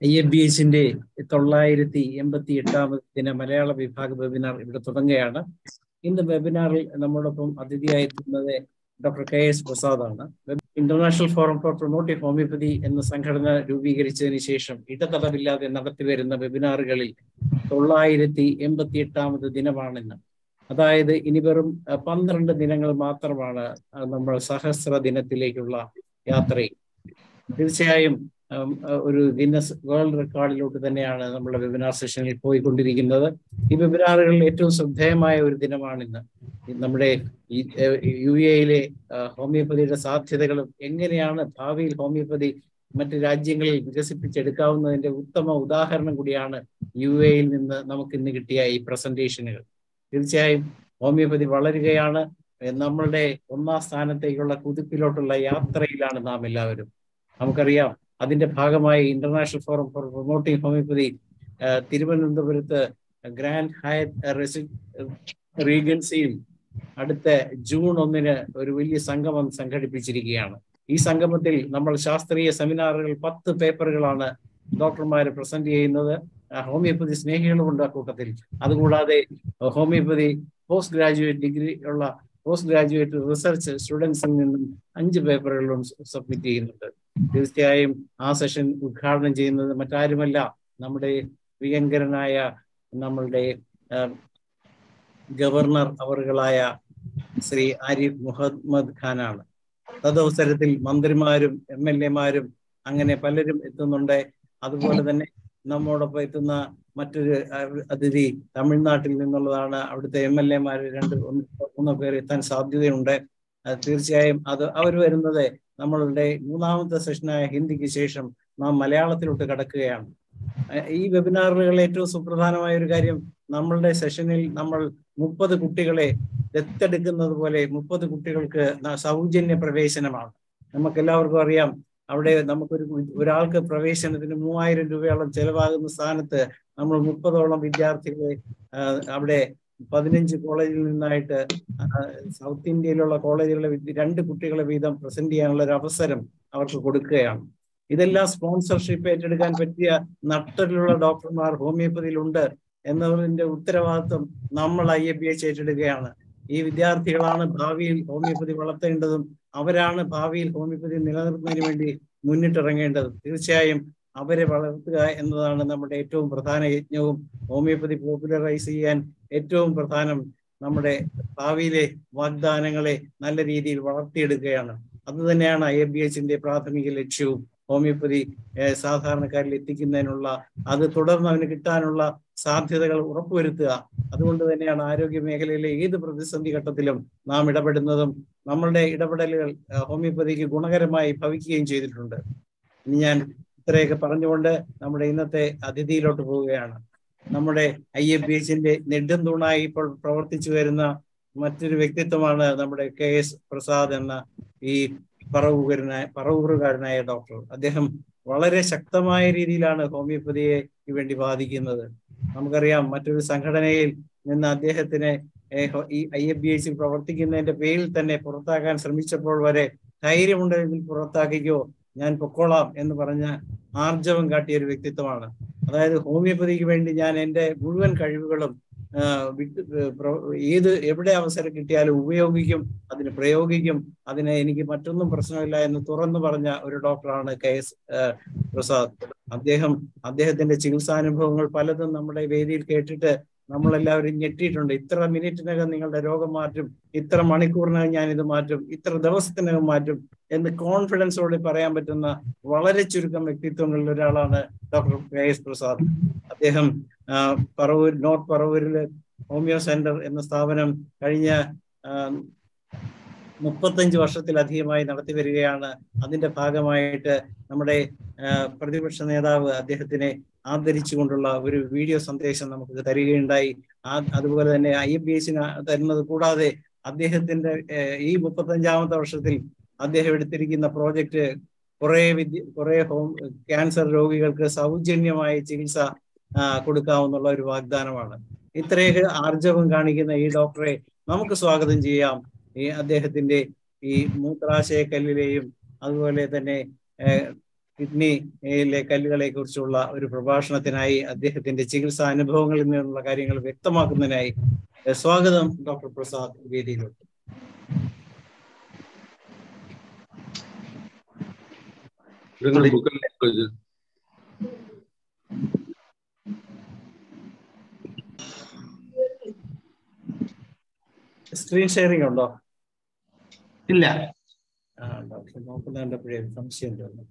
I F B എച്ചിന്റെ തൊള്ളായിരത്തി എൺപത്തി എട്ടാമത് ദിന മലയാള വിഭാഗ വെബിനാർ ഇവിടെ തുടങ്ങുകയാണ് ഇന്ന് വെബിനാറിൽ നമ്മോടൊപ്പം അതിഥിയായി എത്തുന്നത് ഡോക്ടർ കെ എസ് പ്രസാദാണ് international forum for promotive homoeopathy എന്ന സംഘടന രൂപീകരിച്ചതിന് ശേഷം ഇടതടവില്ലാതെ നടത്തിവരുന്ന വെബിനാറുകളിൽ തൊള്ളായിരത്തി എൺപത്തി എട്ടാമത് ദിനമാണിന്ന് അതായത് ഇനി വെറും പന്ത്രണ്ട് ദിനങ്ങൾ മാത്രമാണ് നമ്മൾ സഹസ്ര ദിനത്തിലേക്കുള്ള യാത്രയിൽ തീർച്ചയായും ഒരു ഗിന്നസ് വേൾഡ് റെക്കോർഡിലോട്ട് തന്നെയാണ് നമ്മുടെ വെബിനാർ സെഷനിൽ പോയിക്കൊണ്ടിരിക്കുന്നത് ഈ വെബിനാറുകളിൽ ഏറ്റവും ശ്രദ്ധേയമായ ഒരു ദിനമാണിന്ന് നമ്മുടെ ഈ യു എയിലെ ഹോമിയോപ്പതിയുടെ സാധ്യതകളും എങ്ങനെയാണ് ഭാവിയിൽ ഹോമിയോപ്പതി മറ്റ് രാജ്യങ്ങളിൽ വികസിപ്പിച്ചെടുക്കാവുന്നതിന്റെ ഉത്തമ ഉദാഹരണം കൂടിയാണ് യു എയിൽ നിന്ന് നമുക്ക് ഇന്ന് കിട്ടിയ ഈ പ്രസന്റേഷനുകൾ തീർച്ചയായും ഹോമിയോപ്പതി വളരുകയാണ് നമ്മളുടെ ഒന്നാം സ്ഥാനത്തേക്കുള്ള കുതിപ്പിലോട്ടുള്ള യാത്രയിലാണ് നാം എല്ലാവരും നമുക്കറിയാം അതിന്റെ ഭാഗമായി international forum for promoting homoeopathy തിരുവനന്തപുരത്ത് ഗ്രാൻഡ് ഹയറ്റ് റീഗൻസിയിൽ അടുത്ത ജൂൺ ഒന്നിന് ഒരു വലിയ സംഗമം സംഘടിപ്പിച്ചിരിക്കുകയാണ് ഈ സംഗമത്തിൽ നമ്മൾ ശാസ്ത്രീയ സെമിനാറുകൾ പത്ത് പേപ്പറുകളാണ് ഡോക്ടർമാർ പ്രസന്റ് ചെയ്യുന്നത് ഹോമിയോപ്പതി സ്നേഹികളുമുണ്ട് അക്കൂട്ടത്തിൽ അതുകൂടാതെ ഹോമിയോപ്പതി പോസ്റ്റ് ഗ്രാജുവേറ്റ് ഡിഗ്രി ഉള്ള പോസ്റ്റ് ഗ്രാജുവേറ്റ് റിസർച്ച് സ്റ്റുഡൻസിൽ നിന്നും അഞ്ച് പേപ്പറുകളും സബ്മിറ്റ് ചെയ്യുന്നുണ്ട് തീർച്ചയായും ആ സെഷൻ ഉദ്ഘാടനം ചെയ്യുന്നത് മറ്റാരുമല്ല നമ്മുടെ പ്രിയങ്കരനായ നമ്മളുടെ ഗവർണർ അവറുകളായ ശ്രീ ആരിഫ് മുഹമ്മദ് ഖാനാണ് തദവസരത്തിൽ മന്ത്രിമാരും എം എൽ എമാരും അങ്ങനെ പലരും എത്തുന്നുണ്ട് അതുപോലെ തന്നെ നമ്മോടൊപ്പം എത്തുന്ന മറ്റൊരു അതിഥി തമിഴ്നാട്ടിൽ നിന്നുള്ളതാണ് അവിടുത്തെ എം എൽ എമാർ രണ്ട് മൂന്നോ പേർ എത്താൻ സാധ്യതയുണ്ട് തീർച്ചയായും അത് അവർ വരുന്നത് നമ്മളുടെ മൂന്നാമത്തെ സെഷനായ ഹിന്ദിക്ക് ശേഷം നാം മലയാളത്തിലോട്ട് കടക്കുകയാണ് ഈ വെബിനാറുകൾ ഏറ്റവും സുപ്രധാനമായ ഒരു കാര്യം നമ്മളുടെ സെഷനിൽ നമ്മൾ മുപ്പത് കുട്ടികളെ ദത്തെടുക്കുന്നത് പോലെ മുപ്പത് കുട്ടികൾക്ക് സൗജന്യ പ്രവേശനമാണ് നമുക്ക് എല്ലാവർക്കും അറിയാം അവിടെ നമുക്കൊരു ഒരാൾക്ക് പ്രവേശനത്തിന് മൂവായിരം രൂപയോളം ചെലവാകുന്ന സ്ഥാനത്ത് നമ്മൾ മുപ്പതോളം വിദ്യാർത്ഥികളെ അവിടെ പതിനഞ്ച് കോളേജിൽ നിന്നായിട്ട് സൗത്ത് ഇന്ത്യയിലുള്ള കോളേജുകളിലെ രണ്ട് കുട്ടികളെ വീതം പ്രസന്റ് ചെയ്യാനുള്ള ഒരു അവസരം അവർക്ക് കൊടുക്കുകയാണ് ഇതെല്ലാം സ്പോൺസർഷിപ്പ് ഏറ്റെടുക്കാൻ പറ്റിയ നട്ടലുള്ള ഡോക്ടർമാർ ഹോമിയോപ്പതിയിലുണ്ട് എന്നതിന്റെ ഉത്തരവാദിത്വം നമ്മൾ ഐ എ ബി എച്ച് ഏറ്റെടുക്കുകയാണ് ഈ വിദ്യാർത്ഥികളാണ് ഭാവിയിൽ ഹോമിയോപ്പതി വളർത്തേണ്ടതും അവരാണ് ഭാവിയിൽ ഹോമിയോപ്പതി നിലനിർത്തുന്നതിന് വേണ്ടി മുന്നിട്ടിറങ്ങേണ്ടത് തീർച്ചയായും അവരെ വളർത്തുക എന്നതാണ് നമ്മുടെ ഏറ്റവും പ്രധാന യജ്ഞവും ഹോമിയോപ്പതി പോപ്പുലറൈസ് ചെയ്യാൻ ഏറ്റവും പ്രധാനം നമ്മുടെ ഭാവിയിലെ വാഗ്ദാനങ്ങളെ നല്ല രീതിയിൽ വളർത്തിയെടുക്കുകയാണ് അത് തന്നെയാണ് ഐ എഫ് ബി എച്ചിന്റെ പ്രാഥമിക ലക്ഷ്യവും ഹോമിയോപ്പതി സാധാരണക്കാരിൽ എത്തിക്കുന്നതിനുള്ള അത് തുടർന്ന് അവന് കിട്ടാനുള്ള സാധ്യതകൾ ഉറപ്പുവരുത്തുക അതുകൊണ്ട് തന്നെയാണ് ആരോഗ്യ മേഖലയിലെ ഏത് പ്രതിസന്ധി ഘട്ടത്തിലും നാം ഇടപെടുന്നതും നമ്മളുടെ ഇടപെടലുകൾ ഹോമിയോപ്പതിക്ക് ഗുണകരമായി ഭവിക്കുകയും ചെയ്തിട്ടുണ്ട് ഇനി ഞാൻ ഇത്രയൊക്കെ പറഞ്ഞുകൊണ്ട് നമ്മുടെ ഇന്നത്തെ അതിഥിയിലോട്ട് പോവുകയാണ് നമ്മുടെ ഐ എഫ് ബി എച്ചിന്റെ നെടും തൂണായി ഇപ്പോൾ പ്രവർത്തിച്ചു വരുന്ന മറ്റൊരു വ്യക്തിത്വമാണ് നമ്മുടെ കെ എസ് പ്രസാദ് എന്ന ഈ പറവൂരനായ പറവൂറുകാരനായ ഡോക്ടർ അദ്ദേഹം വളരെ ശക്തമായ രീതിയിലാണ് ഹോമിയോപ്പതിയെ വേണ്ടി വാദിക്കുന്നത് നമുക്കറിയാം മറ്റൊരു സംഘടനയിൽ നിന്ന് അദ്ദേഹത്തിനെ ഈ ഐ എഫ് ബി എച്ചിൽ പ്രവർത്തിക്കുന്നതിന്റെ പേരിൽ തന്നെ പുറത്താക്കാൻ ശ്രമിച്ചപ്പോൾ വരെ ധൈര്യമുണ്ടെങ്കിൽ പുറത്താക്കിക്കോ ഞാൻ പൊക്കോളാം എന്ന് പറഞ്ഞ ആർജവം കാട്ടിയ ഒരു വ്യക്തിത്വമാണ് അതായത് ഹോമിയോപ്പതിക്ക് വേണ്ടി ഞാൻ എൻ്റെ മുഴുവൻ കഴിവുകളും വിട്ട് ഏത് എവിടെ അവസരം കിട്ടിയാലും ഉപയോഗിക്കും അതിന് പ്രയോഗിക്കും അതിന് എനിക്ക് മറ്റൊന്നും പ്രശ്നമില്ല എന്ന് തുറന്നു പറഞ്ഞ ഒരു ഡോക്ടറാണ് കെ എസ് പ്രസാദ് അദ്ദേഹം അദ്ദേഹത്തിന്റെ ചികിത്സാനുഭവങ്ങൾ പലതും നമ്മുടെ വേദിയിൽ കേട്ടിട്ട് നമ്മളെല്ലാവരും ഞെട്ടിയിട്ടുണ്ട് ഇത്ര മിനിറ്റിനകം നിങ്ങളുടെ രോഗം മാറ്റും ഇത്ര മണിക്കൂറിനകം ഞാൻ ഇത് മാറ്റും ഇത്ര ദിവസത്തിനകം മാറ്റും എന്ന് കോൺഫിഡൻസോടെ പറയാൻ പറ്റുന്ന വളരെ ചുരുക്കം വ്യക്തിത്വങ്ങളിൽ ഒരാളാണ് ഡോക്ടർ കെ എസ് പ്രസാദ് അദ്ദേഹം പറവൂർ നോർത്ത് പറവൂരില് ഹോമിയോ സെന്റർ എന്ന സ്ഥാപനം കഴിഞ്ഞ മുപ്പത്തഞ്ച് വർഷത്തിലധികമായി നടത്തി വരികയാണ് അതിന്റെ ഭാഗമായിട്ട് നമ്മുടെ പ്രതിപക്ഷ നേതാവ് അദ്ദേഹത്തിനെ ആദരിച്ചുകൊണ്ടുള്ള ഒരു വീഡിയോ സന്ദേശം നമുക്ക് തരികയുണ്ടായി ആ അതുപോലെ തന്നെ ഐ എഫ് ബി എസിന് തരുന്നത് കൂടാതെ അദ്ദേഹത്തിന്റെ ഈ മുപ്പത്തഞ്ചാമത്തെ വർഷത്തിൽ അദ്ദേഹം എടുത്തിരിക്കുന്ന പ്രോജക്റ്റ് കുറെ വിദ്യ കുറെ ഹോം ക്യാൻസർ രോഗികൾക്ക് സൗജന്യമായ ചികിത്സ കൊടുക്കാവുന്നുള്ള ഒരു വാഗ്ദാനമാണ് ഇത്രയൊക്കെ ആർജവം കാണിക്കുന്ന ഈ ഡോക്ടറെ നമുക്ക് സ്വാഗതം ചെയ്യാം ഈ അദ്ദേഹത്തിന്റെ ഈ മൂത്രാശയക്കല്ലിലെയും അതുപോലെ തന്നെ കിഡ്നിയിലെ കല്ലുകളെ കുറിച്ചുള്ള ഒരു പ്രഭാഷണത്തിനായി അദ്ദേഹത്തിന്റെ ചികിത്സാ അനുഭവങ്ങളിൽ നിന്നുള്ള കാര്യങ്ങൾ വ്യക്തമാക്കുന്നതിനായി ഏഹ് സ്വാഗതം ഡോക്ടർ പ്രസാദ് വേദിയിലോട്ട് ഇതിന്റെ ബുക്കിൽ വെച്ച് സ്ക്രീൻ ഷെയറിംഗ് ഉണ്ടോ ഇല്ല ആ ഡോക്ടർ നോക്കുന്ന കണ്ടപ്പോഴേ ഒരു സംശയം തോന്നുന്നു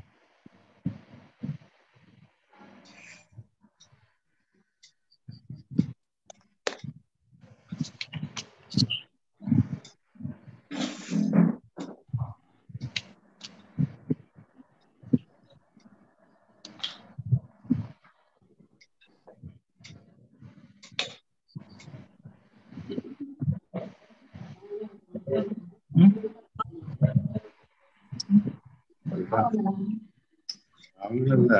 അങ്ങനല്ല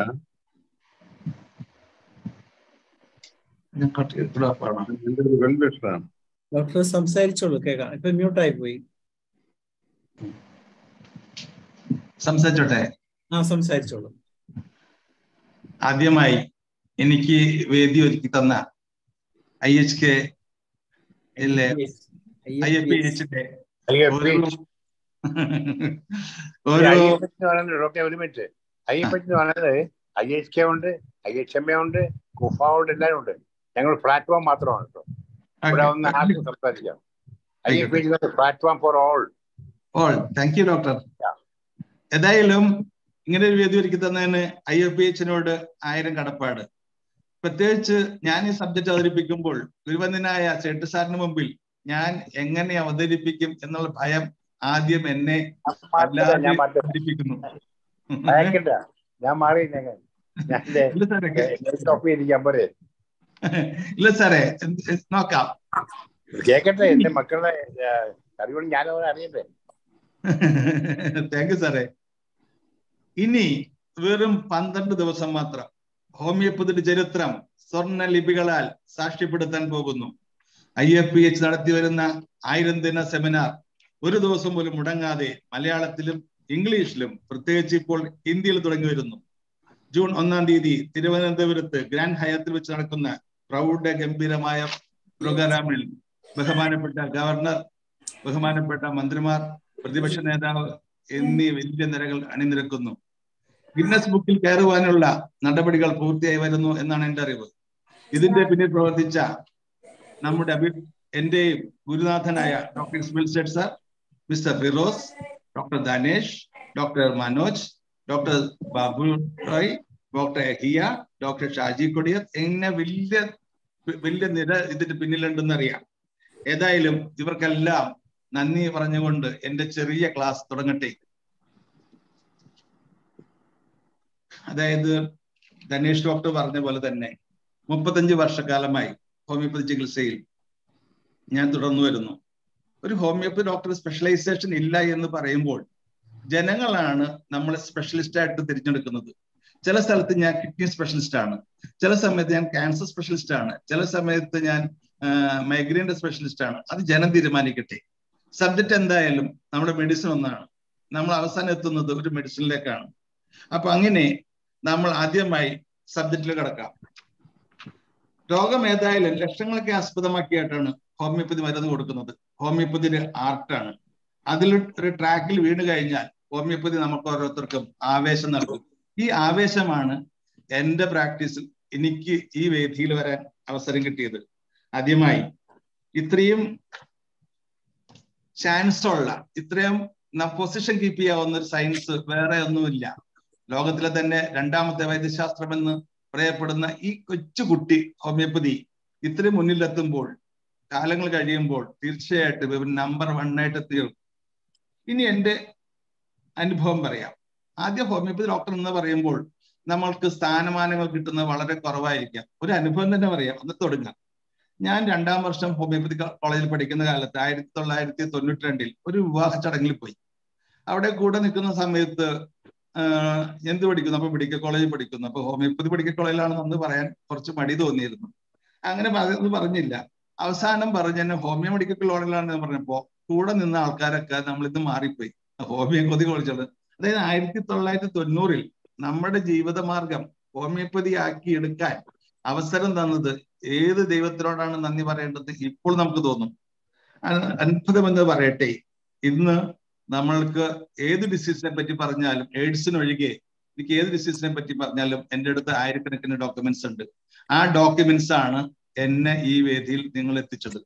ഞാൻ കട്ട് ചെയ്തിട്ട് പാടാം എന്റെ ഒരു വെൽവിഷറാണ് ഡോക്ടർ സംസാരിച്ചോളൂ കേൾക്കാം ഇപ്പൊ മ്യൂട്ടായി പോയി സംസാരിച്ചോട്ടെ ആ സംസാരിച്ചോളൂ ആദ്യമായി എനിക്ക് വേദി ഒരുക്കി തന്ന I H K I F P എച്ചിന്റെ ഓരോ ഡോക്ടർ ഒരു മിനിറ്റ് ഐ എഫ് എച്ച് എന്ന് പറയുന്നത് ഐ എച്ച് കെ ഉണ്ട് ഐ എച്ച് എം എ ഉണ്ട് കുഫ ഉണ്ട് എല്ലാവരും ഉണ്ട് ഞങ്ങൾ പ്ലാറ്റ്ഫോം മാത്രമാണ് കേട്ടോ ഇവിടെ ഒന്ന് ആർക്കും സംസാരിക്കാം I F H platform for all all thank you doctor ഏതായാലും ഇങ്ങനെ ഒരു വേദി ഒരുക്കി തന്നതിന് ഐ എഫ് പി എച്ചിനോട് ആയിരം കടപ്പാട് പ്രത്യേകിച്ച് ഞാൻ ഈ സബ്ജക്ട് അവതരിപ്പിക്കുമ്പോൾ ഗുരുവന്ദനായ സേട്ട് സാറിന് മുമ്പിൽ ഞാൻ എങ്ങനെ അവതരിപ്പിക്കും എന്നുള്ള ഭയം ആദ്യം എന്നെ വല്ലാതെ ഞാൻ മാറ്റി അവതരിപ്പിക്കുന്നു അയക്കണ്ട ഞാൻ മാറി ഞാൻ ഞാൻ ഇല്ല സാറേ സ്റ്റോപ്പ് ചെയ്തിരിക്കാൻ പോരെ ഇല്ല സാറേ എന്ത് നോക്കാം കേക്കട്ടെ എന്റെ മക്കളുടെ അറിവുകൾ ഞാൻ അറിയട്ടെ താങ്ക് യു സാറേ ഇനി വെറും പന്ത്രണ്ട് ദിവസം മാത്രം ഹോമിയോപ്പതിയുടെ ചരിത്രം സ്വർണ്ണ ലിപികളാൽ സാക്ഷ്യപ്പെടുത്താൻ പോകുന്നു ഐ എഫ് പി എച്ച് നടത്തി വരുന്ന ആയിരം ദിന സെമിനാർ ഒരു ദിവസം പോലും മുടങ്ങാതെ മലയാളത്തിലും ഇംഗ്ലീഷിലും പ്രത്യേകിച്ച് ഇപ്പോൾ ഹിന്ദിയിൽ തുടങ്ങി വരുന്നു ജൂൺ ഒന്നാം തീയതി തിരുവനന്തപുരത്ത് ഗ്രാൻഡ് ഹയാത്തിൽ വെച്ച് നടക്കുന്ന പ്രൗഢ ഗംഭീരമായ പ്രോഗ്രാമിൽ ബഹുമാനപ്പെട്ട ഗവർണർ ബഹുമാനപ്പെട്ട മന്ത്രിമാർ പ്രതിപക്ഷ നേതാവ് എന്നീ വലിയ നിരകൾ അണിനിരക്കുന്നു ഗിന്നസ് ബുക്കിൽ കയറുവാനുള്ള നടപടികൾ പൂർത്തിയായി വരുന്നു എന്നാണ് എന്റെ അറിവ് ഇതിന്റെ പിന്നിൽ പ്രവർത്തിച്ച നമ്മുടെ അഭി എന്റെയും ഗുരുനാഥനായ doctor Ismail Z sir mister Firoz doctor Dhanesh doctor Manoj doctor Babu Roy doctor Hiya doctor Shaji Kodiyar എങ്ങനെ വലിയ വലിയ നിര ഇതിന്റെ പിന്നിലുണ്ടെന്ന് അറിയാം ഏതായാലും ഇവർക്കെല്ലാം നന്ദി പറഞ്ഞുകൊണ്ട് എന്റെ ചെറിയ ക്ലാസ് തുടങ്ങട്ടെ അതായത് ധനേഷ് ഡോക്ടർ പറഞ്ഞ പോലെ തന്നെ മുപ്പത്തഞ്ച് വർഷക്കാലമായി ഹോമിയോപ്പതി ചികിത്സയിൽ ഞാൻ തുടർന്നു വരുന്നു ഒരു ഹോമിയോപ്പതി ഡോക്ടർ സ്പെഷ്യലൈസേഷൻ ഇല്ല എന്ന് പറയുമ്പോൾ ജനങ്ങളാണ് നമ്മളെ സ്പെഷ്യലിസ്റ്റ് ആയിട്ട് തിരഞ്ഞെടുക്കുന്നത് ചില സ്ഥലത്ത് ഞാൻ കിഡ്നി സ്പെഷ്യലിസ്റ്റ് ആണ് ചില സമയത്ത് ഞാൻ ക്യാൻസർ സ്പെഷ്യലിസ്റ്റ് ആണ് ചില സമയത്ത് ഞാൻ മൈഗ്രെയിൻ്റെ സ്പെഷ്യലിസ്റ്റ് ആണ് അത് ജനം തീരുമാനിക്കട്ടെ സബ്ജക്റ്റ് എന്തായാലും നമ്മുടെ മെഡിസിൻ ഒന്നാണ് നമ്മൾ അവസാനം എത്തുന്നത് ഒരു മെഡിസിനിലേക്കാണ് അപ്പൊ അങ്ങനെ നമ്മൾ ആദ്യമായി സബ്ജക്റ്റിൽ കിടക്കാം രോഗം ഏതായാലും ലക്ഷങ്ങളൊക്കെ ആസ്പദമാക്കിയിട്ടാണ് ഹോമിയോപ്പതി മരുന്ന് കൊടുക്കുന്നത് ഹോമിയോപ്പതിയുടെ ആർട്ടാണ് അതിൽ ഒരു ട്രാക്കിൽ വീണ് കഴിഞ്ഞാൽ ഹോമിയോപ്പതി നമുക്ക് ഓരോരുത്തർക്കും ആവേശം നൽകും ഈ ആവേശമാണ് എന്റെ പ്രാക്ടീസിൽ എനിക്ക് ഈ വേദിയിൽ വരാൻ അവസരം കിട്ടിയത് ആദ്യമായി ഇത്രയും ചാൻസ് ഉള്ള ഇത്രയും പൊസിഷൻ കീപ്പ് ചെയ്യാവുന്ന ഒരു സയൻസ് വേറെ ഒന്നുമില്ല ലോകത്തിലെ തന്നെ രണ്ടാമത്തെ വൈദ്യശാസ്ത്രം എന്ന് പറയപ്പെടുന്ന ഈ കൊച്ചുകുട്ടി ഹോമിയോപ്പതി ഇത്രയും മുന്നിലെത്തുമ്പോൾ കാലങ്ങൾ കഴിയുമ്പോൾ തീർച്ചയായിട്ടും നമ്പർ വണ്ണായിട്ട് തീർക്കും ഇനി എൻ്റെ അനുഭവം പറയാം ആദ്യം ഹോമിയോപ്പതി ഡോക്ടർ എന്ന് പറയുമ്പോൾ നമ്മൾക്ക് സ്ഥാനമാനങ്ങൾ കിട്ടുന്നത് വളരെ കുറവായിരിക്കാം ഒരു അനുഭവം തന്നെ പറയാം ഒന്ന് തുടങ്ങാം ഞാൻ രണ്ടാം വർഷം ഹോമിയോപ്പതി കോളേജിൽ പഠിക്കുന്ന കാലത്ത് ആയിരത്തി തൊള്ളായിരത്തി തൊണ്ണൂറ്റി രണ്ടിൽ ഒരു വിവാഹ ചടങ്ങിൽ പോയി അവിടെ കൂടെ നിൽക്കുന്ന സമയത്ത് എന്ത് പഠിക്കുന്നു അപ്പൊ മെഡിക്കൽ കോളേജിൽ പഠിക്കുന്നു അപ്പൊ ഹോമിയോപ്പതി മെഡിക്കൽ കോളേജിലാണെന്ന് അന്ന് പറയാൻ കുറച്ച് മടി തോന്നിയിരുന്നു അങ്ങനെ അത് പറഞ്ഞില്ല അവസാനം പറഞ്ഞ എന്നെ ഹോമിയോ മെഡിക്കൽ കോളേജിലാണെന്ന് പറഞ്ഞപ്പോ കൂടെ നിന്ന ആൾക്കാരൊക്കെ നമ്മൾ ഇന്ന് മാറിപ്പോയി ഹോമിയോ കൊതി കോളേജാണ് അതായത് ആയിരത്തി തൊള്ളായിരത്തി തൊണ്ണൂറിൽ നമ്മുടെ ജീവിതമാർഗം ഹോമിയോപ്പതി ആക്കി എടുക്കാൻ അവസരം തന്നത് ഏത് ദൈവത്തിനോടാണ് നന്ദി പറയേണ്ടത് ഇപ്പോൾ നമുക്ക് തോന്നും അ- അത്ഭുതമെന്ന് പറയട്ടെ ഇന്ന് നമ്മൾക്ക് ഏത് ഡിസീസിനെ പറ്റി പറഞ്ഞാലും എയ്ഡ്സിനൊഴികെ എനിക്ക് ഏത് ഡിസീസിനെ പറ്റി പറഞ്ഞാലും എൻ്റെ അടുത്ത് ആയിരക്കണക്കിന് ഡോക്യുമെന്റ്സ് ഉണ്ട് ആ ഡോക്യുമെന്റ്സ് ആണ് എന്നെ ഈ വേദിയിൽ നിങ്ങൾ എത്തിച്ചത്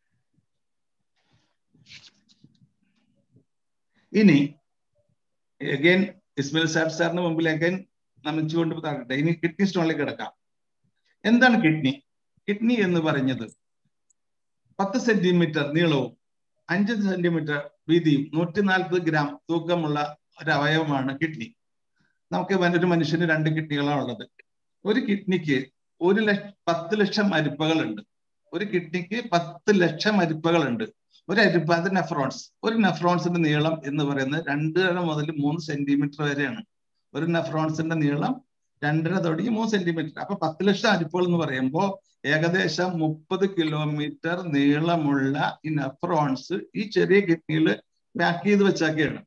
ഇനി അഗൈൻ ഇസ്മയിൽ സാബ് സാറിന് മുമ്പിൽ അഗൈൻ നമിച്ചുകൊണ്ട് താഴട്ടെ ഇനി കിഡ്നി സ്റ്റോണിലേക്ക് കിടക്കാം എന്താണ് കിഡ്നി കിഡ്നി എന്ന് പറഞ്ഞത് പത്ത് സെന്റിമീറ്റർ നീളവും അഞ്ച് സെന്റിമീറ്റർ വീതിയും നൂറ്റി നാൽപ്പത് ഗ്രാം തൂക്കമുള്ള ഒരു അവയവമാണ് കിഡ്നി നമുക്ക് മ- ഒരു മനുഷ്യന് രണ്ട് കിഡ്നികളാണ് ഉള്ളത് ഒരു കിഡ്നിക്ക് ഒരു ലക്ഷ പത്ത് ലക്ഷം അരിപ്പകളുണ്ട് ഒരു കിഡ്നിക്ക് പത്ത് ലക്ഷം അരിപ്പകളുണ്ട് ഒരു അരിപ്പ അത് നെഫ്രോൺസ് ഒരു നെഫ്രോൺസിന്റെ നീളം എന്ന് പറയുന്നത് രണ്ടര മുതൽ മൂന്ന് സെന്റിമീറ്റർ വരെയാണ് ഒരു നെഫ്രോൺസിന്റെ നീളം രണ്ടര തുടങ്ങി മൂന്ന് സെന്റിമീറ്റർ അപ്പൊ പത്ത് ലക്ഷം അരിപ്പകൾ എന്ന് പറയുമ്പോൾ ഏകദേശം മുപ്പത് കിലോമീറ്റർ നീളമുള്ള ഈ നെഫ്രോൺസ് ഈ ചെറിയ കിഡ്നിയിൽ പാക്ക് ചെയ്ത് വെച്ചാക്കിയാണ്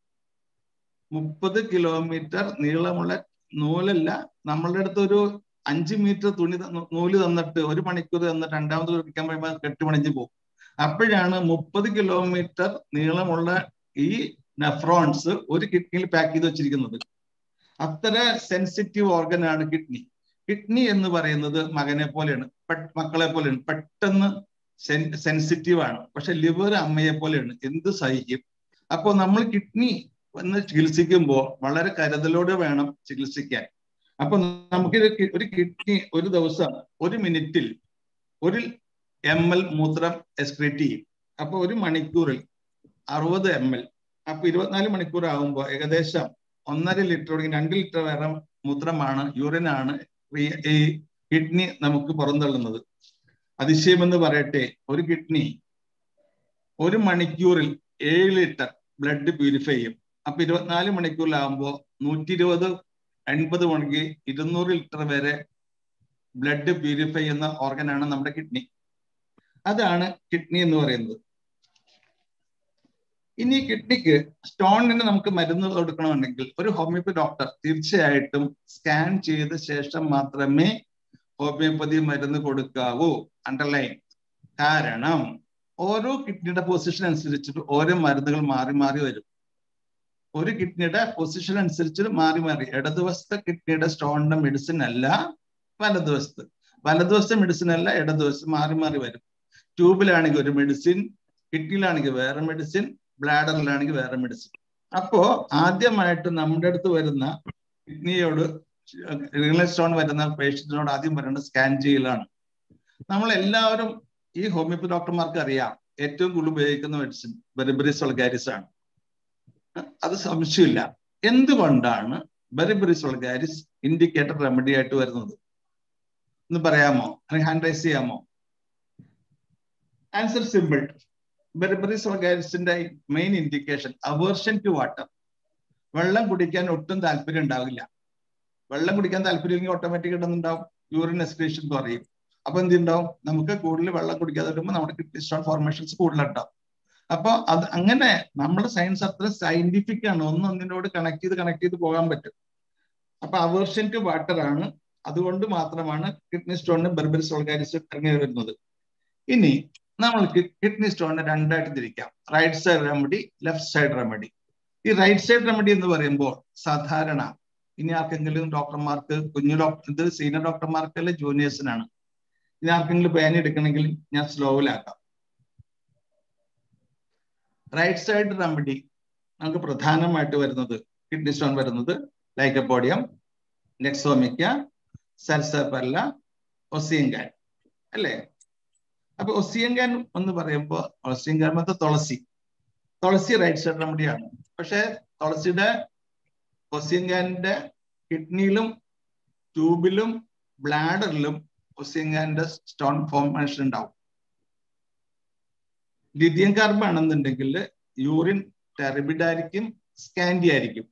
മുപ്പത് കിലോമീറ്റർ നീളമുള്ള നൂലല്ല നമ്മളുടെ അടുത്ത് ഒരു അഞ്ച് മീറ്റർ തുണി തന്നു- നൂല് തന്നിട്ട് ഒരു മണിക്കൂർ തന്നിട്ട് രണ്ടാമത് കുടിക്കാൻ പറയുമ്പോൾ കെട്ടുപണിഞ്ഞ് പോകും അപ്പോഴാണ് മുപ്പത് കിലോമീറ്റർ നീളമുള്ള ഈ നെഫ്രോൺസ് ഒരു കിഡ്നിയിൽ പാക്ക് ചെയ്ത് വെച്ചിരിക്കുന്നത് അത്ര സെൻസിറ്റീവ് ഓർഗൻ ആണ് കിഡ്നി കിഡ്നി എന്ന് പറയുന്നത് മകനെ പോലെയാണ് പെ- മക്കളെ പോലെയാണ് പെട്ടെന്ന് സെൻസിറ്റീവ് ആണ് പക്ഷെ ലിവർ അമ്മയെ പോലെയാണ് എന്ത് സഹിക്കും അപ്പോൾ നമ്മൾ കിഡ്നി എന്ന് ചികിത്സിക്കുമ്പോൾ വളരെ കരുതലോടെ വേണം ചികിത്സിക്കാൻ അപ്പൊ നമുക്ക് ഇത് കി- ഒരു കിഡ്നി ഒരു ദിവസം ഒരു മിനിറ്റിൽ ഒരു എം എൽ മൂത്രം എക്സ്ക്രീറ്റ് ചെയ്യും അപ്പൊ ഒരു മണിക്കൂറിൽ അറുപത് എം എൽ അപ്പൊ ഇരുപത്തിനാല് മണിക്കൂർ ആകുമ്പോൾ ഏകദേശം ഒന്നര ലിറ്റർ തുടങ്ങി രണ്ട് ലിറ്റർ വരെ മൂത്രമാണ് യൂറിനാണ് ഈ- ഈ കിഡ്നി നമുക്ക് പുറന്തള്ളുന്നത് അതിശയമെന്ന് പറയട്ടെ ഒരു കിഡ്നി ഒരു മണിക്കൂറിൽ ഏഴ് ലിറ്റർ ബ്ലഡ് പ്യൂരിഫൈ ചെയ്യും അപ്പൊ ഇരുപത്തിനാല് മണിക്കൂറിലാകുമ്പോൾ നൂറ്റി ഇരുപത് എൺപത് മണിക്ക് ഇരുന്നൂറ് ലിറ്റർ വരെ ബ്ലഡ് പ്യൂരിഫൈ ചെയ്യുന്ന ഓർഗനാണ് നമ്മുടെ കിഡ്നി അതാണ് കിഡ്നി എന്ന് പറയുന്നത് ഇനി കിഡ്നിക്ക് സ്റ്റോണിന് നമുക്ക് മരുന്ന് കൊടുക്കണമെന്നുണ്ടെങ്കിൽ ഒരു ഹോമിയോപ്പതി ഡോക്ടർ തീർച്ചയായിട്ടും സ്കാൻ ചെയ്ത ശേഷം മാത്രമേ ഹോമിയോപ്പതി മരുന്ന് കൊടുക്കാവൂ അണ്ടർലൈൻ കാരണം ഓരോ കിഡ്നിയുടെ പൊസിഷൻ അനുസരിച്ചിട്ട് ഓരോ മരുന്നുകൾ മാറി മാറി വരും ഒരു കിഡ്നിയുടെ പൊസിഷൻ അനുസരിച്ച് മാറി മാറി ഇടതുവശത്തെ കിഡ്നിയുടെ സ്റ്റോണിന്റെ മെഡിസിൻ അല്ല വലതുവശത്ത് വലതുവശത്തെ മെഡിസിൻ അല്ല ഇടതുവശത്ത് മാറി മാറി വരും ട്യൂബിലാണെങ്കിൽ ഒരു മെഡിസിൻ കിഡ്നിയിലാണെങ്കിൽ വേറെ മെഡിസിൻ ബ്ലാഡറിലാണെങ്കിൽ വേറെ മെഡിസിൻ അപ്പോ ആദ്യമായിട്ട് നമ്മുടെ അടുത്ത് വരുന്ന കിഡ്നിയോട് റിനൽ സ്റ്റോൺ വരുന്ന പേഷ്യന്റിനോട് ആദ്യം പറയേണ്ടത് സ്കാൻ ചെയ്യലാണ് നമ്മൾ എല്ലാവരും ഈ ഹോമിയോപ്പതി ഡോക്ടർമാർക്ക് അറിയാം ഏറ്റവും കൂടുതൽ ഉപയോഗിക്കുന്ന മെഡിസിൻ ബെറിബറിസ് വൾഗാരിസ് ആണ് അത് സംശയമില്ല എന്തുകൊണ്ടാണ് ബെറിബറിസ് വൾഗാരിസ് ഇൻഡിക്കേറ്റർ റെമഡി ആയിട്ട് വരുന്നത് ഒന്ന് പറയാമോ അല്ലെങ്കിൽ ഹാൻഡ് റൈസ് ചെയ്യാമോ ആൻസർ സിമ്പിൾ ബെറിബറിസ് വൾഗാരിസിന്റെ main indication aversion to water വെള്ളം കുടിക്കാൻ ഒട്ടും താല്പര്യം ഉണ്ടാവില്ല വെള്ളം കുടിക്കാൻ താല്പര്യമെങ്കിൽ ഓട്ടോമാറ്റിക് ഉണ്ടാവും യൂറിൻ എക്സ്ക്രീഷൻ കുറയും അപ്പൊ എന്ത് ഉണ്ടാവും നമുക്ക് കൂടുതൽ വെള്ളം കുടിക്കാതെ വരുമ്പോൾ നമ്മുടെ കിഡ്നി സ്റ്റോൺ ഫോർമേഷൻസ് കൂടുതലുണ്ടാവും അപ്പൊ അത് അങ്ങനെ നമ്മുടെ സയൻസ് അത്ര സയന്റിഫിക് ആണ് ഒന്ന് ഒന്നിനോട് കണക്ട് ചെയ്ത് കണക്ട് ചെയ്ത് പോകാൻ പറ്റും അപ്പൊ അവേർഷൻ ടു വാട്ടർ ആണ് അതുകൊണ്ട് മാത്രമാണ് കിഡ്നി സ്റ്റോണിന് ബെർബറിസ് ഓൾഗാരിസ് ഇറങ്ങി വരുന്നത് ഇനി നമ്മൾക്ക് കിഡ്നി സ്റ്റോണിനെ രണ്ടായിട്ട് തിരിക്കാം right side remedy left side remedy ഈ റൈറ്റ് സൈഡ് റെമഡി എന്ന് പറയുമ്പോൾ സാധാരണ ഇനി ആർക്കെങ്കിലും ഡോക്ടർമാർക്ക് കുഞ്ഞു ഡോക്ടർ ഇത് സീനിയർ ഡോക്ടർമാർക്കല്ല ജൂനിയേഴ്സിനാണ് ഇനി ആർക്കെങ്കിലും പേന എടുക്കണമെങ്കിൽ ഞാൻ സ്ലോവിലാക്കാം റൈറ്റ് സൈഡ് റെമഡി നമുക്ക് പ്രധാനമായിട്ട് വരുന്നത് കിഡ്നി സ്റ്റോൺ വരുന്നത് ലൈക്കപ്പോഡിയം നെക്സോമിക്ക സൽസപ്പല്ല ഒസിയങ്കാൻ അല്ലേ അപ്പൊ ഒസിയങ്കാൻ എന്ന് പറയുമ്പോൾ ഒസിയങ്കാൻ മൊത്തം തുളസി തുളസി റൈറ്റ് സൈഡ് റെമഡിയാണ് പക്ഷെ തുളസിയുടെ ഒസിയങ്കാന്റെ കിഡ്നിയിലും ട്യൂബിലും ബ്ലാഡറിലും ഒസിയങ്കാന്റെ സ്റ്റോൺ ഫോർമേഷൻ ഉണ്ടാവും ലിഥിയം കാർബൺ ആണെന്നുണ്ടെങ്കിൽ യൂറിൻ ടെറിബിഡ് ആയിരിക്കും സ്കാൻഡി ആയിരിക്കും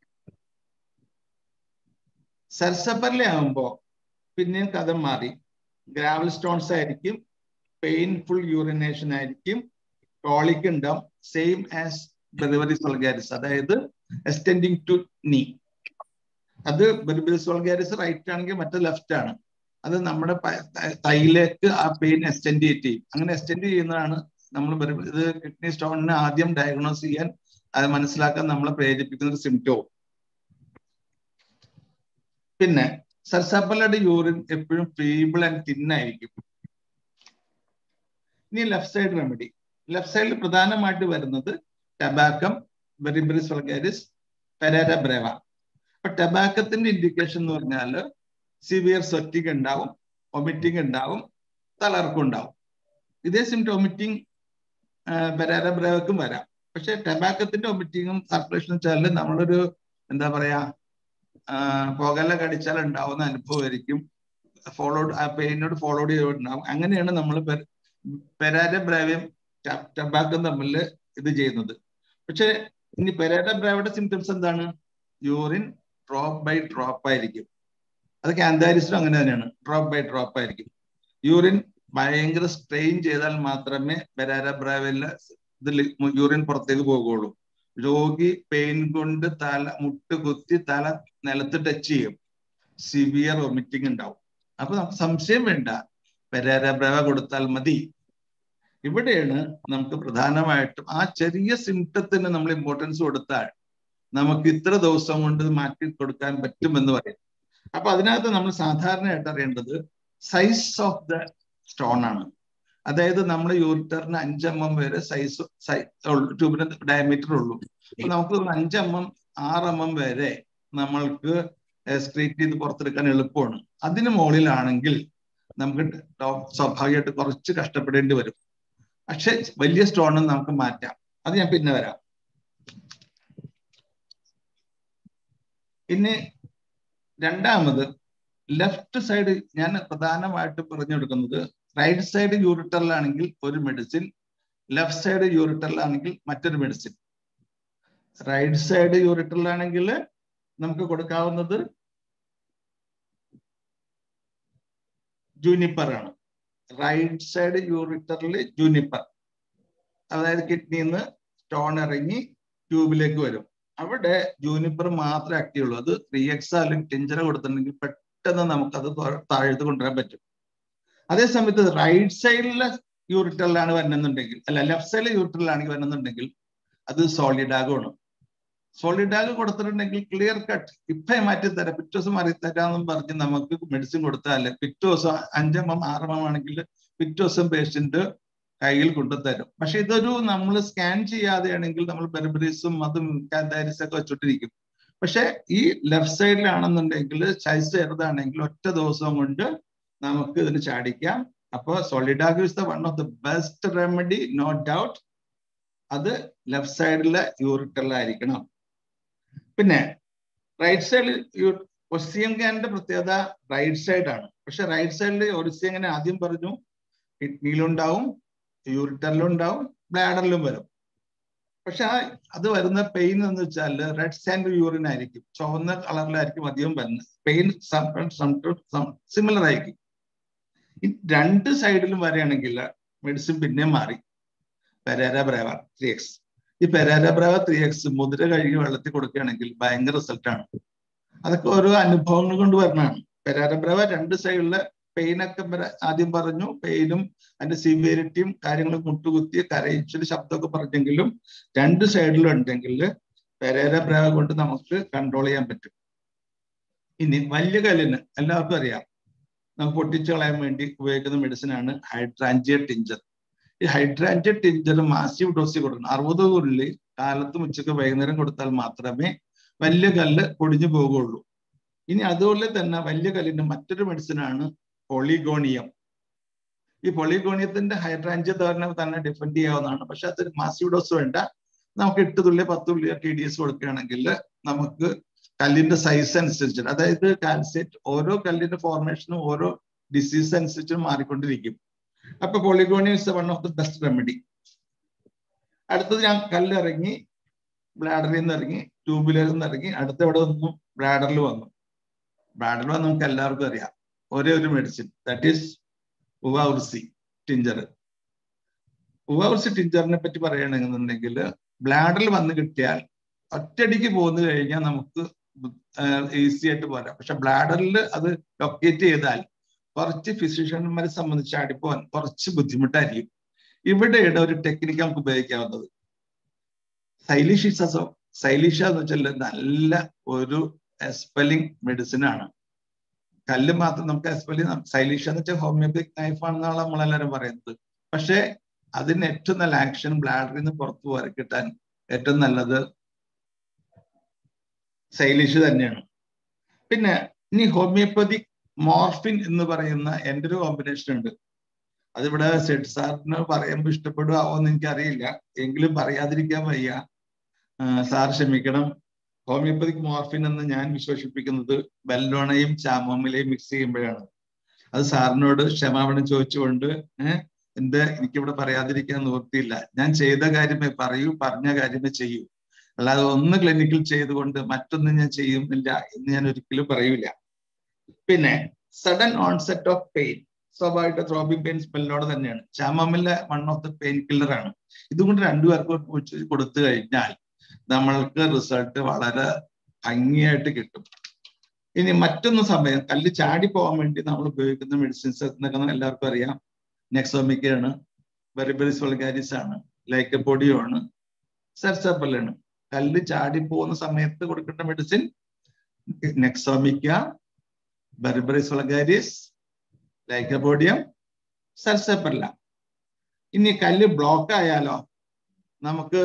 സർസപ്പറിലെ ആകുമ്പോ പിന്നെയും കഥ മാറി ഗ്രാവൽ സ്റ്റോൺസ് ആയിരിക്കും പെയിൻഫുൾ യൂറിനേഷൻ ആയിരിക്കും ടോളിക് ഉണ്ടാവും സെയിം ആസ് ബെറിവറി സൊൾഗാരിസ് അതായത് എക്സ്റ്റെൻഡിങ് ടു നീ അത് ബെർബിലിസ് വൾഗാരിസ് റൈറ്റ് ആണെങ്കിൽ മറ്റേ ലെഫ്റ്റ് ആണ് അത് നമ്മുടെ പ- ത- തൈയിലേക്ക് ആ പെയിൻ എക്സ്റ്റെൻഡ് ചെയ്യും അങ്ങനെ എക്സ്റ്റെൻഡ് ചെയ്യുന്നതാണ് നമ്മൾ ഇത് കിഡ്നി സ്റ്റോണിനെ ആദ്യം ഡയഗ്നോസ് ചെയ്യാൻ അത് മനസ്സിലാക്കാൻ നമ്മളെ പ്രേരിപ്പിക്കുന്ന ഒരു സിംറ്റവും പിന്നെ സർസാപ്പലയുടെ യൂറിൻ എപ്പോഴും ഫീബിൾ ആൻഡ് തിൻ ആയിരിക്കും ഇനി ലെഫ്റ്റ് സൈഡ് റെമഡി ലെഫ്റ്റ് സൈഡിൽ പ്രധാനമായിട്ട് വരുന്നത് ടബാക്കം ബെറിബറിസ് വൾഗാരിസ് പെരേര ബ്രേവ അപ്പൊ ടബാക്കത്തിന്റെ ഇൻഡിക്കേഷൻ എന്ന് പറഞ്ഞാൽ സിവിയർ സ്വറ്റിംഗ് ഉണ്ടാവും വൊമിറ്റിംഗ് ഉണ്ടാവും തളർക്കും ഉണ്ടാവും ഇതേ സിംറ്റം വൊമിറ്റിംഗ് പെരേര ബ്രേവക്കും വരാം പക്ഷെ ടബാക്കത്തിന്റെ വൊമിറ്റിങ്ങും സർക്കുലേഷൻ വെച്ചാൽ നമ്മളൊരു എന്താ പറയാ പുകല കടിച്ചാൽ ഉണ്ടാവുന്ന അനുഭവമായിരിക്കും ഫോളോഡ് ആ പെയിനോട് ഫോളോഡ് ചെയ്തിട്ടുണ്ടാവും അങ്ങനെയാണ് നമ്മൾ പെരാര ബ്രാവ്യം ടബാക്കും തമ്മിൽ ഇത് ചെയ്യുന്നത് പക്ഷെ ഇനി പെരാര ബ്രാവയുടെ സിംറ്റംസ് എന്താണ് യൂറിൻ ഡ്രോപ്പ് ബൈ ഡ്രോപ്പ് ആയിരിക്കും അത് കാന്താരിസിലും അങ്ങനെ തന്നെയാണ് ഡ്രോപ്പ് ബൈ ഡ്രോപ്പ് ആയിരിക്കും യൂറിൻ ഭയങ്കര സ്ട്രെയിൻ ചെയ്താൽ മാത്രമേ പെരാര ബ്രാവയിലെ ഇതിൽ യൂറിൻ പുറത്തേക്ക് പോകുള്ളൂ രോഗി പെയിൻ കൊണ്ട് തല മുട്ട് കുത്തി തല നിലത്ത് ടച്ച് ചെയ്യും സിവിയർ വൊമിറ്റിംഗ് ഉണ്ടാവും അപ്പൊ നമുക്ക് സംശയം വേണ്ട പെരാര ബ്രവ കൊടുത്താൽ മതി ഇവിടെയാണ് നമുക്ക് പ്രധാനമായിട്ടും ആ ചെറിയ സിംറ്റത്തിന് നമ്മൾ ഇമ്പോർട്ടൻസ് കൊടുത്താൽ നമുക്ക് ഇത്ര ദിവസം കൊണ്ട് മാറ്റി കൊടുക്കാൻ പറ്റുമെന്ന് പറയും അപ്പൊ അതിനകത്ത് നമ്മൾ സാധാരണയായിട്ട് അറിയേണ്ടത് സൈസ് ഓഫ് ദ സ്റ്റോൺ ആണ് അതായത് നമ്മുടെ യൂറിറ്ററിന് അഞ്ച് എം എം വരെ സൈസ് ട്യൂബിന് ഡയമീറ്റർ ഉള്ളൂ അപ്പൊ നമുക്ക് അഞ്ച് എം എം ആറ് എം എം വരെ നമ്മൾക്ക് സ്ട്രീറ്റ് ചെയ്ത് പുറത്തെടുക്കാൻ എളുപ്പമാണ് അതിന് മുകളിലാണെങ്കിൽ നമുക്ക് സ്വാഭാവികമായിട്ട് കുറച്ച് കഷ്ടപ്പെടേണ്ടി വരും പക്ഷെ വലിയ സ്റ്റോണും നമുക്ക് മാറ്റാം അത് ഞാൻ പിന്നെ വരാം ഇനി രണ്ടാമത് ലെഫ്റ്റ് സൈഡ് ഞാൻ പ്രധാനമായിട്ട് പറഞ്ഞു കൊടുക്കുന്നത് റൈറ്റ് സൈഡ് യൂറിറ്ററിലാണെങ്കിൽ ഒരു മെഡിസിൻ ലെഫ്റ്റ് സൈഡ് യൂറിറ്ററിലാണെങ്കിൽ മറ്റൊരു മെഡിസിൻ റൈറ്റ് സൈഡ് യൂറിറ്ററിലാണെങ്കിൽ നമുക്ക് കൊടുക്കാവുന്നത് ജൂനിപ്പർ ആണ് റൈറ്റ് സൈഡ് യൂറിറ്ററിൽ ജൂനിപ്പർ അതായത് കിഡ്നിയിൽ നിന്ന് സ്റ്റോൺ ഇറങ്ങി ട്യൂബിലേക്ക് വരും അവിടെ ജൂനിപ്പർ മാത്രമേ ആക്റ്റീവ് ഉള്ളൂ അത് ത്രീ എക്സ് അല്ലെങ്കിൽ ടെഞ്ചറ കൊടുത്തിട്ടുണ്ടെങ്കിൽ പെട്ടെന്ന് നമുക്കത് താഴത്ത് കൊണ്ടുവരാൻ പറ്റും അതേ സമയത്ത് റൈറ്റ് സൈഡിലെ യൂറിറ്ററിലാണ് വരുന്നുണ്ടെങ്കിൽ അല്ല ലെഫ്റ്റ് സൈഡിലെ യൂറിറ്ററിലാണെങ്കിൽ വരുന്നുണ്ടെങ്കിൽ അത് സോളിഡാഗാണ് സോളിഡാഗ് കൊടുത്തിട്ടുണ്ടെങ്കിൽ ക്ലിയർ കട്ട് ഇപ്പൊ മാറ്റി തരാം പിറ്റേ ദിവസം മാറി തരാമെന്നും പറഞ്ഞ് നമുക്ക് മെഡിസിൻ കൊടുത്താൽ പിറ്റേ ദിവസം അഞ്ചെണ്ണം ആറെണ്ണം ആണെങ്കിൽ പിറ്റേ ദിവസം പേഷ്യന്റ് കയ്യിൽ കൊണ്ടുതരും പക്ഷെ ഇതൊരു നമ്മൾ സ്കാൻ ചെയ്യാതെയാണെങ്കിൽ നമ്മൾ പെർബറീസും അതും കാന്താരിസും ഒക്കെ വെച്ചോണ്ടിരിക്കും പക്ഷെ ഈ ലെഫ്റ്റ് സൈഡിലാണെന്നുണ്ടെങ്കിൽ സൈസ് ചെറുതാണെങ്കിൽ ഒറ്റ ദിവസം കൊണ്ട് നമുക്ക് ഇതിന് ചാടിക്കാം അപ്പോൾ solidago is the one of the best remedy no doubt അത് ലെഫ്റ്റ് സൈഡിലെ യൂറിറ്ററിലായിരിക്കണം പിന്നെ റൈറ്റ് സൈഡിൽ ഒസിയം ക്യാനിന്റെ പ്രത്യേകത റൈറ്റ് സൈഡ് ആണ് പക്ഷെ റൈറ്റ് സൈഡിൽ ഒറിസിയങ്ങനെ ആദ്യം പറഞ്ഞു കിഡ്നിയിലുണ്ടാവും യൂറിറ്ററിലും ഉണ്ടാവും ബ്ലാഡറിലും വരും പക്ഷെ ആ അത് വരുന്ന പെയിൻ എന്ന് വെച്ചാൽ റെഡ് സാൻഡ് യൂറിൻ ആയിരിക്കും ചുവന്ന കളറിലായിരിക്കും അധികം വരുന്നത് പെയിൻ സിമിലർ ആയിരിക്കും ഈ രണ്ട് സൈഡിലും വരികയാണെങ്കിൽ മെഡിസിൻ പിന്നെ മാറി പെരേര ബ്രേവ ത്രീ എക്സ് ഈ പെരേര ബ്രേവ ത്രീ എക്സ് മുതിര കഴുകി വെള്ളത്തിൽ കൊടുക്കുകയാണെങ്കിൽ ഭയങ്കര റിസൾട്ടാണ് അതൊക്കെ ഓരോ അനുഭവങ്ങൾ കൊണ്ട് വരണതാണ് പെരേര ബ്രേവ രണ്ട് സൈഡിലെ പെയിനൊക്കെ ആദ്യം പറഞ്ഞു പെയിനും അതിന്റെ സിവിയറിറ്റിയും കാര്യങ്ങളും മുട്ടുകുത്തി കരയിച്ചൊരു ശബ്ദമൊക്കെ പറഞ്ഞെങ്കിലും രണ്ട് സൈഡിലും ഉണ്ടെങ്കിൽ പെരേര ബ്രേവ കൊണ്ട് നമുക്ക് കൺട്രോൾ ചെയ്യാൻ പറ്റും ഇനി വലിയ കല്ലിന് എല്ലാവർക്കും അറിയാം നമുക്ക് പൊട്ടിച്ചു കളയാൻ വേണ്ടി ഉപയോഗിക്കുന്ന മെഡിസിൻ ആണ് ഹൈഡ്രാഞ്ചിയ ടിഞ്ചർ ഈ ഹൈഡ്രാഞ്ചിയ ടിഞ്ചർ മാസീവ് ഡോസിൽ കൊടുക്കണം അറുപത് ഉള്ളി കാലത്തും ഉച്ചക്ക് വൈകുന്നേരം കൊടുത്താൽ മാത്രമേ വലിയ കല്ല് പൊടിഞ്ഞു പോകുള്ളൂ ഇനി അതുപോലെ തന്നെ വലിയ കല്ലിന്റെ മറ്റൊരു മെഡിസിൻ ആണ് പൊളിഗോണിയം ഈ പൊളിഗോണിയത്തിന്റെ ഹൈഡ്രാഞ്ചിയ ധാരണ തന്നെ ഡിഫെൻഡ് ചെയ്യാവുന്നതാണ് പക്ഷെ അത് മാസീവ് ഡോസ് വേണ്ട നമുക്ക് എട്ട് തുള്ളി പത്ത് തുള്ളി ടി ഡി എസ് കൊടുക്കുകയാണെങ്കിൽ നമുക്ക് കല്ലിന്റെ സൈസ് അനുസരിച്ചിട്ട് അതായത് കാൽസൈറ്റ് ഓരോ കല്ലിന്റെ ഫോർമേഷനും ഓരോ ഡിസീസ് അനുസരിച്ച് മാറിക്കൊണ്ടിരിക്കും അപ്പൊ polygonum is one of the best remedy അടുത്തത് ഞാൻ കല്ലിറങ്ങി ബ്ലാഡറിൽ നിന്ന് ഇറങ്ങി ട്യൂബിലിൽ നിന്ന് ഇറങ്ങി അടുത്ത എവിടെ വന്നു ബ്ലാഡറിൽ വന്നു ബ്ലാഡറിൽ വന്ന് നമുക്ക് എല്ലാവർക്കും അറിയാം ഒരേ ഒരു medicine that is uva ursi tincture uva ursi ടിഞ്ചറിനെ പറ്റി പറയുകയാണെന്നുണ്ടെങ്കിൽ ബ്ലാഡറിൽ വന്ന് കിട്ടിയാൽ ഒറ്റയടിക്ക് പോന്നു കഴിഞ്ഞാൽ നമുക്ക് ഈസി ആയിട്ട് പോരാ പക്ഷെ ബ്ലാഡറിൽ അത് ലൊക്കേറ്റ് ചെയ്താൽ കുറച്ച് ഫിസിഷ്യന്മാരെ സംബന്ധിച്ച് അടിപ്പോവാൻ കുറച്ച് ബുദ്ധിമുട്ടായിരിക്കും ഇവിടെയാണ് ഒരു ടെക്നിക്ക് നമുക്ക് ഉപയോഗിക്കാവുന്നത് സൈലിഷിസോ സൈലിഷ എന്ന് വെച്ചാൽ നല്ല ഒരു എസ്പെല്ലിംഗ് മെഡിസിൻ ആണ് കല്ല് മാത്രം നമുക്ക് എസ്പെല്ലിംഗ് സൈലിഷ എന്ന് വെച്ചാൽ ഹോമിയോപ്പതിക് നൈഫ് ആണെന്നാണ് നമ്മളെല്ലാവരും പറയുന്നത് പക്ഷെ അതിന് ഏറ്റവും നല്ല ആക്ഷൻ ബ്ലാഡറിൽ നിന്ന് പുറത്തു പോരാ കിട്ടാൻ ഏറ്റവും നല്ലത് സൈലിഷ് തന്നെയാണ് പിന്നെ ഇനി ഹോമിയോപ്പതിക് മോർഫിൻ എന്ന് പറയുന്ന എൻ്റെ ഒരു കോമ്പിനേഷൻ ഉണ്ട് അതിവിടെ സെഡ് സാറിന് പറയുമ്പോൾ ഇഷ്ടപ്പെടുമോ എന്ന് എനിക്കറിയില്ല എങ്കിലും പറയാതിരിക്കാൻ വയ്യ സാർ ക്ഷമിക്കണം ഹോമിയോപ്പതിക് മോർഫിൻ എന്ന് ഞാൻ വിശ്വസിപ്പിക്കുന്നത് ബെല്ലോണയും ചാമോമിലയും മിക്സ് ചെയ്യുമ്പോഴാണ് അത് സാറിനോട് ക്ഷമാപണം ചോദിച്ചുകൊണ്ട് ഏഹ് എന്റെ എനിക്കിവിടെ പറയാതിരിക്കാൻ നിവൃത്തിയില്ല ഞാൻ ചെയ്ത കാര്യമേ പറയൂ പറഞ്ഞ കാര്യമേ ചെയ്യൂ അല്ലാതെ ഒന്ന് ക്ലിനിക്കിൽ ചെയ്തുകൊണ്ട് മറ്റൊന്നും ഞാൻ ചെയ്യുന്നില്ല എന്ന് ഞാൻ ഒരിക്കലും പറയൂല പിന്നെ സഡൻ ഓൺസെറ്റ് ഓഫ് പെയിൻ സ്വാഭാവികമായിട്ട് ത്രോബിംഗ് പെയിൻ സ്മെല്ലോടെ തന്നെയാണ് ചാമമിലെ one of the pain killer ആണ് ഇതുകൊണ്ട് രണ്ടുപേർക്ക് കൊടുത്തു കഴിഞ്ഞാൽ നമ്മൾക്ക് റിസൾട്ട് വളരെ ഭംഗിയായിട്ട് കിട്ടും ഇനി മറ്റൊന്ന് സമയം കല്ല് ചാടി പോകാൻ വേണ്ടി നമ്മൾ ഉപയോഗിക്കുന്ന മെഡിസിൻസ് എന്നൊക്കെ എല്ലാവർക്കും അറിയാം നെക്സോമിക്കയാണ് വെറിബെറിസ് വൾഗാരിസ് ആണ് ലൈക്കപ്പൊടിയോ ആണ് സെർസപ്പലാണ് കല്ല് ചാടി പോകുന്ന സമയത്ത് കൊടുക്കേണ്ട മെഡിസിൻ നെക്സോമിക്ക ബെറിബറിസ് വൾഗാരിസ് ലൈക്കബോഡിയം സെർസപ്പല്ല ഇനി കല്ല് ബ്ലോക്ക് ആയാലോ നമുക്ക്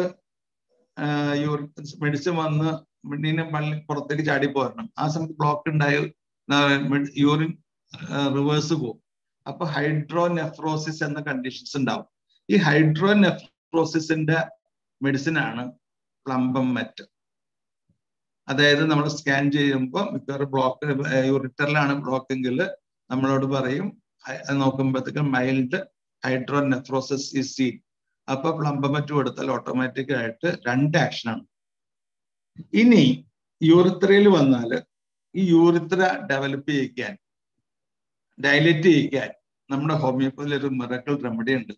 മെഡിസിൻ വന്ന് മണ്ണിനെ പള്ളി പുറത്തേക്ക് ചാടി പോരണം ആ സമയത്ത് ബ്ലോക്ക് ഉണ്ടായാൽ യൂറിൻ റിവേഴ്സ് പോകും അപ്പൊ ഹൈഡ്രോനെഫ്രോസിസ് എന്ന കണ്ടീഷൻസ് ഉണ്ടാവും ഈ ഹൈഡ്രോനെഫ്രോസിസിന്റെ മെഡിസിൻ ആണ് പ്ലംബം മെറ്റ് അതായത് നമ്മൾ സ്കാൻ ചെയ്യുമ്പോൾ മിക്കവാറും ബ്ലോക്ക് യൂറിറ്ററിലാണ് ബ്ലോക്കെങ്കിൽ നമ്മളോട് പറയും നോക്കുമ്പോഴത്തേക്കും മൈൽഡ് ഹൈഡ്രോനെഫ്രോസിസ് ഈ സീ അപ്പൊ പ്ലംബമറ്റ് കൊടുത്താൽ ഓട്ടോമാറ്റിക് ആയിട്ട് രണ്ട് ആക്ഷനാണ് ഇനി യൂറിത്രയിൽ വന്നാൽ ഈ യൂറിത്ര ഡെവലപ്പ് ചെയ്യിക്കാൻ ഡയലറ്റ് ചെയ്യിക്കാൻ നമ്മുടെ ഹോമിയോപ്പതിയിൽ ഒരു മിറക്കിൾ റെമഡി ഉണ്ട്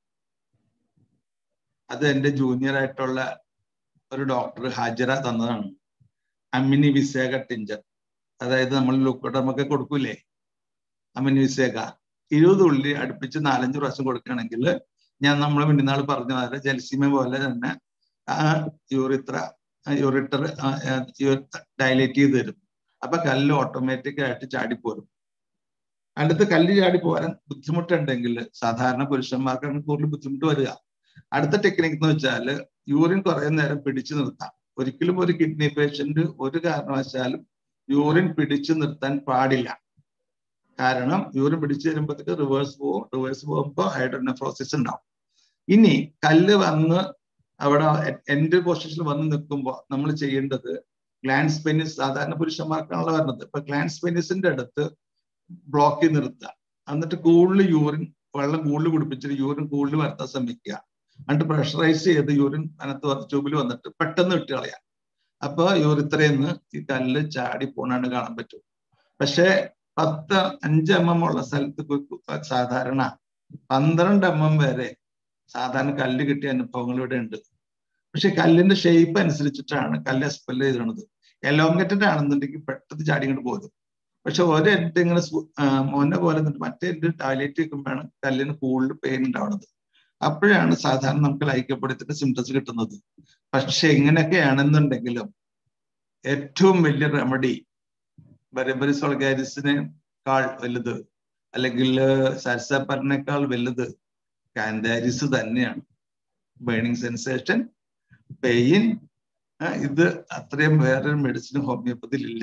അത് എൻ്റെ ജൂനിയർ ആയിട്ടുള്ള ഒരു ഡോക്ടർ ഹാജര തന്നതാണ് അമ്മിനി വിസേക ടിഞ്ചർ അതായത് നമ്മൾ ലുക്കോട്ടമൊക്കെ കൊടുക്കൂലേ അമ്മിനി വിസേക ഇരുപത് ഉള്ളി അടുപ്പിച്ച് നാലഞ്ച് പ്രാവശ്യം കൊടുക്കുകയാണെങ്കിൽ ഞാൻ നമ്മൾ മിന്നാൾ പറഞ്ഞ പോലെ ജലസീമ പോലെ തന്നെ ആ യൂറിത്ര യൂറിറ്റർ ഡയലേറ്റ് ചെയ്ത് തരും അപ്പൊ കല്ല് ഓട്ടോമാറ്റിക് ആയിട്ട് ചാടിപ്പോരും അടുത്ത് കല്ല് ചാടി പോരാൻ ബുദ്ധിമുട്ടുണ്ടെങ്കിൽ സാധാരണ പുരുഷന്മാർക്കാണ് കൂടുതൽ ബുദ്ധിമുട്ട് വരിക അടുത്ത ടെക്നിക്ക് എന്ന് വെച്ചാൽ യൂറിൻ കുറെ നേരം പിടിച്ചു നിർത്താം ഒരിക്കലും ഒരു കിഡ്നി പേഷ്യന്റ് ഒരു കാരണവശാലും യൂറിൻ പിടിച്ചു നിർത്താൻ പാടില്ല കാരണം യൂറിൻ പിടിച്ചു തരുമ്പോഴത്തേക്ക് റിവേഴ്സ് പോകും റിവേഴ്സ് പോകുമ്പോൾ ഹൈഡ്രോനെഫ്രോസിസ് ഉണ്ടാവും ഇനി കല്ല് വന്ന് അവിടെ എൻഡ് പൊസിഷനിൽ വന്ന് നിൽക്കുമ്പോൾ നമ്മൾ ചെയ്യേണ്ടത് ഗ്ലാൻസ് പെനിസ് സാധാരണ പുരുഷന്മാർക്കാണല്ലോ വരുന്നത് ഇപ്പൊ ഗ്ലാൻസ് പെനിസിന്റെ അടുത്ത് ബ്ലോക്ക് ചെയ്ത് നിർത്തുക എന്നിട്ട് കൂടുതൽ യൂറിൻ വെള്ളം കൂടുതൽ കുടിപ്പിച്ചിട്ട് യൂറിൻ കൂടുതൽ വരുത്താൻ ശ്രമിക്കുക എന്നിട്ട് പ്രഷറൈസ് ചെയ്ത് യൂറിൻ അതിനകത്ത് ട്യൂബിൽ വന്നിട്ട് പെട്ടെന്ന് വിട്ട് കളയാം അപ്പൊ യൂറിത്രയെന്ന് ഈ കല്ല് ചാടി പോണാണ് കാണാൻ പറ്റും പക്ഷെ പത്ത് അഞ്ച് എം എം ഉള്ള സ്ഥലത്ത് സാധാരണ പന്ത്രണ്ട് എം എം വരെ സാധാരണ കല്ല് കിട്ടിയ അനുഭവങ്ങൾ ഇവിടെ ഉണ്ട് പക്ഷെ കല്ലിന്റെ ഷേപ്പ് അനുസരിച്ചിട്ടാണ് കല്ല് എക്സ്പെൽ ചെയ്തിരുന്നത് എലോങ്കറ്റഡ് ആണെന്നുണ്ടെങ്കിൽ പെട്ടെന്ന് ചാടി ഇങ്ങോട്ട് പോകും പക്ഷെ ഒരു എഡ് ഇങ്ങനെ മോനെ പോലെ മറ്റേ എഡ് ടോയ്ലറ്റ് വെക്കുമ്പോഴാണ് കല്ലിന് കൂടുതൽ പെയിൻ ഉണ്ടാവുന്നത് അപ്പോഴാണ് സാധാരണ നമുക്ക് ലൈക്കപ്പെടുത്തിന്റെ സിംറ്റംസ് കിട്ടുന്നത് പക്ഷെ എങ്ങനെയൊക്കെയാണെന്നുണ്ടെങ്കിലും ഏറ്റവും വലിയ റെമഡി ബരബരിസ് വൾഗാരിസിനേക്കാൾ വലുത് അല്ലെങ്കിൽ സൽസപ്പറിനേക്കാൾ വലുത് കാന്താരിസ് തന്നെയാണ് ബേണിംഗ് സെൻസേഷൻ പെയിൻ ഇത് അത്രയും വേറൊരു മെഡിസിൻ ഹോമിയോപ്പതിയിൽ ഇല്ല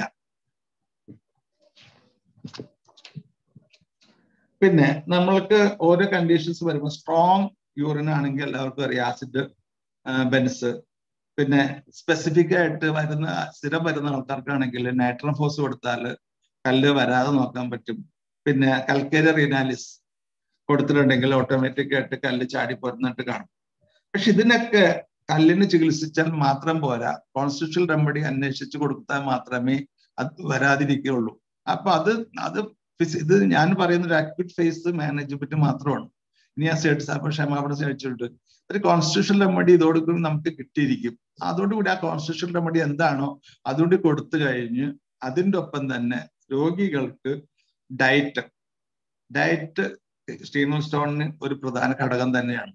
പിന്നെ നമ്മൾക്ക് ഓരോ കണ്ടീഷൻസ് വരുമ്പോൾ സ്ട്രോങ് യൂറിൻ ആണെങ്കിൽ എല്ലാവർക്കും അറിയാം ആസിഡ് ബെൻസ് പിന്നെ സ്പെസിഫിക് ആയിട്ട് വരുന്ന സ്ഥിരം വരുന്ന ആൾക്കാർക്കാണെങ്കിൽ നൈട്രം ഫോസ് കൊടുത്താൽ കല്ല് വരാതെ നോക്കാൻ പറ്റും പിന്നെ കൽക്കേരിയ റീനാലിസ് കൊടുത്തിട്ടുണ്ടെങ്കിൽ ഓട്ടോമാറ്റിക് ആയിട്ട് കല്ല് ചാടി പോരുന്നിട്ട് കാണും പക്ഷെ ഇതിനൊക്കെ കല്ലിന് ചികിത്സിച്ചാൽ മാത്രം പോരാ കോൺസ്റ്റിറ്റ്യൂഷൽ റെമഡി അന്വേഷിച്ച് കൊടുത്താൽ മാത്രമേ അത് വരാതിരിക്കുകയുള്ളൂ അപ്പൊ അത് അത് ഇത് ഞാൻ പറയുന്ന ഒരു അക്യൂട്ട് ഫേസ് മാനേജ്മെന്റ് മാത്രമാണ് ഇനി ആ സ്റ്റേറ്റ് സാപ്പ് ക്ഷമാപണം ചോദിച്ചിട്ടുണ്ട് ഒരു കോൺസ്റ്റിറ്റ്യൂഷൻ റെമഡി ഇതോടുകൂടി നമുക്ക് കിട്ടിയിരിക്കും അതോടുകൂടി ആ കോൺസ്റ്റിറ്റ്യൂഷൻ റെമഡി എന്താണോ അതുകൊണ്ട് കൊടുത്തു കഴിഞ്ഞ് അതിൻ്റെ ഒപ്പം തന്നെ രോഗികൾക്ക് ഡയറ്റ് ഡയറ്റ് സ്റ്റീനൽ സ്റ്റോണിന് ഒരു പ്രധാന ഘടകം തന്നെയാണ്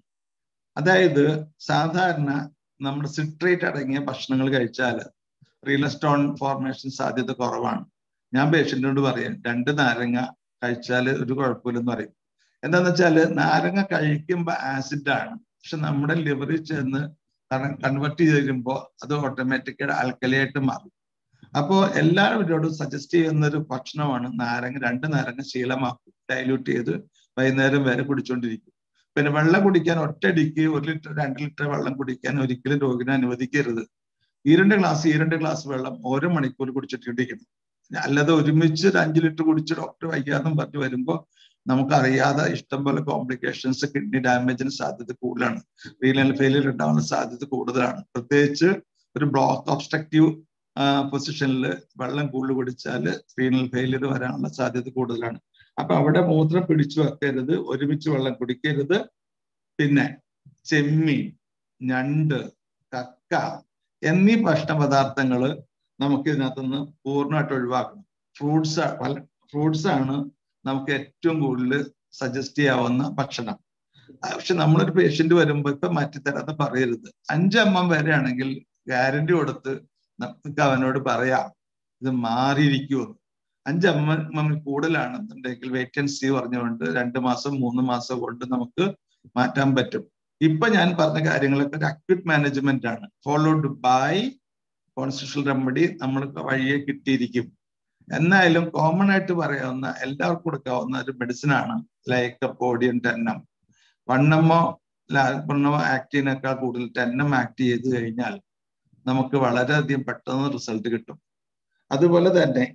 അതായത് സാധാരണ നമ്മുടെ സിട്രേറ്റ് അടങ്ങിയ ഭക്ഷണങ്ങൾ കഴിച്ചാൽ റീനൽ സ്റ്റോൺ ഫോർമേഷൻ സാധ്യത കുറവാണ് ഞാൻ പേഷ്യന്റിനോട് പറയും രണ്ട് നാരങ്ങ കഴിച്ചാൽ ഒരു കുഴപ്പമില്ലെന്ന് പറയും എന്താന്ന് വെച്ചാൽ നാരങ്ങ കഴിക്കുമ്പോൾ ആസിഡാണ് പക്ഷെ നമ്മുടെ ലിവറിൽ ചെന്ന് കൺവേർട്ട് ചെയ്ത് വരുമ്പോൾ അത് ഓട്ടോമാറ്റിക്കായിട്ട് ആൽക്കലിയായിട്ട് മാറും അപ്പോൾ എല്ലാവരോടും സജസ്റ്റ് ചെയ്യുന്ന ഒരു ഭക്ഷണമാണ് നാരങ്ങ രണ്ട് നാരങ്ങ ശീലമാക്കും ഡൈല്യൂട്ട് ചെയ്ത് വൈകുന്നേരം വരെ കുടിച്ചുകൊണ്ടിരിക്കും പിന്നെ വെള്ളം കുടിക്കാൻ ഒറ്റയടിക്ക് ഒരു ലിറ്റർ രണ്ട് ലിറ്റർ വെള്ളം കുടിക്കാൻ ഒരിക്കലും രോഗിനെ അനുവദിക്കരുത് ഈ രണ്ട് ഗ്ലാസ് ഈ രണ്ട് ഗ്ലാസ് വെള്ളം ഓരോ മണിക്കൂർ കുടിച്ചിട്ടിരിക്കണം അല്ലാതെ ഒരുമിച്ച് ഒരു അഞ്ച് ലിറ്റർ കുടിച്ച് ഡോക്ടർ വയ്യാന്നും പറഞ്ഞു വരുമ്പോൾ നമുക്കറിയാതെ ഇഷ്ടംപോലെ കോംപ്ലിക്കേഷൻസ് കിഡ്നി ഡാമേജിന് സാധ്യത കൂടുതലാണ് റീനൽ ഫെയിലിയർ ഉണ്ടാവാനുള്ള സാധ്യത കൂടുതലാണ് പ്രത്യേകിച്ച് ഒരു ബ്ലോക്ക് ഒബ്സ്ട്രക്റ്റീവ് പൊസിഷനിൽ വെള്ളം കൂടുതൽ കുടിച്ചാൽ റീനൽ ഫെയിലിയർ വരാനുള്ള സാധ്യത കൂടുതലാണ് അപ്പൊ അവിടെ മൂത്രം പിടിച്ചു വെക്കരുത് ഒരുമിച്ച് വെള്ളം കുടിക്കരുത് പിന്നെ ചെമ്മീൻ ഞണ്ട് കക്ക എന്നീ ഭക്ഷണ പദാർത്ഥങ്ങൾ നമുക്ക് ഇതിനകത്തുനിന്ന് പൂർണ്ണമായിട്ട് ഒഴിവാക്കണം ഫ്രൂട്ട്സ് ഫ്രൂട്ട്സ് ആണ് നമുക്ക് ഏറ്റവും കൂടുതൽ സജസ്റ്റ് ചെയ്യാവുന്ന ഭക്ഷണം പക്ഷെ നമ്മളൊരു പേഷ്യന്റ് വരുമ്പോ ഇപ്പൊ മാറ്റിത്തരാന്ന് പറയരുത് അഞ്ചമ്മം വരെയാണെങ്കിൽ ഗ്യാരണ്ടി കൊടുത്ത് നമുക്ക് അവനോട് പറയാം ഇത് മാറിയിരിക്കുമെന്ന് അഞ്ചമ്മ കൂടുതലാണെന്നുണ്ടെങ്കിൽ വെയിറ്റ് ആൻഡ് സി പറഞ്ഞുകൊണ്ട് രണ്ട് മാസം മൂന്ന് മാസം കൊണ്ട് നമുക്ക് മാറ്റാൻ പറ്റും ഇപ്പൊ ഞാൻ പറഞ്ഞ കാര്യങ്ങളൊക്കെ ഒരു അക്യൂട്ട് മാനേജ്മെന്റ് ആണ് ഫോളോഡ് ബൈ കോൺസ്റ്റിറ്റ്യൂഷണൽ റെമഡി നമ്മൾക്ക് വഴിയെ കിട്ടിയിരിക്കും എന്നാലും കോമൺ ആയിട്ട് പറയാവുന്ന എല്ലാവർക്കും കൊടുക്കാവുന്ന ഒരു മെഡിസിൻ ആണ് ലൈക്കപ്പോഡിയം ടെന്നം വണ്ണമ്മോ ലാൽപ്പണ്ണമോ ആക്ട് ചെയ്യുന്നേക്കാൾ കൂടുതൽ ടെന്നം ആക്ട് ചെയ്ത് കഴിഞ്ഞാൽ നമുക്ക് വളരെയധികം പെട്ടെന്ന് റിസൾട്ട് കിട്ടും അതുപോലെ തന്നെ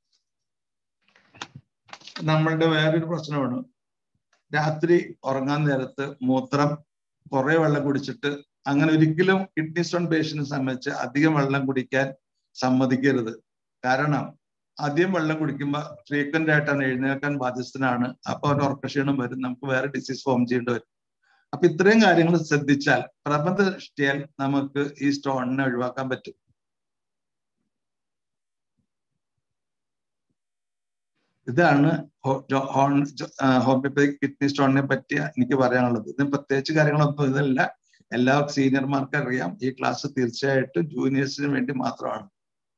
നമ്മളുടെ വേറൊരു പ്രശ്നമാണ് രാത്രി ഉറങ്ങാൻ നേരത്ത് മൂത്രം കുറെ വെള്ളം കുടിച്ചിട്ട് അങ്ങനെ ഒരിക്കലും കിഡ്നി സ്റ്റോൺ പേഷ്യനെ സംബന്ധിച്ച് അധികം വെള്ളം കുടിക്കാൻ സമ്മതിക്കരുത് കാരണം അധികം വെള്ളം കുടിക്കുമ്പോൾ ഫ്രീക്വന്റ് ആയിട്ടാണ് എഴുന്നേൽക്കാൻ ബാധ്യസ്ഥനാണ് അപ്പൊ ഒരു ഉറക്കക്ഷീണം വരും നമുക്ക് വേറെ ഡിസീസ് ഫോം ചെയ്യേണ്ടി വരും അപ്പൊ ഇത്രയും കാര്യങ്ങൾ ശ്രദ്ധിച്ചാൽ പ്രബന്ധ ദൃഷ്ടിയാൽ നമുക്ക് ഈ സ്റ്റോണിനെ ഒഴിവാക്കാൻ പറ്റും ഇതാണ് ഹോമിയോപ്പതിക് കിഡ്നി സ്റ്റോണിനെ പറ്റി എനിക്ക് പറയാനുള്ളത് ഇതിന് പ്രത്യേകിച്ച് കാര്യങ്ങളൊന്നും ഇതല്ല എല്ലാ സീനിയർമാർക്കും അറിയാം ഈ ക്ലാസ് തീർച്ചയായിട്ടും ജൂനിയേഴ്സിന് വേണ്ടി മാത്രമാണ്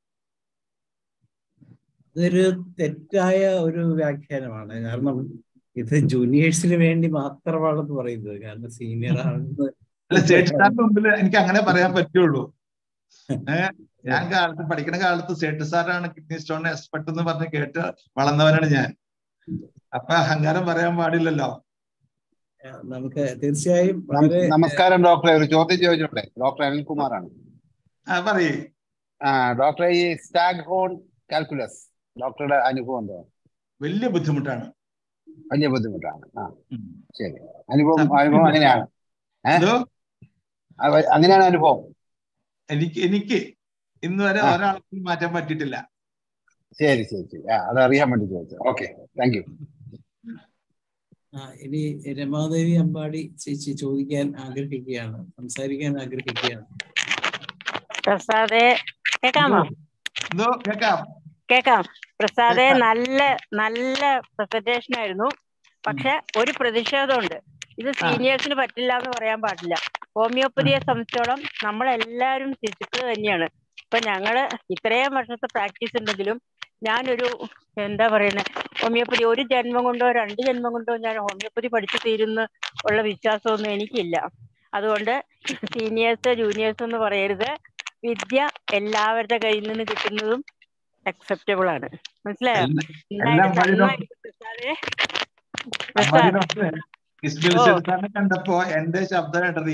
ഇതൊരു തെറ്റായ ഒരു വ്യാഖ്യാനമാണ് കാരണം ഇത് ജൂനിയേഴ്സിന് വേണ്ടി മാത്രമാണെന്ന് പറയുന്നത് കാരണം സീനിയർ ആണെന്ന് അല്ല ചേട്ടന്മാരുടെ മുമ്പിൽ എനിക്ക് അങ്ങനെ പറയാൻ പറ്റുള്ളൂ ഏഹ് ഞാൻ കാലത്ത് പഠിക്കുന്ന കാലത്ത് സേട്ട് സാറാണ് കിഡ്നി സ്റ്റോൺ എക്സ്പെർട്ട് എന്ന് പറഞ്ഞ് കേട്ട് വളർന്നവനാണ് ഞാൻ അപ്പൊ അഹങ്കാരം പറയാൻ പാടില്ലല്ലോ നമുക്ക് തീർച്ചയായും വളരെ നമസ്കാരം ഡോക്ടറെ ഒരു ചോദ്യം ചോദിച്ചോട്ടെ ഡോക്ടർ അനിൽകുമാറാണ് ആ പറയേ ആ ഡോക്ടറെ ഈ സ്റ്റാഗ് ഹോൺ കാൽക്കുലസ് ഡോക്ടറുടെ അനുഭവം എന്തോ വലിയ ബുദ്ധിമുട്ടാണ് വലിയ ബുദ്ധിമുട്ടാണ് ആ ഉം. ശരി അനുഭവം അനുഭവം അങ്ങനെയാണ് ഏ? എന്തോ അവ- അങ്ങനെയാണ് അനുഭവം എനിക്ക് എനിക്ക് ഇന്ന് വരെ ആ. ഒരാൾക്കും മാറ്റാൻ പറ്റിയിട്ടില്ല ശരി ശരി ശരി ആ അത് അറിയാൻ വേണ്ടി ചോദിച്ചത് ഓക്കെ താങ്ക് യു ആ, ഇനി രമാദേവി അമ്പാടി ചേച്ചി ചോദിക്കാൻ ആഗ്രഹിക്കുകയാണ് സംസാരിക്കാൻ ആഗ്രഹിക്കുകയാണ് പ്രസാദെ കേക്കാമോ എന്തോ കേക്കാം കേക്കാം പ്രസാദെ കേക്കാം. നല്ല നല്ല പ്രസന്റേഷൻ ആയിരുന്നു പക്ഷെ ഒരു പ്രതിഷേധമുണ്ട് ഇത് സീനിയേഴ്സിന് പറ്റില്ല എന്ന് പറയാൻ പാടില്ല ഹോമിയോപ്പതിയെ സംബന്ധിച്ചോളം നമ്മളെല്ലാവരും ശിശുക്കൾ തന്നെയാണ് ഇപ്പൊ ഞങ്ങള് ഇത്രയും വർഷത്തെ പ്രാക്ടീസ് ഉണ്ടെങ്കിലും ഞാനൊരു എന്താ പറയുന്നത് ഹോമിയോപ്പതി ഒരു ജന്മം കൊണ്ടോ രണ്ട് ജന്മം കൊണ്ടോ ഞാൻ ഹോമിയോപ്പതി പഠിച്ചു തീരുന്ന ഉള്ള വിശ്വാസമൊന്നും എനിക്കില്ല അതുകൊണ്ട് സീനിയേഴ്സ് ജൂനിയേഴ്സ് എന്ന് പറയരുത് വിദ്യ എല്ലാവരുടെ കയ്യിൽ നിന്ന് കിട്ടുന്നതും അക്സെപ്റ്റബിൾ ആണ് മനസ്സിലായോ എല്ലാം- എന്തായാലും വഴി നന്നായിട്ട് പ്രസാദേ അമ്മാടി പ്രസാദ് ഡോക്ടറെ ഇസ്ബിൽ ഓ. ചെറുത്താനെ കണ്ടപ്പോ എന്റെ ശബ്ദം ഇടറി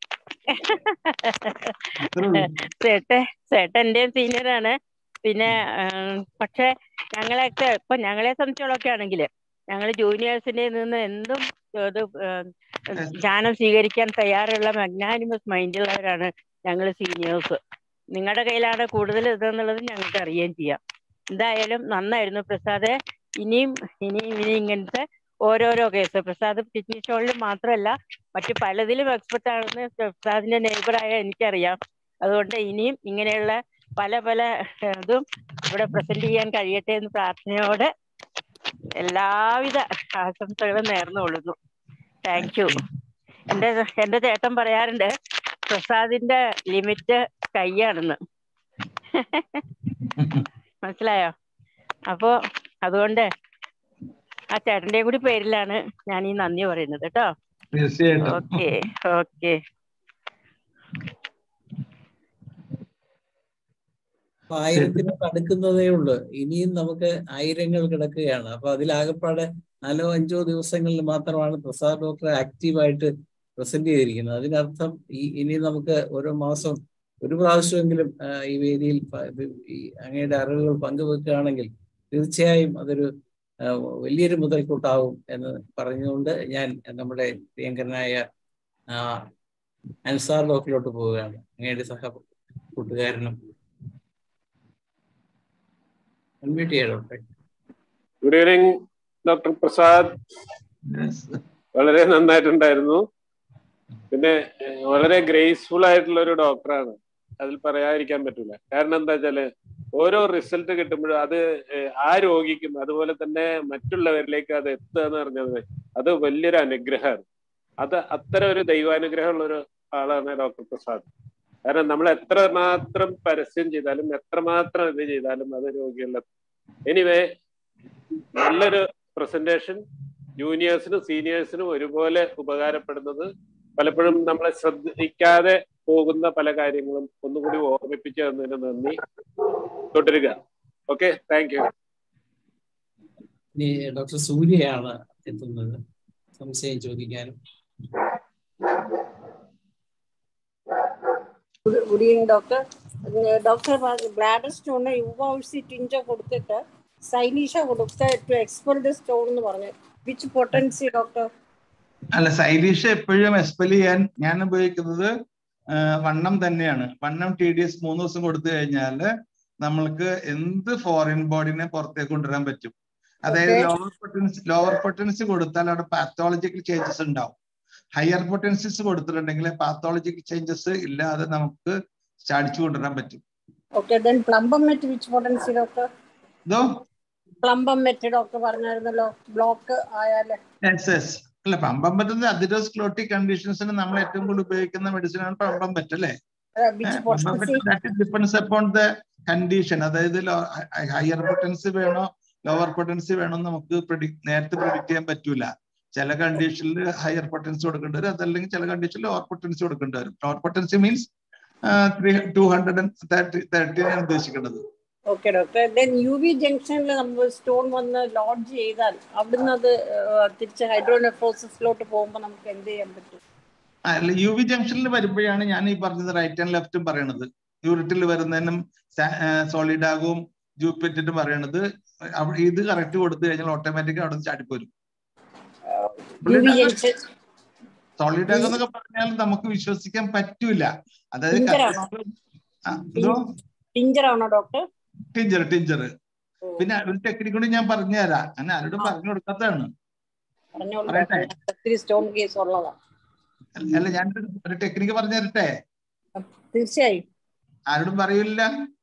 അത്രേ ഉള്ളൂ. ചേട്ടൻ ചേട്ടൻ എന്റെയും സീനിയറാണ് പിന്നെ ആം, പക്ഷെ ഞങ്ങളെയൊക്കെ ഇപ്പൊ ഞങ്ങളെ സംബന്ധിച്ചോളൊക്കെ ആണെങ്കിൽ ഞങ്ങൾ ജൂനിയേഴ്സിന്റെ നിന്ന് എന്തും ഇത് ഏം, ജ്ഞാനം സ്വീകരിക്കാൻ തയ്യാറുള്ള മഗ്നാനിമസ് മൈൻഡുള്ളവരാണ് ഞങ്ങൾ സീനിയേഴ്സ് നിങ്ങളുടെ കയ്യിലാണ് കൂടുതൽ ഇതെന്നുള്ളത് ഞങ്ങൾക്ക് അറിയുകയും ചെയ്യാം എന്തായാലും നന്നായിരുന്നു പ്രസാദ് ഇനിയും ഇനിയും ഇനി ഇങ്ങനത്തെ ഓരോരോ കേസ് പ്രസാദ് കിഡ്നി സ്റ്റോണിൽ മാത്രമല്ല മറ്റു പലതിലും എക്സ്പെർട്ട് ആണെന്ന് പ്രസാദിന്റെ നെയ്ബറായ എനിക്കറിയാം അതുകൊണ്ട് ഇനിയും ഇങ്ങനെയുള്ള പല പല ഏഹ്, ഇതും ഇവിടെ പ്രസന്റ് ചെയ്യാൻ കഴിയട്ടെ എന്ന് പ്രാർത്ഥനയോടെ എല്ലാവിധ ആശംസകളും നേർന്നുകൊള്ളുന്നു താങ്ക് യു എന്റെ എന്റെ ചേട്ടൻ പറയാറുണ്ട് പ്രസാദിന്റെ ലിമിറ്റ് കൈയാണെന്ന് മനസ്സിലായോ അപ്പോ അതുകൊണ്ട് ആ ചേട്ടന്റെ കൂടി പേരിലാണ് ഞാൻ ഈ നന്ദി പറയുന്നത് കേട്ടോ തീർച്ചയായിട്ടും ഓക്കെ ഓക്കെ അപ്പൊ ആയിരത്തിനോട് അടുക്കുന്നതേ ഉള്ളൂ ഇനിയും നമുക്ക് ആയിരങ്ങൾ കിടക്കുകയാണ് അപ്പൊ അതിലാകപ്പാടെ നാലോ അഞ്ചോ ദിവസങ്ങളിൽ മാത്രമാണ് പ്രസാദ് ഡോക്ടർ ആക്റ്റീവായിട്ട് പ്രസന്റ് ചെയ്തിരിക്കുന്നത് അതിനർത്ഥം ഈ ഇനി നമുക്ക് ഓരോ മാസം ഒരു പ്രാവശ്യമെങ്കിലും ആ, ഈ വേദിയിൽ പ- ഇത് ഈ അങ്ങയുടെ അറിവുകൾ പങ്കുവെക്കുകയാണെങ്കിൽ തീർച്ചയായും അതൊരു ആ, വലിയൊരു മുതൽക്കൂട്ടാവും എന്ന് പറഞ്ഞുകൊണ്ട് ഞാൻ നമ്മുടെ പ്രിയങ്കരനായ ആ, അൻസാർ ഡോക്ടറിലോട്ട് പോവുകയാണ് അങ്ങയുടെ സഹ കൂട്ടുകാരനും അൺമ്യൂട്ട് ചെയ്യാം ഡോക്ടറെ good evening doctor Prasad Yes. വളരെ നന്നായിട്ടുണ്ടായിരുന്നു പിന്നെ ഏഹ്, വളരെ ഗ്രേസ്ഫുൾ ആയിട്ടുള്ള ഒരു ഡോക്ടറാണ് അതിൽ പറയാതിരിക്കാൻ പറ്റില്ല കാരണം എന്താ വെച്ചാല് ഓരോ റിസൾട്ട് കിട്ടുമ്പോഴും അത് ഏഹ്, ആ രോഗിക്കും അതുപോലെ തന്നെ മറ്റുള്ളവരിലേക്ക് അത് എത്തുക എന്ന് പറഞ്ഞത് അത് വലിയൊരു അനുഗ്രഹമാണ് അത് അത്തരം ഒരു ദൈവാനുഗ്രഹമുള്ള ഒരു ആളാണ് ഡോക്ടർ പ്രസാദ് കാരണം നമ്മൾ എത്ര മാത്രം പരസ്യം ചെയ്താലും എത്രമാത്രം ഇത് ചെയ്താലും അത് രോഗികളിലെത്തും എനിവേ നല്ലൊരു പ്രസന്റേഷൻ ജൂനിയേഴ്സിനും സീനിയേഴ്സിനും ഒരുപോലെ ഉപകാരപ്പെടുന്നത് പലപ്പോഴും നമ്മളെ ശ്രദ്ധിക്കാതെ പോകുന്ന പല കാര്യങ്ങളും ഒന്നുകൂടി ഓർമ്മിപ്പിച്ചു തന്നതിന് നന്ദി തുടരുക ഓക്കെ താങ്ക് യു ഇനി ഡോക്ടർ സൂര്യയാണ് എത്തുന്നത് സംശയം ചോദിക്കാനും good evening doctor doctor bladder സ്റ്റോണിന് യുവൗസി ടിഞ്ച കൊടുത്തിട്ട് സൈനീഷ കൊടുത്ത് ടു എക്സ്പെൽ ദ സ്റ്റോൺ എന്ന് പറഞ്ഞു വിച്ച് പൊട്ടൻസി ഡോക്ടർ അല്ല സൈലീഷ് എപ്പോഴും എക്സ്പെൽ ചെയ്യാൻ ഞാൻ ഉപയോഗിക്കുന്നത് ആ, വണ്ണം തന്നെയാണ് വണ്ണം ടി ഡി എസ് മൂന്ന് ദിവസം കൊടുത്തു കഴിഞ്ഞാല് നമ്മൾക്ക് എന്ത് ഫോറിൻ ബോഡിനെ പുറത്തേക്ക് കൊണ്ടുവരാൻ പറ്റും അതായത് Okay. Lower potency lower potency കൊടുത്താൽ അവിടെ പാത്തോളജിക്കൽ ചേഞ്ചസ് ഉണ്ടാവും ഹയർ പൊട്ടൻസിസ് കൊടുത്തിട്ടുണ്ടെങ്കിൽ പാത്തോളജിക്കൽ ചേഞ്ചസ് ഇല്ലാതെ നമുക്ക് ചാടിച്ചു കൊണ്ടുവരാൻ പറ്റും okay then plumbum met which potency doctor ഇതോ പ്ലംബം മെറ്റ് ഡോക്ടർ പറഞ്ഞായിരുന്നല്ലോ ബ്ലോക്ക് ആയാല് എസ് എസ് അല്ല പമ്പം പറ്റുന്ന അതിരോസ്ക്ലോട്ടിക് കണ്ടീഷൻസിന് നമ്മൾ ഏറ്റവും കൂടുതൽ ഉപയോഗിക്കുന്ന മെഡിസിൻ ആണ് പമ്പം പറ്റ് അല്ലേ which potency depends upon the condition അതായത് ഹയർ പൊട്ടൻസി വേണോ ലോവർ പൊട്ടൻസി വേണോ എന്ന് നമുക്ക് predict- നേരത്തെ പ്രിഡിക്ട് ചെയ്യാൻ പറ്റൂല ചില കണ്ടീഷനിൽ ഹയർ പൊട്ടൻസി കൊടുക്കേണ്ടി വരും അതല്ലെങ്കിൽ ചില കണ്ടീഷനിൽ ലോവർ പൊട്ടൻസി കൊടുക്കേണ്ടി വരും lower potency means three two hundred and thirty thirty ആണ് ഉദ്ദേശിക്കുന്നത് okay doctor then U V ജംഗ്ഷനിൽ നമ്മൾ സ്റ്റോൺ വന്ന് ലോഡ്ജ് ചെയ്താൽ അവിടുന്ന് അത് ഏഹ്, തിരിച്ച് ഹൈഡ്രോനെഫ്രോസിസിലോട്ട് പോകുമ്പോൾ നമുക്ക് എന്ത് ചെയ്യാൻ പറ്റും അല്ല യു വി ജംഗ്ഷനിൽ വരുമ്പോഴാണ് ഞാൻ ഈ പറഞ്ഞത് റൈറ്റ് ആൻഡ് ലെഫ്റ്റും പറയണത് യൂറിറ്റിൽ വരുന്നതിനും സോളിഡാകും ജൂപ്പിറ്റിനും പറയണത് അവ- ഇത് കറക്റ്റ് കൊടുത്തു കഴിഞ്ഞാൽ ഓട്ടോമാറ്റിക് അവിടെ നിന്ന് ചാടിപ്പോരും യു വി ജംഗ്ഷൻ സോളിഡാകും എന്നൊക്കെ പറഞ്ഞാൽ നമുക്ക് വിശ്വസിക്കാൻ പറ്റൂല അതായത് ടിഞ്ചറാണോ? ആ, എന്തോ ടിഞ്ചറാണോ ഡോക്ടർ ടിഞ്ചർ ടിഞ്ചർ പിന്നെ ഒരു ടെക്നിക് കൂടി ഞാൻ പറഞ്ഞുതരാം ഞാൻ ആരോടും പറഞ്ഞു കൊടുക്കാത്തതാണ് പറഞ്ഞോളൂ പറയട്ടെ? ഡോക്ടർ ഒത്തിരി സ്റ്റോൺ കേസ് ഉള്ളതാണ് അല്ല ഞാൻ ഒരു ടെക്നിക്ക് പറഞ്ഞു തരട്ടെ തീർച്ചയായും ആരോടും പറയൂല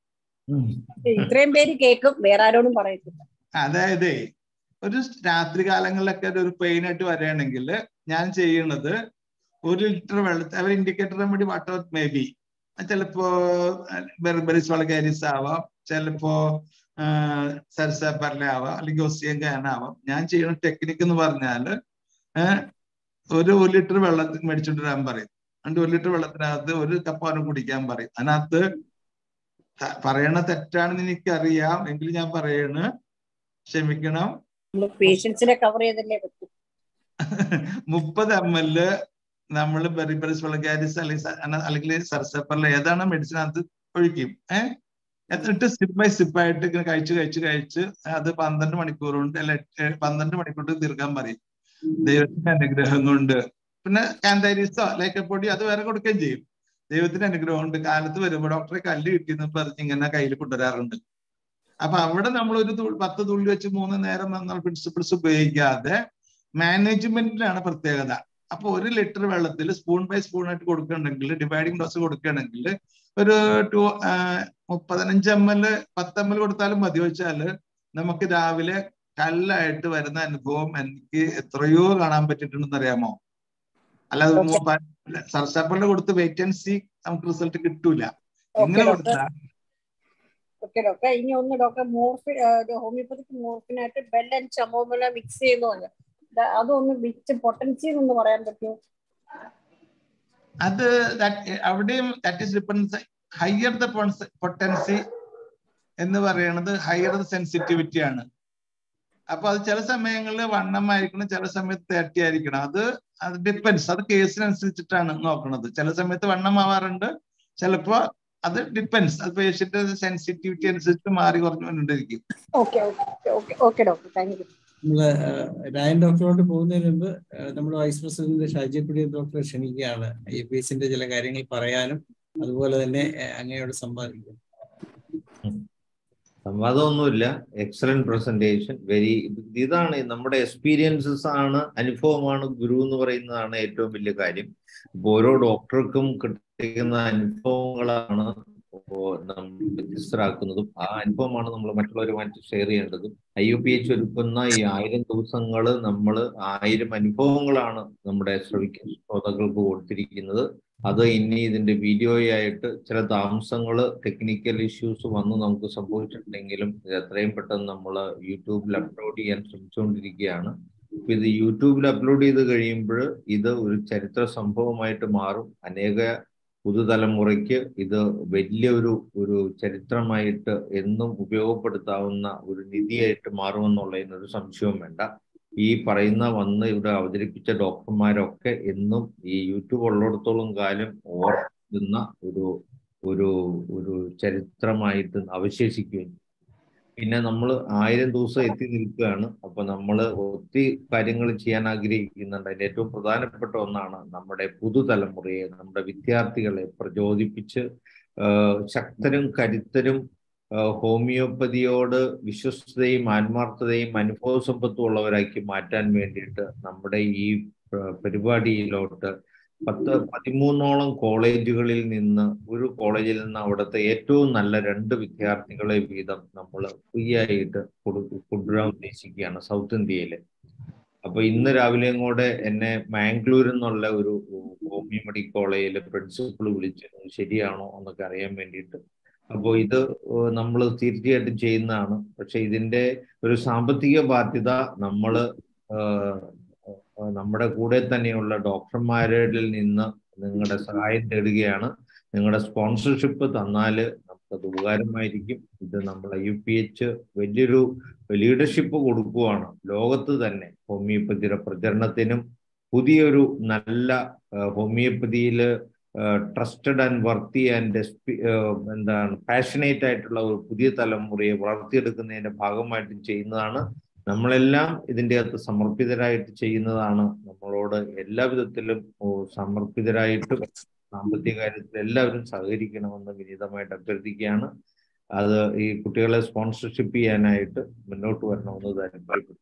ഇത്രയും പേര് കേൾക്കും വേറെ ആരോടും പറയത്തില്ല അതായത് ഒരു രാത്രി കാലങ്ങളിലൊക്കെ ഒരു പെയിൻ ആയിട്ട് വരികയാണെങ്കിൽ ഞാൻ ചെയ്യുന്നത് ഒരു ലിറ്റർ വെള്ളത്തിൽ അവർ ഇൻഡിക്കേറ്റർ വേണ്ടി വാട്ടർ മേ ബി ചിലപ്പോ ബെർബറിസ് വളകാരിസ് ആവാം ചിലപ്പോ സരസപ്പർല ആവാം അല്ലെങ്കിൽ ഒസിയങ്കാന ആവാം ഞാൻ ചെയ്യുന്ന ടെക്നിക്ക് എന്ന് പറഞ്ഞാല് ഏഹ്, ഒരു ഒരു ലിറ്റർ വെള്ളത്തിൽ മേടിച്ചോണ്ട് വരാൻ പറയും എന്നിട്ട് ഒരു ലിറ്റർ വെള്ളത്തിനകത്ത് ഒരു കപ്പ് അവന് കുടിക്കാൻ പറയും അതിനകത്ത് ത- പറയണ തെറ്റാണെന്ന് എനിക്കറിയാം എങ്കിലും ഞാൻ പറയണ് ക്ഷമിക്കണം നമ്മൾ പേഷ്യൻസിനെ കവർ ചെയ്തല്ലേ പറ്റും മുപ്പത് എം എൽ നമ്മൾ ബെറിബറിസ് വളഗാരിസ് അല്ലെങ്കിൽ സ- അന- അല്ലെങ്കിൽ സർസപ്പറിൽ ഏതാണ് മെഡിസിൻ അത് ഒഴിക്കും ഏഹ് എന്നിട്ട് സിപ്പ് ബൈ സിപ്പ് ആയിട്ട് ഇങ്ങനെ കഴിച്ച് കഴിച്ച് കഴിച്ച് അത് പന്ത്രണ്ട് മണിക്കൂർ കൊണ്ട് അല്ല എട്ട് പന്ത്രണ്ട് മണിക്കൂർ കൊണ്ട് തീർക്കാൻ പറയും ദൈവത്തിന്റെ അനുഗ്രഹം കൊണ്ട് പിന്നെ കാന്താരിസോ ലൈക്കപ്പൊടി അത് വേറെ കൊടുക്കുകയും ചെയ്യും ദൈവത്തിന്റെ അനുഗ്രഹം കൊണ്ട് കാലത്ത് വരുമ്പോൾ ഡോക്ടറെ കല്ല് കിട്ടിയെന്ന് പറഞ്ഞ് ഇങ്ങനെ കയ്യിൽ കൊണ്ടുവരാറുണ്ട് അപ്പൊ അവിടെ നമ്മൾ ഒരു പത്ത് തുള്ളി വെച്ച് മൂന്ന് നേരം നമ്മൾ പ്രിൻസിപ്പിൾസ് ഉപയോഗിക്കാതെ മാനേജ്മെന്റിലാണ് പ്രത്യേകത അപ്പൊ ഒരു ലിറ്റർ വെള്ളത്തിൽ സ്പൂൺ ബൈ സ്പൂൺ ആയിട്ട് കൊടുക്കണമെങ്കിൽ ഡിവൈഡിങ് ഡോസ് കൊടുക്കുകയാണെങ്കിൽ ഒരു ടു പതിനഞ്ച് എം എൽ പത്ത് എം എൽ കൊടുത്താലും മതി വെച്ചാല് നമുക്ക് രാവിലെ കല്ലായിട്ട് വരുന്ന അനുഭവം എനിക്ക് എത്രയോ കാണാൻ പറ്റിയിട്ടുണ്ടെന്ന് അറിയാമോ അല്ലാതെ സർസാപ്പളിന് കൊടുത്ത് വെയിറ്റ് ആൻഡ് സി നമുക്ക് റിസൾട്ട് കിട്ടൂല ഇങ്ങനെ കൊടുത്താൽ ഓക്കെ ഡോക്ടർ ഇനി ഒന്ന് ഡോക്ടർ മോർഫിൻ ഹോമിയോപ്പതിക്ക് മോർഫിനായിട്ട് ബെൽ ആൻഡ് ചമോമല മിക്സ് ചെയ്യുന്നു പറഞ്ഞു ദ- അതൊന്ന് വിച്ച് പൊട്ടൻസി എന്ന് പറയാൻ പറ്റുമോ അത് that- അവിടെയും that is depends higher the potency എന്ന് പറയുന്നത് ഹയർ ദ സെൻസിറ്റിവിറ്റി ആണ് അപ്പൊ അത് ചില സമയങ്ങളിൽ വണ്ണം ആയിരിക്കണം ചില സമയത്ത് തേർട്ടി ആയിരിക്കണം അത് അത് ഡിപ്പെൻസ് അത് കേസിനനുസരിച്ചിട്ടാണ് നോക്കുന്നത് ചില സമയത്ത് വണ്ണം ആവാറുണ്ട് ചിലപ്പോ അത് ഡിപ്പെൻസ് അത് പേഷ്യന്റ് സെൻസിറ്റിവിറ്റി അനുസരിച്ച് മാറി കുറഞ്ഞുകൊണ്ടിരിക്കും okay okay okay okay doctor thank you നമ്മള് രായൻ ഡോക്ടറോട് പോകുന്നതിന് മുമ്പ് നമ്മുടെ വൈസ് പ്രസിഡന്റ് ഷാജി പിടി ഡോക്ടറെ ക്ഷണിക്കുകയാണ് ഐ പി എസിന്റെ ചില കാര്യങ്ങൾ പറയാനും അതുപോലെ തന്നെ ഏഹ്, അങ്ങയോട് സംവാദിക്കും സംവാദമൊന്നുമില്ല എക്സലന്റ് പ്രസന്റേഷൻ വെരി ഇതാണ് നമ്മുടെ എക്സ്പീരിയൻസസ് ആണ് അനുഭവമാണ് ഗുരു എന്ന് പറയുന്നതാണ് ഏറ്റവും വലിയ കാര്യം ഇപ്പൊ ഓരോ ഡോക്ടർക്കും കിട്ടുന്ന അനുഭവങ്ങളാണ് ഇപ്പോ നമ്മൾ വ്യത്യസ്തരാക്കുന്നതും ആ അനുഭവമാണ് നമ്മൾ മറ്റുള്ളവരുമായിട്ട് ഷെയർ ചെയ്യേണ്ടതും ഐ യു പി എച്ച് ഒരുക്കുന്ന ഈ ആയിരം ദിവസങ്ങൾ നമ്മൾ ആയിരം അനുഭവങ്ങളാണ് നമ്മുടെ ശ്രവിക്ക ശ്രോതാക്കൾക്ക് കൊടുത്തിരിക്കുന്നത് അത് ഇനി ഇതിന്റെ വീഡിയോയായിട്ട് ചില താമസങ്ങൾ ടെക്നിക്കൽ ഇഷ്യൂസ് വന്ന് നമുക്ക് സംഭവിച്ചിട്ടുണ്ടെങ്കിലും ഇത് എത്രയും പെട്ടെന്ന് നമ്മൾ യൂട്യൂബിൽ അപ്ലോഡ് ചെയ്യാൻ ശ്രമിച്ചുകൊണ്ടിരിക്കുകയാണ് ഇപ്പൊ ഇത് യൂട്യൂബിൽ അപ്ലോഡ് ചെയ്ത് കഴിയുമ്പോൾ ഇത് ഒരു ചരിത്ര സംഭവമായിട്ട് മാറും അനേക പുതുതലമുറയ്ക്ക് ഇത് വലിയൊരു ഒരു ചരിത്രമായിട്ട് എന്നും ഉപയോഗപ്പെടുത്താവുന്ന ഒരു നിധിയായിട്ട് മാറുമെന്നുള്ളതിന് ഒരു സംശയവും വേണ്ട ഈ പറയുന്ന വന്ന് ഇവിടെ അവതരിപ്പിച്ച ഡോക്ടർമാരൊക്കെ എന്നും ഈ യൂട്യൂബ് ഉള്ളിടത്തോളം കാലം ഓർക്കുന്ന ഒരു ഒരു ഒരു ചരിത്രമായിട്ട് അവശേഷിക്കുകയും പിന്നെ നമ്മൾ ആയിരം ദിവസം എത്തി നിൽക്കുകയാണ് അപ്പൊ നമ്മൾ ഒത്തിരി കാര്യങ്ങൾ ചെയ്യാൻ ആഗ്രഹിക്കുന്നുണ്ട് അതിന്റെ ഏറ്റവും പ്രധാനപ്പെട്ട ഒന്നാണ് നമ്മുടെ പുതുതലമുറയെ നമ്മുടെ വിദ്യാർത്ഥികളെ പ്രചോദിപ്പിച്ച് ആഹ് ശക്തരും കരുത്തരും ആഹ് ഹോമിയോപ്പതിയോട് വിശ്വസ്തയും ആത്മാർത്ഥതയും അനുഭവ സമ്പത്തും ഉള്ളവരാക്കി മാറ്റാൻ വേണ്ടിയിട്ട് നമ്മുടെ ഈ പ- പരിപാടിയിലോട്ട് പത്ത് പതിമൂന്നോളം കോളേജുകളിൽ നിന്ന് ഒരു കോളേജിൽ നിന്ന് അവിടുത്തെ ഏറ്റവും നല്ല രണ്ട് വിദ്യാർത്ഥികളെ വീതം നമ്മൾ ഫ്രീ ആയിട്ട് കൊടു കൊണ്ടുവരാൻ ഉദ്ദേശിക്കുകയാണ് സൗത്ത് ഇന്ത്യയില് അപ്പൊ ഇന്ന് രാവിലെയും കൂടെ എന്നെ മാംഗ്ലൂർ എന്നുള്ള ഒരു ഹോമിയോ മെഡിക്കൽ കോളേജിലെ പ്രിൻസിപ്പൾ വിളിച്ചിരുന്നു ശരിയാണോ എന്നൊക്കെ അറിയാൻ വേണ്ടിയിട്ട് അപ്പോൾ ഇത് നമ്മൾ തീർച്ചയായിട്ടും ചെയ്യുന്നതാണ് പക്ഷെ ഇതിന്റെ ഒരു സാമ്പത്തിക ബാധ്യത നമ്മൾ നമ്മുടെ കൂടെ തന്നെയുള്ള ഡോക്ടർമാരിൽ നിന്ന് നിങ്ങളുടെ സഹായം തേടുകയാണ് നിങ്ങളുടെ സ്പോൺസർഷിപ്പ് തന്നാൽ നമുക്കത് ഉപകാരമായിരിക്കും ഇത് നമ്മൾ യു പി എച്ച് വലിയൊരു ലീഡർഷിപ്പ് കൊടുക്കുകയാണ് ലോകത്ത് തന്നെ ഹോമിയോപ്പതിയുടെ പ്രചരണത്തിനും പുതിയൊരു നല്ല ഹോമിയോപ്പതിയിൽ ട്രസ്റ്റഡ് ആൻഡ് വർത്തി ആൻഡ് എന്താണ് പാഷനേറ്റ് ആയിട്ടുള്ള ഒരു പുതിയ തലമുറയെ വളർത്തിയെടുക്കുന്നതിന്റെ ഭാഗമായിട്ട് ചെയ്യുന്നതാണ് നമ്മളെല്ലാം ഇതിൻ്റെ അകത്ത് സമർപ്പിതരായിട്ട് ചെയ്യുന്നതാണ് നമ്മളോട് എല്ലാ വിധത്തിലും സമർപ്പിതരായിട്ടും സാമ്പത്തിക കാര്യത്തിൽ എല്ലാവരും സഹകരിക്കണമെന്ന് വിനീതമായിട്ട് അഭ്യർത്ഥിക്കുകയാണ് അത് ഈ കുട്ടികളെ സ്പോൺസർഷിപ്പ് ചെയ്യാനായിട്ട് മുന്നോട്ട് വരണമെന്ന് താല്പര്യപ്പെടും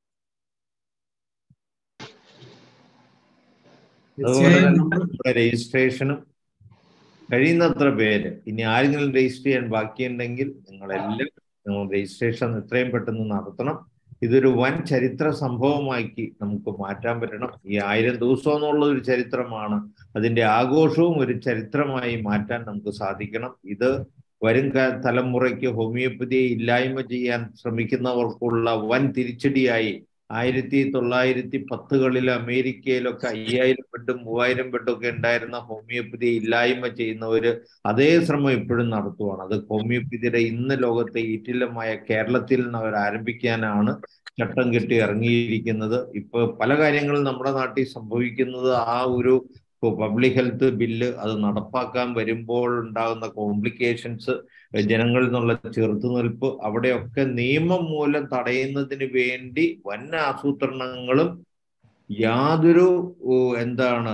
അതുപോലെ തന്നെ നമ്മുടെ രജിസ്ട്രേഷനും കഴിയുന്നത്ര പേര് ഇനി ആരെങ്കിലും രജിസ്റ്റർ ചെയ്യാൻ ബാക്കിയുണ്ടെങ്കിൽ നിങ്ങളെല്ലാം നിങ്ങൾ രജിസ്ട്രേഷൻ എത്രയും പെട്ടെന്ന് നടത്തണം ഇതൊരു വൻ ചരിത്ര സംഭവമാക്കി നമുക്ക് മാറ്റാൻ പറ്റണം ഈ ആയിരം ദിവസം എന്നുള്ള ഒരു ചരിത്രമാണ് അതിന്റെ ആഘോഷവും ഒരു ചരിത്രമായി മാറ്റാൻ നമുക്ക് സാധിക്കണം ഇത് വരും തലമുറയ്ക്ക് ഹോമിയോപ്പതിയെ ഇല്ലായ്മ ചെയ്യാൻ ശ്രമിക്കുന്നവർക്കുള്ള വൻ തിരിച്ചടിയായി ആയിരത്തി തൊള്ളായിരത്തി പത്തുകളിൽ അമേരിക്കയിലൊക്കെ അയ്യായിരം ബെഡും മൂവായിരം ബെഡൊക്കെ ഉണ്ടായിരുന്ന ഹോമിയോപ്പതിയെ ഇല്ലായ്മ ചെയ്യുന്നവര് അതേ ശ്രമം ഇപ്പോഴും നടത്തുവാണ് അത് ഹോമിയോപ്പതിയുടെ ഇന്ന് ലോകത്തെ ഈറ്റില്ലമായ കേരളത്തിൽ നിന്ന് അവർ ആരംഭിക്കാനാണ് ചട്ടം കെട്ടി ഇറങ്ങിയിരിക്കുന്നത് ഇപ്പൊ പല കാര്യങ്ങളും നമ്മുടെ നാട്ടിൽ സംഭവിക്കുന്നത് ആ ഒരു പബ്ലിക് ഹെൽത്ത് ബില്ല് അത് നടപ്പാക്കാൻ വരുമ്പോൾ ഉണ്ടാകുന്ന കോംപ്ലിക്കേഷൻസ് ജനങ്ങളിൽ നിന്നുള്ള ചെറുത്തുനിൽപ്പ് അവിടെയൊക്കെ നിയമം മൂലം തടയുന്നതിന് വേണ്ടി വൻ ആസൂത്രണങ്ങളും യാതൊരു എന്താണ്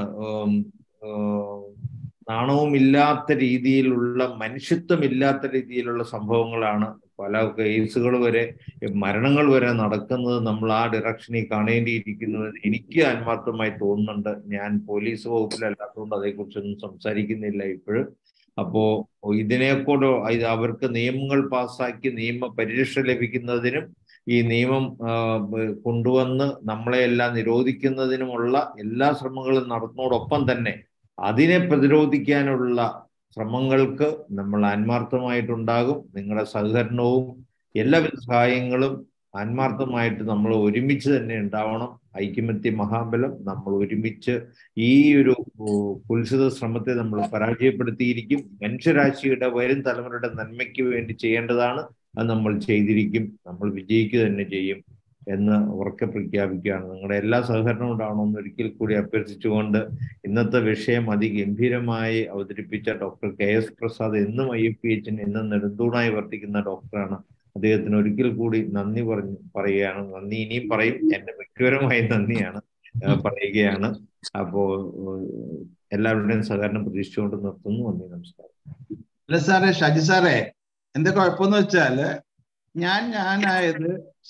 നാണവുമില്ലാത്ത രീതിയിലുള്ള മനുഷ്യത്വമില്ലാത്ത രീതിയിലുള്ള സംഭവങ്ങളാണ് പല കേസുകൾ വരെ മരണങ്ങൾ വരെ നടക്കുന്നത് നമ്മൾ ആ ഡയറക്ഷനിൽ കാണേണ്ടിയിരിക്കുന്നത് എനിക്ക് ആത്മാർത്ഥമായി തോന്നുന്നുണ്ട് ഞാൻ പോലീസ് വകുപ്പിലല്ലാത്തതുകൊണ്ട് അതേക്കുറിച്ചൊന്നും സംസാരിക്കുന്നില്ല ഇപ്പോഴും അപ്പോ ഇതിനെക്കൂടെ ഇത് അവർക്ക് നിയമങ്ങൾ പാസ്സാക്കി നിയമ പരിരക്ഷ ലഭിക്കുന്നതിനും ഈ നിയമം ആ, ബ- കൊണ്ടുവന്ന് നമ്മളെയെല്ലാം നിരോധിക്കുന്നതിനുമുള്ള എല്ലാ ശ്രമങ്ങളും നടത്തുന്നതോടൊപ്പം തന്നെ അതിനെ പ്രതിരോധിക്കാനുള്ള ശ്രമങ്ങൾക്ക് നമ്മൾ ആത്മാർത്ഥമായിട്ടുണ്ടാകും നിങ്ങളുടെ സഹകരണവും എല്ലാവിധ സഹായങ്ങളും ആത്മാർത്ഥമായിട്ട് നമ്മൾ ഒരുമിച്ച് തന്നെ ഉണ്ടാവണം ഐക്യമത്യ മഹാബലം നമ്മൾ ഒരുമിച്ച് ഈ ഒരു ഉ- കുൽസിത ശ്രമത്തെ നമ്മൾ പരാജയപ്പെടുത്തിയിരിക്കും മനുഷ്യരാശിയുടെ വരും തലമുറയുടെ നന്മയ്ക്ക് വേണ്ടി ചെയ്യേണ്ടതാണ് അത് നമ്മൾ ചെയ്തിരിക്കും നമ്മൾ വിജയിക്കുക തന്നെ ചെയ്യും എന്ന് ഉറക്കെ പ്രഖ്യാപിക്കുകയാണ് നിങ്ങളുടെ എല്ലാ സഹകരണവും ഉണ്ടാവണമെന്ന് ഒരിക്കൽ കൂടി അഭ്യർത്ഥിച്ചുകൊണ്ട് ഇന്നത്തെ വിഷയം അതിഗംഭീരമായി അവതരിപ്പിച്ച ഡോക്ടർ കെ എസ് പ്രസാദ് എന്നും ഐ എഫ് പി എച്ചിന് എന്നും നെടുന്തൂണായി വർത്തിക്കുന്ന ഡോക്ടറാണ് അദ്ദേഹത്തിന് ഒരിക്കൽ കൂടി നന്ദി പറഞ്ഞു പറയുകയാണ് നന്ദി ഇനിയും പറയും എന്റെ വ്യക്തിപരമായ നന്ദിയാണ് ആ, പറയുകയാണ് അപ്പോ ഏഹ്, എല്ലാവരുടെയും സഹകരണം പ്രതീക്ഷിച്ചുകൊണ്ട് നിർത്തുന്നു നന്ദി നമസ്കാരം അല്ല സാറേ ഷാജി സാറേ എന്താ കുഴപ്പമെന്ന് വെച്ചാല് ഞാൻ ഞാനായത്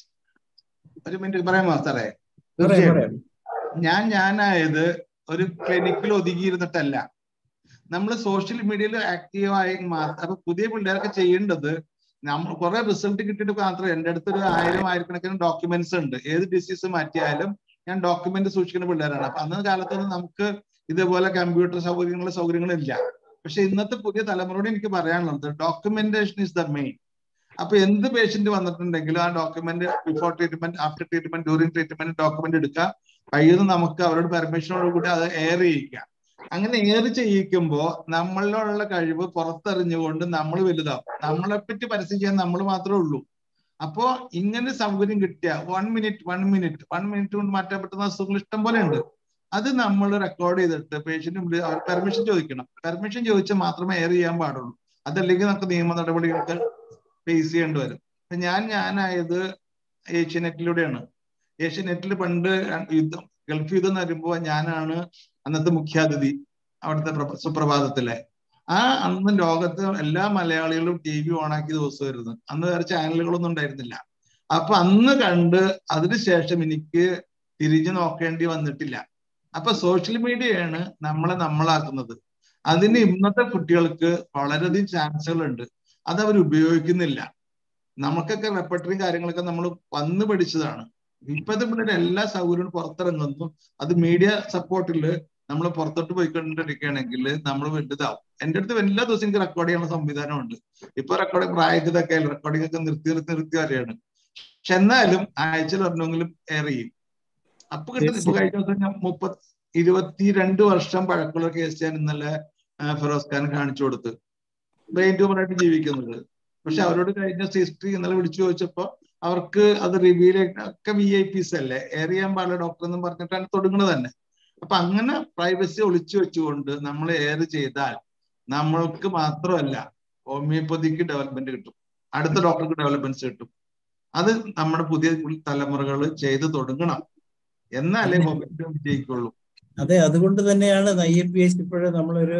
ഒരു മിനിറ്റ് പറയാമോ സാറേ പറയാം തീർച്ചയായും പറയാം ഞാൻ ഞാനായത് ഒരു ക്ലിനിക്കിൽ ഒതുങ്ങിയിരുന്നിട്ടല്ല നമ്മൾ സോഷ്യൽ മീഡിയയിൽ ആക്റ്റീവായി മാത്രം അപ്പൊ പുതിയ പിള്ളേരൊക്കെ ചെയ്യേണ്ടത് നമ്മൾ കുറെ റിസൾട്ട് കിട്ടിയിട്ട് മാത്രം എൻ്റെ അടുത്ത് ഒരു ആയിരം ആയിരക്കണക്കിന് ഡോക്യുമെന്റ്സ് ഉണ്ട് ഏത് ഡിസീസ് മാറ്റിയാലും ഞാൻ ഡോക്യുമെന്റ് സൂക്ഷിക്കുന്ന പിള്ളേരാണ് അപ്പൊ അന്ന് കാലത്തൊന്നും നമുക്ക് ഇതേപോലെ കമ്പ്യൂട്ടർ സൗകര്യങ്ങളും സൗകര്യങ്ങളും ഇല്ല പക്ഷെ ഇന്നത്തെ പുതിയ തലമുറയോട് എനിക്ക് പറയാനുള്ളത് ഡോക്യുമെന്റേഷൻ ഇസ് ദ മെയിൻ അപ്പൊ എന്ത് പേഷ്യന്റ് വന്നിട്ടുണ്ടെങ്കിലും ആ document before treatment after treatment during treatment document എടുക്കുക കഴിയുന്ന നമുക്ക് അവരോട് പെർമിഷനോട് കൂടി അത് എയർ ചെയ്യിക്കുക അങ്ങനെ എയർ ചെയ്യിക്കുമ്പോൾ നമ്മളിലുള്ള കഴിവ് പുറത്തെറിഞ്ഞുകൊണ്ട് നമ്മൾ വലുതാവും നമ്മളെ പറ്റി പരസ്യം ചെയ്യാൻ നമ്മൾ മാത്രമേ ഉള്ളൂ അപ്പോ ഇങ്ങനെ സൗകര്യം കിട്ടിയ one minute one minute one minute കൊണ്ട് മാറ്റാൻ പറ്റുന്ന അസുഖങ്ങൾ ഇഷ്ടം പോലെ ഉണ്ട് അത് നമ്മൾ റെക്കോർഡ് ചെയ്തിട്ട് പേഷ്യന്റ് അവർ പെർമിഷൻ ചോദിക്കണം പെർമിഷൻ ചോദിച്ചാൽ മാത്രമേ എയർ ചെയ്യാൻ പാടുള്ളൂ അതല്ലെങ്കിൽ നമുക്ക് നിയമ നടപടികൾക്ക് ഫേസ് ചെയ്യേണ്ടി വരും അപ്പൊ ഞാൻ ഞാനായത് ഏഷ്യനെറ്റിലൂടെയാണ് ഏഷ്യനെറ്റിൽ പണ്ട് യുദ്ധം ഗൾഫ് യുദ്ധം എന്ന് വരുമ്പോ ഞാനാണ് അന്നത്തെ മുഖ്യാതിഥി അവിടുത്തെ പ്രഭ- സുപ്രഭാതത്തിലെ ആ അന്ന് ലോകത്ത് എല്ലാ മലയാളികളും ടി വി ഓണാക്കിയ ദിവസമായിരുന്നു അന്ന് വേറെ ചാനലുകളൊന്നും ഉണ്ടായിരുന്നില്ല അപ്പൊ അന്ന് കണ്ട് അതിനുശേഷം എനിക്ക് തിരിഞ്ഞു നോക്കേണ്ടി വന്നിട്ടില്ല അപ്പൊ സോഷ്യൽ മീഡിയയാണ് നമ്മളെ നമ്മളാക്കുന്നത് അതിന് ഇന്നത്തെ കുട്ടികൾക്ക് വളരെയധികം ചാൻസുകൾ ഉണ്ട് അത് അവർ ഉപയോഗിക്കുന്നില്ല നമുക്കൊക്കെ റെപ്പർട്ടറി കാര്യങ്ങളൊക്കെ നമ്മൾ വന്ന് പഠിച്ചതാണ് ഇപ്പോഴത്തെ പിള്ളേരുടെ എല്ലാ സൗകര്യവും പുറത്തിറങ്ങുന്നു അത് മീഡിയ സപ്പോർട്ടിൽ നമ്മൾ പുറത്തോട്ട് പോയിക്കൊണ്ടിരിക്കുകയാണെങ്കിൽ നമ്മൾ വലുതാവും എൻ്റെ അടുത്ത് എല്ലാ ദിവസവും എനിക്ക് റെക്കോർഡ് ചെയ്യാനുള്ള സംവിധാനമുണ്ട് ഇപ്പൊ റെക്കോർഡിംഗ് പ്രായത്തിലൊക്കെ റെക്കോർഡിംഗ് ഒക്കെ നിർത്തി നിർത്തി നിർത്തി വരെയാണ് പക്ഷെ എന്നാലും ആഴ്ചയിൽ ഒരെണ്ണമെങ്കിലും എയർ ചെയ്യും അപ്പൊ കിട്ടുന്നത് ഇപ്പൊ കഴിഞ്ഞ ദിവസം ഞാൻ മുപ്പത് ഇരുപത്തിരണ്ട് വർഷം പഴക്കമുള്ള കേസ് ഞാൻ ഇന്നലെ ആ, ഫിറോസ് ഖാൻ കാണിച്ചു കൊടുത്ത് ബ്രെയിൻ ട്യൂമറായിട്ട് ജീവിക്കുന്നത് പക്ഷെ അവരോട് കഴിഞ്ഞ ഹിസ്റ്ററി ഇന്നലെ വിളിച്ചു ചോദിച്ചപ്പോ അവർക്ക് അത് റിവീൽ ഒക്കെ വി ഐ പിസ് അല്ലേ എയർ ചെയ്യാൻ പാടില്ല ഡോക്ടർ എന്നും പറഞ്ഞിട്ടാണ് തുടങ്ങുന്നത് തന്നെ അപ്പൊ അങ്ങനെ പ്രൈവസി ഒളിച്ചു വെച്ചുകൊണ്ട് നമ്മൾ എയർ ചെയ്താൽ നമ്മൾക്ക് മാത്രമല്ല ഹോമിയോപ്പതിക്ക് ഡെവലപ്മെന്റ് കിട്ടും അടുത്ത ഡോക്ടർക്ക് ഡെവലപ്മെന്റ്സ് കിട്ടും അത് നമ്മുടെ പുതിയ തലമുറകൾ ചെയ്തു തുടങ്ങണം എന്നാലേ ഹോമിയോപ്പതി വിജയിക്കുള്ളൂ അതെ അതുകൊണ്ട് തന്നെയാണ് ഐ എം പി എസ് ഇപ്പോഴും നമ്മളൊരു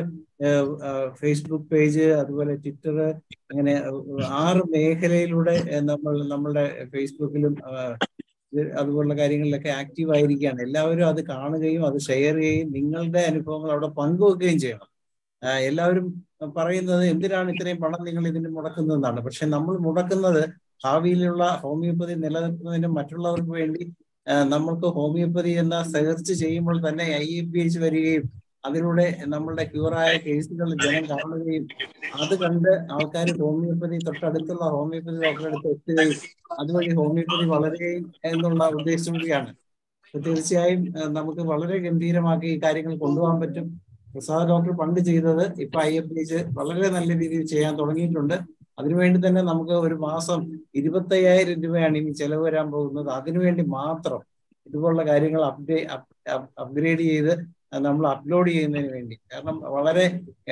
ഫേസ്ബുക്ക് പേജ് അതുപോലെ ട്വിറ്റർ അങ്ങനെ ഏഹ്, ആറ് മേഖലയിലൂടെ ഏഹ്, നമ്മൾ നമ്മളുടെ ഫേസ്ബുക്കിലും ആഹ്, ഇത് അതുപോലുള്ള കാര്യങ്ങളിലൊക്കെ ആക്റ്റീവ് ആയിരിക്കുകയാണ് എല്ലാവരും അത് കാണുകയും അത് ഷെയർ ചെയ്യുകയും നിങ്ങളുടെ അനുഭവങ്ങൾ അവിടെ പങ്കുവെക്കുകയും ചെയ്യണം ആഹ്, എല്ലാവരും പറയുന്നത് എന്തിനാണ് ഇത്രയും പണം നിങ്ങൾ ഇതിന് മുടക്കുന്നതെന്നാണ് പക്ഷെ നമ്മൾ മുടക്കുന്നത് ഭാവിയിലുള്ള ഹോമിയോപ്പതി നിലനിൽക്കുന്നതിനും മറ്റുള്ളവർക്ക് വേണ്ടി ആഹ് നമ്മൾക്ക് ഹോമിയോപ്പതി എന്ന സെർച്ച് ചെയ്യുമ്പോൾ തന്നെ ഐ എ പി എച്ച് വരികയും അതിലൂടെ നമ്മളുടെ ക്യൂറായ കേസുകൾ ജനം കാണുകയും അത് കണ്ട് ആൾക്കാർ ഹോമിയോപ്പതി തൊട്ടടുത്തുള്ള ഹോമിയോപ്പതി ഡോക്ടറെ അടുത്ത് എത്തുകയും അതുവഴി ഹോമിയോപ്പതി വളരുകയും എന്നുള്ള ഉദ്ദേശം കൂടിയാണ് അപ്പൊ തീർച്ചയായും ആഹ് നമുക്ക് വളരെ ഗംഭീരമാക്കി ഈ കാര്യങ്ങൾ കൊണ്ടുപോകാൻ പറ്റും പ്രസാദ് ഡോക്ടർ പണ്ട് ചെയ്തത് ഇപ്പൊ ഐ എഫ് എച്ച് വളരെ നല്ല രീതിയിൽ ചെയ്യാൻ തുടങ്ങിയിട്ടുണ്ട് അതിനുവേണ്ടി തന്നെ നമുക്ക് ഒരു മാസം ഇരുപത്തയ്യായിരം രൂപയാണ് ഇനി ചെലവ് വരാൻ പോകുന്നത് അതിനുവേണ്ടി മാത്രം ഇതുപോലുള്ള കാര്യങ്ങൾ അപ്ഡേ അപ്ഗ്രേഡ് ചെയ്ത് നമ്മൾ അപ്ലോഡ് ചെയ്യുന്നതിന് വേണ്ടി കാരണം വളരെ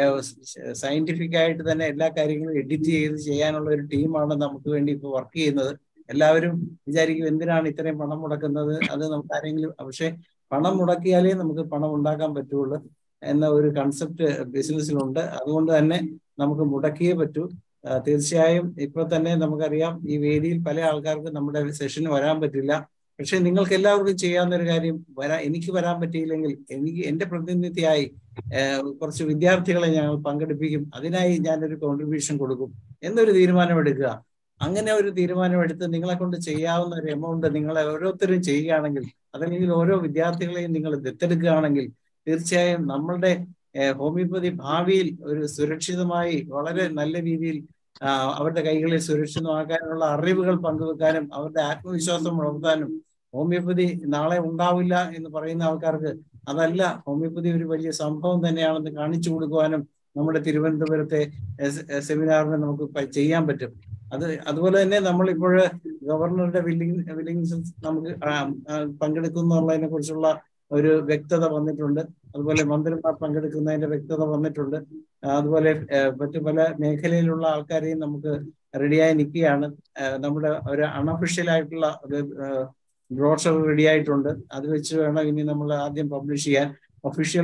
സയന്റിഫിക് ആയിട്ട് തന്നെ എല്ലാ കാര്യങ്ങളും എഡിറ്റ് ചെയ്ത് ചെയ്യാനുള്ള ഒരു ടീമാണ് നമുക്ക് വേണ്ടി ഇപ്പോൾ വർക്ക് ചെയ്യുന്നത് എല്ലാവരും വിചാരിക്കും എന്തിനാണ് ഇത്രയും പണം മുടക്കുന്നത് അത് നമുക്ക് ആരെങ്കിലും പക്ഷെ പണം മുടക്കിയാലേ നമുക്ക് പണം ഉണ്ടാക്കാൻ പറ്റുള്ളൂ എന്ന ഒരു കൺസെപ്റ്റ് ബിസിനസ്സിലുണ്ട് അതുകൊണ്ട് തന്നെ നമുക്ക് മുടക്കിയേ പറ്റൂ ആ, തീർച്ചയായും ഇപ്പൊ തന്നെ നമുക്കറിയാം ഈ വേദിയിൽ പല ആൾക്കാർക്ക് നമ്മുടെ സെഷന് വരാൻ പറ്റില്ല പക്ഷെ നിങ്ങൾക്ക് എല്ലാവർക്കും ചെയ്യാവുന്ന ഒരു കാര്യം വരാ എനിക്ക് വരാൻ പറ്റിയില്ലെങ്കിൽ എനിക്ക് എന്റെ പ്രതിനിധിയായി ഏഹ്, കുറച്ച് വിദ്യാർത്ഥികളെ ഞങ്ങൾ പങ്കെടുപ്പിക്കും അതിനായി ഞാനൊരു കോൺട്രിബ്യൂഷൻ കൊടുക്കും എന്നൊരു തീരുമാനമെടുക്കുക അങ്ങനെ ഒരു തീരുമാനമെടുത്ത് നിങ്ങളെ കൊണ്ട് ചെയ്യാവുന്ന ഒരു എമൗണ്ട് നിങ്ങളെ ഓരോരുത്തരും ചെയ്യുകയാണെങ്കിൽ അതല്ലെങ്കിൽ ഓരോ വിദ്യാർത്ഥികളെയും നിങ്ങൾ ദത്തെടുക്കുകയാണെങ്കിൽ തീർച്ചയായും നമ്മളുടെ ഏഹ്, ഹോമിയോപ്പതി ഭാവിയിൽ ഒരു സുരക്ഷിതമായി വളരെ നല്ല രീതിയിൽ ആ, അവരുടെ കൈകളിൽ സുരക്ഷിതമാക്കാനുള്ള അറിവുകൾ പങ്കുവെക്കാനും അവരുടെ ആത്മവിശ്വാസം വളർത്താനും ഹോമിയോപ്പതി നാളെ ഉണ്ടാവില്ല എന്ന് പറയുന്ന ആൾക്കാർക്ക് അതല്ല ഹോമിയോപ്പതി ഒരു വലിയ സംഭവം തന്നെയാണെന്ന് കാണിച്ചു കൊടുക്കുവാനും നമ്മുടെ തിരുവനന്തപുരത്തെ എസ്- എ- സെമിനാറിന് നമുക്ക് പ- ചെയ്യാൻ പറ്റും അത് അതുപോലെ തന്നെ നമ്മളിപ്പോൾ ഗവർണറുടെ വില്ലിങ് വില്ലിങ്സ് നമുക്ക് ആ, ആ, പങ്കെടുക്കുന്നുള്ളതിനെ കുറിച്ചുള്ള ഒരു വ്യക്തത വന്നിട്ടുണ്ട് അതുപോലെ മന്ത്രിമാർ പങ്കെടുക്കുന്നതിന്റെ വ്യക്തത വന്നിട്ടുണ്ട് ആ, അതുപോലെ ഏഹ്, മറ്റു പല മേഖലയിലുള്ള ആൾക്കാരെയും നമുക്ക് റെഡിയായി നിൽക്കുകയാണ് ഏഹ്, നമ്മുടെ ഒരു അൺഒഫീഷ്യൽ ആയിട്ടുള്ള ഒരു ബ്രോഷർ റെഡി ആയിട്ടുണ്ട് അത് വെച്ച് വേണം ഇനി നമ്മൾ ആദ്യം പബ്ലിഷ് ചെയ്യാൻ ഒഫീഷ്യൽ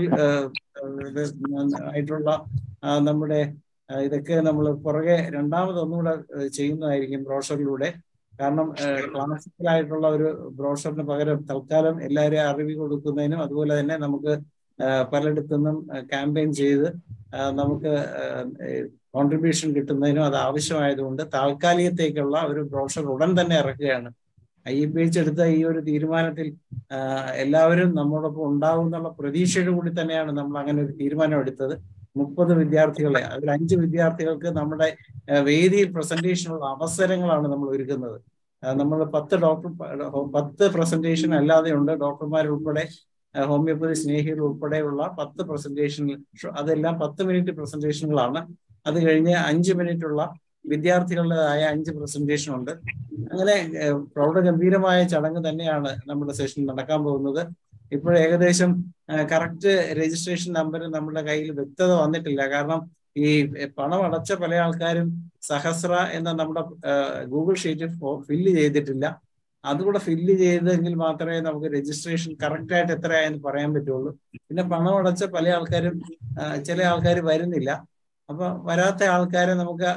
ആയിട്ടുള്ള ആ, നമ്മുടെ ആ, ഇതൊക്കെ നമ്മൾ പുറകെ രണ്ടാമത് ഒന്നുകൂടെ ഏഹ്, ചെയ്യുന്നതായിരിക്കും ബ്രോഷറിലൂടെ കാരണം ക്ലാസിക്കൽ ആയിട്ടുള്ള ഒരു ബ്രോഷറിന് പകരം തൽക്കാലം എല്ലാവരെയും അറിവ് കൊടുക്കുന്നതിനും അതുപോലെ തന്നെ നമുക്ക് ആ, പലയിടത്തുനിന്നും ക്യാമ്പയിൻ ചെയ്ത് ആ, നമുക്ക് കോൺട്രിബ്യൂഷൻ കിട്ടുന്നതിനും അത് ആവശ്യമായതുകൊണ്ട് താൽക്കാലികത്തേക്കുള്ള ഒരു ബ്രോഷർ ഉടൻ തന്നെ ഇറക്കുകയാണ് ഐ പി എച്ച് എടുത്ത ഈ ഒരു തീരുമാനത്തിൽ ആ, എല്ലാവരും നമ്മോടൊപ്പം ഉണ്ടാവും എന്നുള്ള പ്രതീക്ഷയോട് കൂടി തന്നെയാണ് നമ്മൾ അങ്ങനെ ഒരു തീരുമാനം എടുത്തത് മുപ്പത് വിദ്യാർത്ഥികളെ അതിൽ അഞ്ച് വിദ്യാർത്ഥികൾക്ക് നമ്മുടെ ആ, വേദിയിൽ പ്രസന്റേഷനുള്ള അവസരങ്ങളാണ് നമ്മൾ ഒരുക്കുന്നത് നമ്മൾ പത്ത് ഡോക്ടർ പത്ത് പ്രസന്റേഷൻ അല്ലാതെ ഉണ്ട് ഡോക്ടർമാരുൾപ്പെടെ ആ, ഹോമിയോപ്പതി സ്നേഹികൾ ഉൾപ്പെടെയുള്ള പത്ത് പ്രസന്റേഷൻ അതെല്ലാം പത്ത് മിനിറ്റ് പ്രസന്റേഷനുകളാണ് അത് കഴിഞ്ഞ് അഞ്ച് മിനിറ്റ് ഉള്ള വിദ്യാർത്ഥികളുടേതായ അഞ്ച് പ്രസന്റേഷൻ ഉണ്ട് അങ്ങനെ ഏഹ്, പ്രൗഢഗംഭീരമായ ചടങ്ങ് തന്നെയാണ് നമ്മുടെ സെഷൻ നടക്കാൻ പോകുന്നത് ഇപ്പോൾ ഏകദേശം കറക്റ്റ് രജിസ്ട്രേഷൻ നമ്പർ നമ്മുടെ കയ്യിൽ വ്യക്തത വന്നിട്ടില്ല കാരണം ഈ എ, പണം അടച്ച പല ആൾക്കാരും സഹസ്ര എന്ന നമ്മുടെ ഗൂഗിൾ ഷീറ്റ് ഫില്ല് ചെയ്തിട്ടില്ല അതുകൂടെ ഫില്ല് ചെയ്തെങ്കിൽ മാത്രമേ നമുക്ക് രജിസ്ട്രേഷൻ കറക്റ്റ് ആയിട്ട് എത്രയായെന്ന് പറയാൻ പറ്റുള്ളൂ പിന്നെ പണം അടച്ച പല ആൾക്കാരും ആ, ചില ആൾക്കാർ വരുന്നില്ല അപ്പൊ വരാത്ത ആൾക്കാരെ നമുക്ക്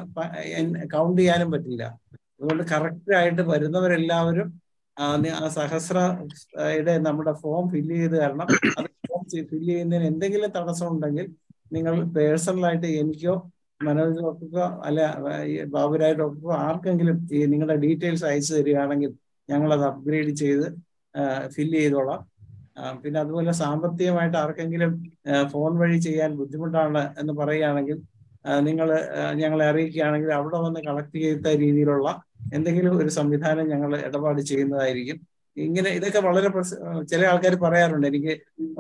കൗണ്ട് ചെയ്യാനും പറ്റില്ല അതുകൊണ്ട് കറക്റ്റ് ആയിട്ട് വരുന്നവരെല്ലാവരും ആ, നി- ആ സഹസ്രയുടെ നമ്മുടെ ഫോം ഫില്ല് ചെയ്ത് തരണം അത് ഫോം ഫില്ല് ചെയ്യുന്നതിന് എന്തെങ്കിലും തടസ്സം ഉണ്ടെങ്കിൽ നിങ്ങൾ പേഴ്സണലായിട്ട് എനിക്കോ മനോജ് ഡോക്ടർക്കോ അല്ല ഈ ബാബുരായ് ഡോക്ടർക്കോ ആർക്കെങ്കിലും ഈ നിങ്ങളുടെ ഡീറ്റെയിൽസ് അയച്ചു തരികയാണെങ്കിൽ ഞങ്ങൾ അത് അപ്ഗ്രേഡ് ചെയ്ത് ഫില്ല് ചെയ്തോളാം ആ, പിന്നെ അതുപോലെ സാമ്പത്തികമായിട്ട് ആർക്കെങ്കിലും ഫോൺ വഴി ചെയ്യാൻ ബുദ്ധിമുട്ടാണ് എന്ന് പറയുകയാണെങ്കിൽ നിങ്ങൾ ഞങ്ങളെ അറിയിക്കുകയാണെങ്കിൽ അവിടെ വന്ന് കളക്ട് ചെയ്ത രീതിയിലുള്ള എന്തെങ്കിലും ഒരു സംവിധാനം ഞങ്ങൾ ഇടപാട് ചെയ്യുന്നതായിരിക്കും ഇങ്ങനെ ഇതൊക്കെ വളരെ പ്രസ- ആ, ചില ആൾക്കാർ പറയാറുണ്ട് എനിക്ക്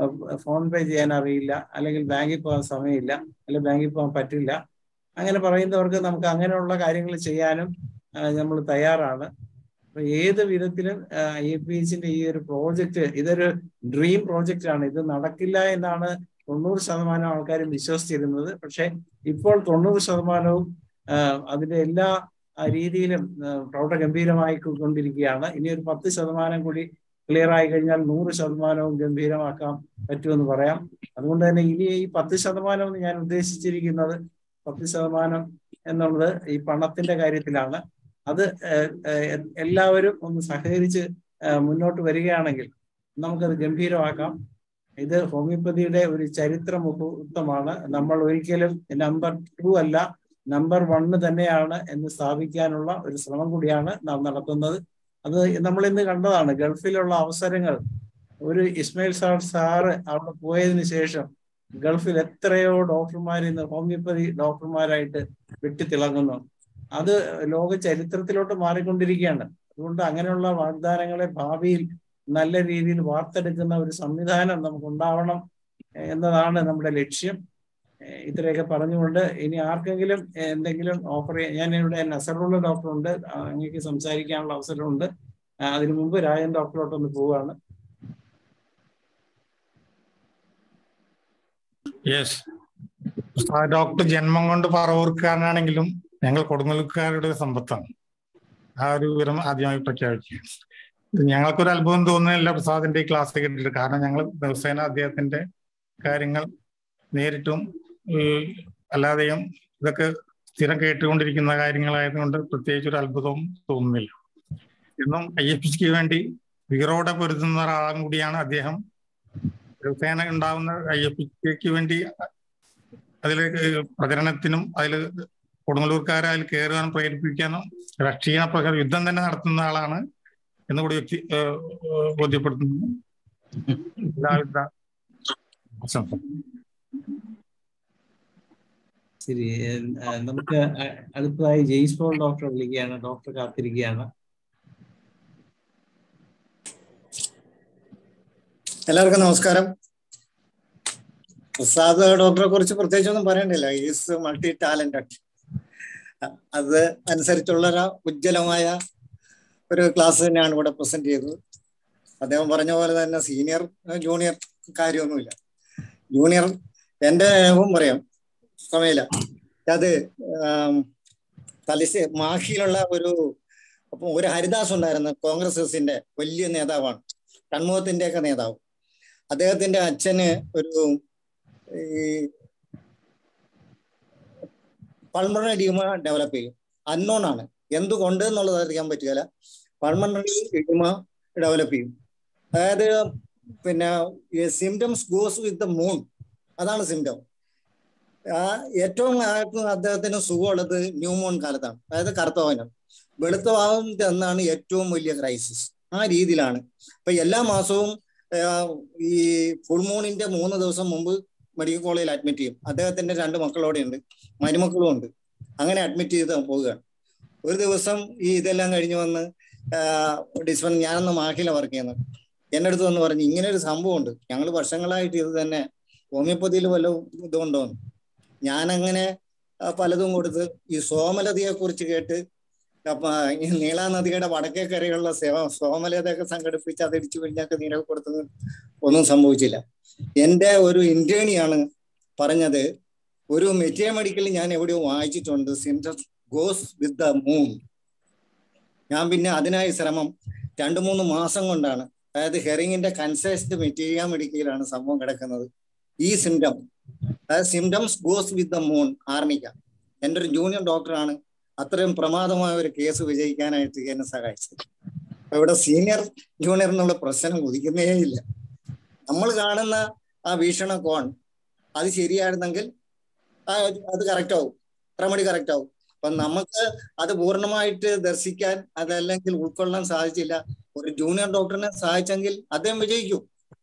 ഫോൺ പേ ചെയ്യാൻ അറിയില്ല അല്ലെങ്കിൽ ബാങ്കിൽ പോകാൻ സമയമില്ല അല്ലെങ്കിൽ ബാങ്കിൽ പോകാൻ പറ്റില്ല അങ്ങനെ പറയുന്നവർക്ക് നമുക്ക് അങ്ങനെയുള്ള കാര്യങ്ങൾ ചെയ്യാനും നമ്മൾ തയ്യാറാണ് അപ്പൊ ഏത് വിധത്തിലും ഐ പി എച്ചിന്റെ ഈ ഒരു പ്രോജക്റ്റ് ഇതൊരു ഡ്രീം പ്രോജക്റ്റ് ആണ് ഇത് നടക്കില്ല എന്നാണ് തൊണ്ണൂറ് ശതമാനം ആൾക്കാരും വിശ്വസിച്ചിരുന്നത് പക്ഷെ ഇപ്പോൾ തൊണ്ണൂറ് ശതമാനവും ആ, അതിന്റെ എല്ലാ ആ, രീതിയിലും ആ, പ്രൗഢഗംഭീരമായി കൊണ്ടിരിക്കുകയാണ് ഇനി ഒരു പത്ത് ശതമാനം കൂടി ക്ലിയർ ആയി കഴിഞ്ഞാൽ നൂറ് ശതമാനവും ഗംഭീരമാക്കാൻ പറ്റുമെന്ന് പറയാം അതുകൊണ്ട് തന്നെ ഇനി ഈ പത്ത് ശതമാനം എന്ന് ഞാൻ ഉദ്ദേശിച്ചിരിക്കുന്നത് പത്ത് ശതമാനം എന്നുള്ളത് ഈ പണത്തിന്റെ കാര്യത്തിലാണ് അത് ഏഹ്, ഏഹ്, എല്ലാവരും ഒന്ന് സഹകരിച്ച് ഏഹ്, മുന്നോട്ട് വരികയാണെങ്കിൽ നമുക്കത് ഗംഭീരമാക്കാം ഇത് ഹോമിയോപ്പതിയുടെ ഒരു ചരിത്ര മുഹൂർത്തമാണ് നമ്മൾ ഒരിക്കലും നമ്പർ ടു അല്ല നമ്പർ വണ്ണ് തന്നെയാണ് എന്ന് സ്ഥാപിക്കാനുള്ള ഒരു ശ്രമം കൂടിയാണ് നാം നടത്തുന്നത് അത് നമ്മൾ ഇന്ന് കണ്ടതാണ് ഗൾഫിലുള്ള അവസരങ്ങൾ ഒരു ഇസ്മയിൽ സാർ സാറ് അവിടെ പോയതിനു ശേഷം ഗൾഫിൽ എത്രയോ ഡോക്ടർമാർ ഇന്ന് ഹോമിയോപ്പതി ഡോക്ടർമാരായിട്ട് വെട്ടിത്തിളങ്ങുന്നു അത് ലോക ചരിത്രത്തിലോട്ട് മാറിക്കൊണ്ടിരിക്കുകയാണ് അതുകൊണ്ട് അങ്ങനെയുള്ള വാഗ്ദാനങ്ങളെ ഭാവിയിൽ നല്ല രീതിയിൽ വാർത്തെടുക്കുന്ന ഒരു സംവിധാനം നമുക്ക് ഉണ്ടാവണം എന്നതാണ് നമ്മുടെ ലക്ഷ്യം ഏഹ് ഇത്രയൊക്കെ പറഞ്ഞുകൊണ്ട് ഇനി ആർക്കെങ്കിലും എന്തെങ്കിലും ഓഫർ ഞാൻ ഇവിടെ നസറുള്ള ഡോക്ടറുണ്ട് അങ്ങേക്ക് സംസാരിക്കാനുള്ള അവസരമുണ്ട് ആ, അതിനു മുമ്പ് രാജൻ ഡോക്ടറോട്ടൊന്ന് പോവുകയാണ് യെസ് ഡോക്ടർ ജന്മം കൊണ്ട് പറവൂർക്കാരനാണെങ്കിലും ഞങ്ങൾ കൊടുങ്ങല്ലൂർക്കാരുടെ സമ്പത്താണ് ആ ഒരു വിവരം ആദ്യമായി പ്രഖ്യാപിക്കുക ഞങ്ങൾക്കൊരു അത്ഭുതം തോന്നുന്നില്ല പ്രസാദിന്റെ ഈ ക്ലാസ് കേട്ടിട്ട് കാരണം ഞങ്ങൾ ദിവസേന അദ്ദേഹത്തിന്റെ കാര്യങ്ങൾ നേരിട്ടും ഈ അല്ലാതെയും ഇതൊക്കെ സ്ഥിരം കേട്ടുകൊണ്ടിരിക്കുന്ന കാര്യങ്ങളായതുകൊണ്ട് പ്രത്യേകിച്ച് ഒരു അത്ഭുതവും തോന്നുന്നില്ല എന്നും ഐ എഫ് പിക്ക് വേണ്ടി വീറോടെ പൊരുതുന്ന ഒരാളും കൂടിയാണ് അദ്ദേഹം ദിവസേന ഉണ്ടാവുന്ന ഐ എഫ് പിക്ക് വേണ്ടി അതിൽ പ്രചരണത്തിനും അതിൽ കൊടുങ്ങല്ലൂർക്കാരെ അതിൽ കയറാനും പ്രേരിപ്പിക്കാനും രാഷ്ട്രീയ പ്രകാരം യുദ്ധം തന്നെ നടത്തുന്ന ആളാണ് എന്ന് കൂടി വ്യക്തി ഏഹ്, ഏഹ്, ബോധ്യപ്പെടുത്തുന്നു എല്ലാവിധ ആശംസകളും. ശരി ആ, നമുക്ക് അ- അടുത്തതായി ജെയ്സ് പോൾ ഡോക്ടർ വിളിക്കുകയാണ് ഡോക്ടർ കാത്തിരിക്കുകയാണ് എല്ലാവർക്കും നമസ്കാരം പ്രസാദ് ഡോക്ടറെ കുറിച്ച് പ്രത്യേകിച്ചൊന്നും പറയണ്ടില്ല ഈസ് മൾട്ടി ടാലന്റഡ് അത് അനുസരിച്ചുള്ള ഒരു ഉജ്ജ്വലമായ ഒരു ക്ലാസ് തന്നെയാണ് ഇവിടെ പ്രസന്റ് ചെയ്തത് അദ്ദേഹം പറഞ്ഞ പോലെ തന്നെ സീനിയർ ജൂനിയർ കാര്യമൊന്നുമില്ല ജൂനിയർ എൻ്റെ അനുഭവം പറയാം സമയമില്ല അത് ആം, തലശ്ശേ മാഹിയിലുള്ള ഒരു അപ്പം ഒരു ഹരിദാസ് ഉണ്ടായിരുന്നു കോൺഗ്രസ് എസിന്റെ വലിയ നേതാവാണ് ഷൺമുഖത്തിന്റെ ഒക്കെ നേതാവ് അദ്ദേഹത്തിന്റെ അച്ഛന് ഒരു ഈ പൾമണറി എഡ്യൂമ ഡെവലപ്പ് ചെയ്യും അൺനോൺ ആണ് എന്തുകൊണ്ട് എന്നുള്ളത് അറിയാൻ പറ്റുകയില്ല പൾമണറി എഡ്യൂമ ഡെവലപ്പ് ചെയ്യും അതായത് പിന്നെ symptoms goes with the moon അതാണ് സിംറ്റം ആ ഏറ്റവും ആർക്കും അദ്ദേഹത്തിന് സുഖമുള്ളത് ന്യൂമോൺ കാലത്താണ് അതായത് കറുത്തവാനം വെളുത്തവാനം എന്നാണ് ഏറ്റവും വലിയ ക്രൈസിസ് ആ രീതിയിലാണ് ഇപ്പൊ എല്ലാ മാസവും ആ, ഈ ഫുൾ മൂണിന്റെ മൂന്ന് ദിവസം മുമ്പ് മെഡിക്കൽ കോളേജിൽ അഡ്മിറ്റ് ചെയ്യും അദ്ദേഹത്തിന്റെ രണ്ട് മക്കളോടെ ഉണ്ട് മരുമക്കളും ഉണ്ട് അങ്ങനെ അഡ്മിറ്റ് ചെയ്ത് പോവുകയാണ് ഒരു ദിവസം ഈ ഇതെല്ലാം കഴിഞ്ഞ് വന്ന് ഡിസ്പെൻ ഞാനൊന്ന് മാഹില വർക്ക് ചെയ്യുന്നത് എൻ്റെ അടുത്ത് വന്ന് പറഞ്ഞു ഇങ്ങനെ ഒരു സംഭവം ഉണ്ട് ഞങ്ങൾ വർഷങ്ങളായിട്ട് ഇത് തന്നെ ഹോമിയോപ്പതിയിൽ വല്ല ഇതുണ്ടോ എന്ന് ഞാനങ്ങനെ ആ, പലതും കൊടുത്ത് ഈ സോമലതയെ കുറിച്ച് കേട്ട് അപ്പൊ ഈ നീളാ നദിയുടെ വടക്കേ കരയുള്ള സേ- സോമലതയൊക്കെ സംഘടിപ്പിച്ച് അത് ഇടിച്ചു പിഴിഞ്ഞൊക്കെ നീരൊക്കെ കൊടുത്തത് ഒന്നും സംഭവിച്ചില്ല എൻ്റെ ഒരു ഇന്റേണിയാണ് പറഞ്ഞത് ഒരു മെറ്റീരിയൽ മെഡിക്കൽ ഞാൻ എവിടെയോ വായിച്ചിട്ടുണ്ട് cinder goes with the moon ഞാൻ പിന്നെ അതിനായി ശ്രമം രണ്ടു മൂന്ന് മാസം കൊണ്ടാണ് അതായത് ഹെറിങ്ങിന്റെ കൺസൈസ്ഡ് മെറ്റീരിയൽ മെഡിക്കലാണ് സംഭവം കിടക്കുന്നത് ഈ സിംറ്റം അതായത് symptoms goes with the moon arnica എൻ്റെ ഒരു ജൂനിയർ ഡോക്ടറാണ് അത്രയും പ്രമാദമായ ഒരു കേസ് വിജയിക്കാനായിട്ട് എന്നെ സഹായിച്ചത് അപ്പൊ ഇവിടെ സീനിയർ ജൂനിയർ എന്നുള്ള പ്രശ്നം ഉദിക്കുന്നേ ഇല്ല നമ്മൾ കാണുന്ന ആ വീക്ഷണകോൺ അത് ശരിയായിരുന്നെങ്കിൽ ആ അത് കറക്റ്റ് ആവും റെമഡി കറക്റ്റ് ആവും അപ്പൊ നമുക്ക് അത് പൂർണ്ണമായിട്ട് ദർശിക്കാൻ അതല്ലെങ്കിൽ ഉൾക്കൊള്ളാൻ സാധിച്ചില്ല ഒരു ജൂനിയർ ഡോക്ടറിനെ സഹായിച്ചെങ്കിൽ അദ്ദേഹം വിജയിക്കും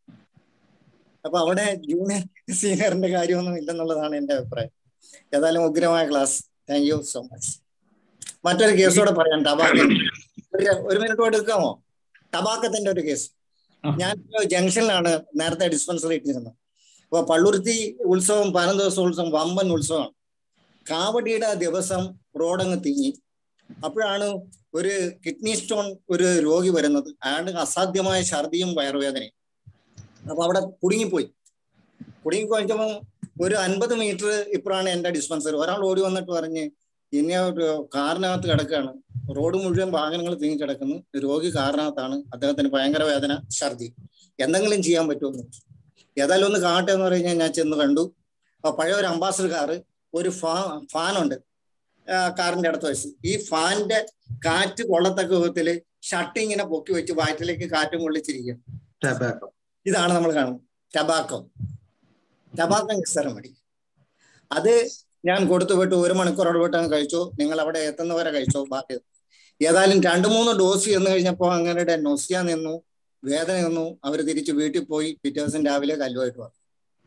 അപ്പൊ അവിടെ ജൂനിയർ സീനിയറിന്റെ കാര്യമൊന്നും ഇല്ലെന്നുള്ളതാണ് എന്റെ അഭിപ്രായം ഏതായാലും ഉഗ്രമായ class thank you so much മറ്റൊരു കേസോടെ പറയാം ടബാക്കിന്റെ ഒരു ഒരു മിനിറ്റ് കൂടെ എടുക്കാമോ ടബാക്കത്തിന്റെ ഒരു കേസ് ഞാൻ ജംഗ്ഷനിലാണ് നേരത്തെ ഡിസ്പെൻസറി ഇട്ടിരുന്നത് അപ്പൊ പള്ളുരുത്തി ഉത്സവം പതിനൊന്ന് ദിവസം ഉത്സവം വമ്പൻ ഉത്സവമാണ് കാവടിയുടെ ദിവസം റോഡങ്ങ് തിങ്ങി അപ്പോഴാണ് ഒരു കിഡ്നി സ്റ്റോൺ ഒരു രോഗി വരുന്നത് അയാൾക്ക് അസാധ്യമായ ഛർദിയും വയറുവേദനയും അപ്പൊ അവിടെ കുടുങ്ങിപ്പോയി കുടുങ്ങി കഴിഞ്ഞപ്പോൾ ഒരു അൻപത് മീറ്റർ ഇപ്പഴാണ് എന്റെ ഡിസ്പെൻസറി ഒരാൾ ഓടി വന്നിട്ട് പറഞ്ഞ് ഇനി ഒരു കാറിനകത്ത് കിടക്കുകയാണ് റോഡ് മുഴുവൻ വാഹനങ്ങൾ തിങ്ങി കിടക്കുന്നു രോഗി കാറിനകത്താണ് അദ്ദേഹത്തിന് ഭയങ്കര വേദന ഛർദി എന്തെങ്കിലും ചെയ്യാൻ പറ്റുമെന്ന് ഏതായാലും ഒന്ന് കാണട്ടെ എന്ന് പറഞ്ഞു കഴിഞ്ഞാൽ ഞാൻ ചെന്ന് കണ്ടു അപ്പൊ പഴയ ഒരു അംബാസഡർ കാറ് ഒരു ഫാ ഫാനുണ്ട് കാറിന്റെ അടുത്ത് വെച്ച് ഈ ഫാനിന്റെ കാറ്റ് കൊള്ളത്തക്ക വിധത്തില് ഷട്ട് ഇങ്ങനെ പൊക്കി വെച്ച് വയറ്റിലേക്ക് കാറ്റും കൊള്ളിച്ചിരിക്കും ടബാക്കോ ഇതാണ് നമ്മൾ കാണുന്നത് ടബാക്കോ ടബാക്കോ നിസ്സാരം മതി അത് ഞാൻ കൊടുത്തു വിട്ടു ഒരു മണിക്കൂർ ഇടപെട്ട് അങ്ങ് കഴിച്ചു നിങ്ങൾ അവിടെ എത്തുന്നവരെ കഴിച്ചോ ബാക്കി ഏതായാലും രണ്ടു മൂന്ന് ഡോസ് ചെന്ന് കഴിഞ്ഞപ്പോൾ അങ്ങനെ നൊസിയ നിന്നു വേദന നിന്നു അവർ തിരിച്ച് വീട്ടിൽ പോയി പിറ്റേ ദിവസം രാവിലെ കല്ലുമായിട്ട് വന്നു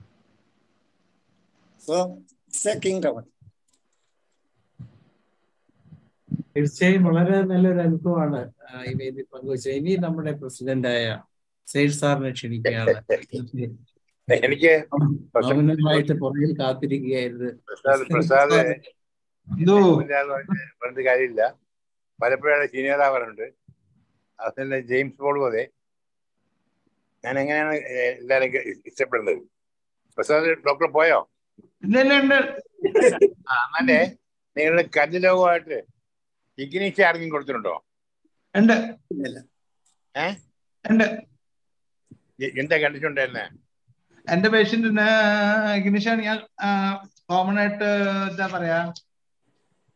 സോ കിങ് റവൺ തീർച്ചയായും വളരെ നല്ലൊരു അനുഭവമാണ് ആ, ഈ വേദി പങ്കുവച്ചത് ഇനി നമ്മുടെ പ്രസിഡന്റായ സെയ്ഡ് സാറിനെ ക്ഷണിക്കുകയാണ് എനിക്ക് മൗനമായിട്ട് പുറകിൽ കാത്തിരിക്കുകയായിരുന്നു പ്രസാദ് പ്രസാദ് എന്തോ ഇല്ലാന്ന് പറഞ്ഞ് പറഞ്ഞിട്ട് കാര്യമില്ല പലപ്പോഴും സീനിയർ ആവാറുണ്ട് അതല്ല ജെയിംസ് പോളും അതെ ഞാൻ എങ്ങനെയാണ് എല്ലാവരും ഇഷ്ടപ്പെടുന്നത് പ്രസാദ് ഡോക്ടർ പോയോ ഇല്ല ഇല്ല ഉണ്ട് ആ, എന്നാലേ നിങ്ങൾ കല്ല് ലോകമായിട്ട് ഇഗ്നീഷ് ആർക്കും കൊടുത്തിട്ടുണ്ടോ ഉണ്ട് ഏ ഉണ്ട് എ- എന്താ കണ്ടിട്ടുണ്ടായിരുന്നേ എന്റെ പേഷ്യന്റിന് ഇഗ്നിഷൻ ഞാൻ കോമൺ ആയിട്ട് എന്താ പറയാ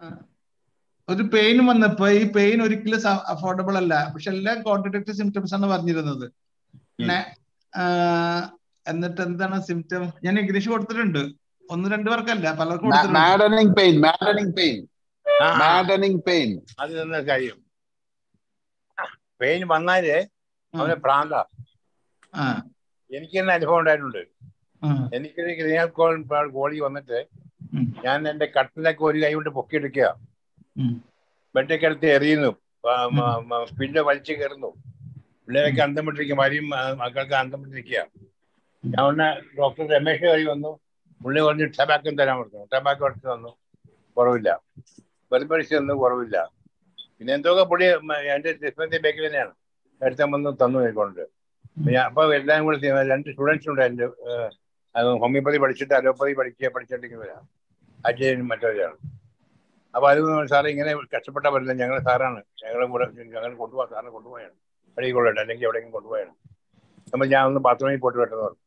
ഒരു പെയിൻ വന്നപ്പോ ഈ പെയിൻ ഒരിക്കലും അഫോർഡബിൾ അല്ല പക്ഷെ എല്ലാം കോൺട്രഡിക്റ്റീവ് സിംറ്റംസ് ആണ് പറഞ്ഞിരുന്നത് പിന്നെ ആഹ്, എന്നിട്ട് എന്താണ് സിംറ്റം ഞാൻ ഇംഗ്ലീഷ് കൊടുത്തിട്ടുണ്ട് ഒന്ന് രണ്ടു പേർക്കല്ല പലർക്കും കൊടുത്തിട്ടുണ്ട് മാഡനിങ് പെയിൻ മാഡനിങ് പെയിൻ ആ, ആ, മാഡനിങ് പെയിൻ അത് തന്നെ കാര്യം പെയിൻ വന്നാല് അവന് പ്രാന്ത ആ എനിക്ക് തന്നെ അനുഭവം ഉണ്ടായിട്ടുണ്ട് ആ എനിക്ക് ക്രിമിനൽ കോളി വന്നിട്ട് ഉം. ഞാൻ എന്റെ കട്ടിലൊക്കെ ഒരു കൈ കൊണ്ട് പൊക്കിയെടുക്കുക ഉം. ബെഡൊക്കെ എടുത്ത് എറിയുന്നു പ- മ- മ- പിന്നെ വലിച്ചു കയറുന്നു പിള്ളേരൊക്കെ അന്തം വിട്ടിരിക്കുക ഭാര്യയും ആ, മക്കൾക്ക് അന്തം വിട്ടിരിക്കുക ഞാൻ ഉടനെ ഡോക്ടർ രമേശ് കയറി വന്നു പുള്ളി പറഞ്ഞു ടബാക്കം തരാൻ പറഞ്ഞു ടബാക്കം എടുത്ത് തന്നു കുറവില്ല വെറുപ്പടിച്ച് തന്നു കുറവില്ല പിന്നെ എന്തൊക്കെ പുള്ളി മ- എന്റെ ഡിസ്പെൻസറി ബാക്കിൽ തന്നെയാണ് എടുത്താൽ വന്ന് തന്നു എനിക്കൊണ്ട് ഞാൻ അപ്പൊ എല്ലാം കൂടെ ചെയ്യ- രണ്ട് സ്റ്റുഡൻസ് ഉണ്ട് എന്റെ ഏഹ്, അത് ഹോമിയോപ്പതി പഠിച്ചിട്ട് അലോപ്പതി പഠിക്കുക പഠിച്ചോണ്ടിരിക്കുന്നവരാണ് അജയനും മറ്റവരാണ് അപ്പൊ അത് സാറേ ഇങ്ങനെ കഷ്ടപ്പെട്ടാൽ പറ്റില്ല ഞങ്ങൾ സാറാണ് ഞങ്ങളെ കൂടെ ഞങ്ങൾ കൊണ്ടുപോകാൻ സാറിനെ കൊണ്ടുപോയാണ് വഴികൊള്ളട്ടെ അല്ലെങ്കിൽ എവിടെയെങ്കിലും കൊണ്ടുപോയാണ് നമ്മൾ ഞാൻ ഒന്ന് ബാത്റൂമിൽ പോയിട്ട് വെട്ടെന്ന് പറഞ്ഞു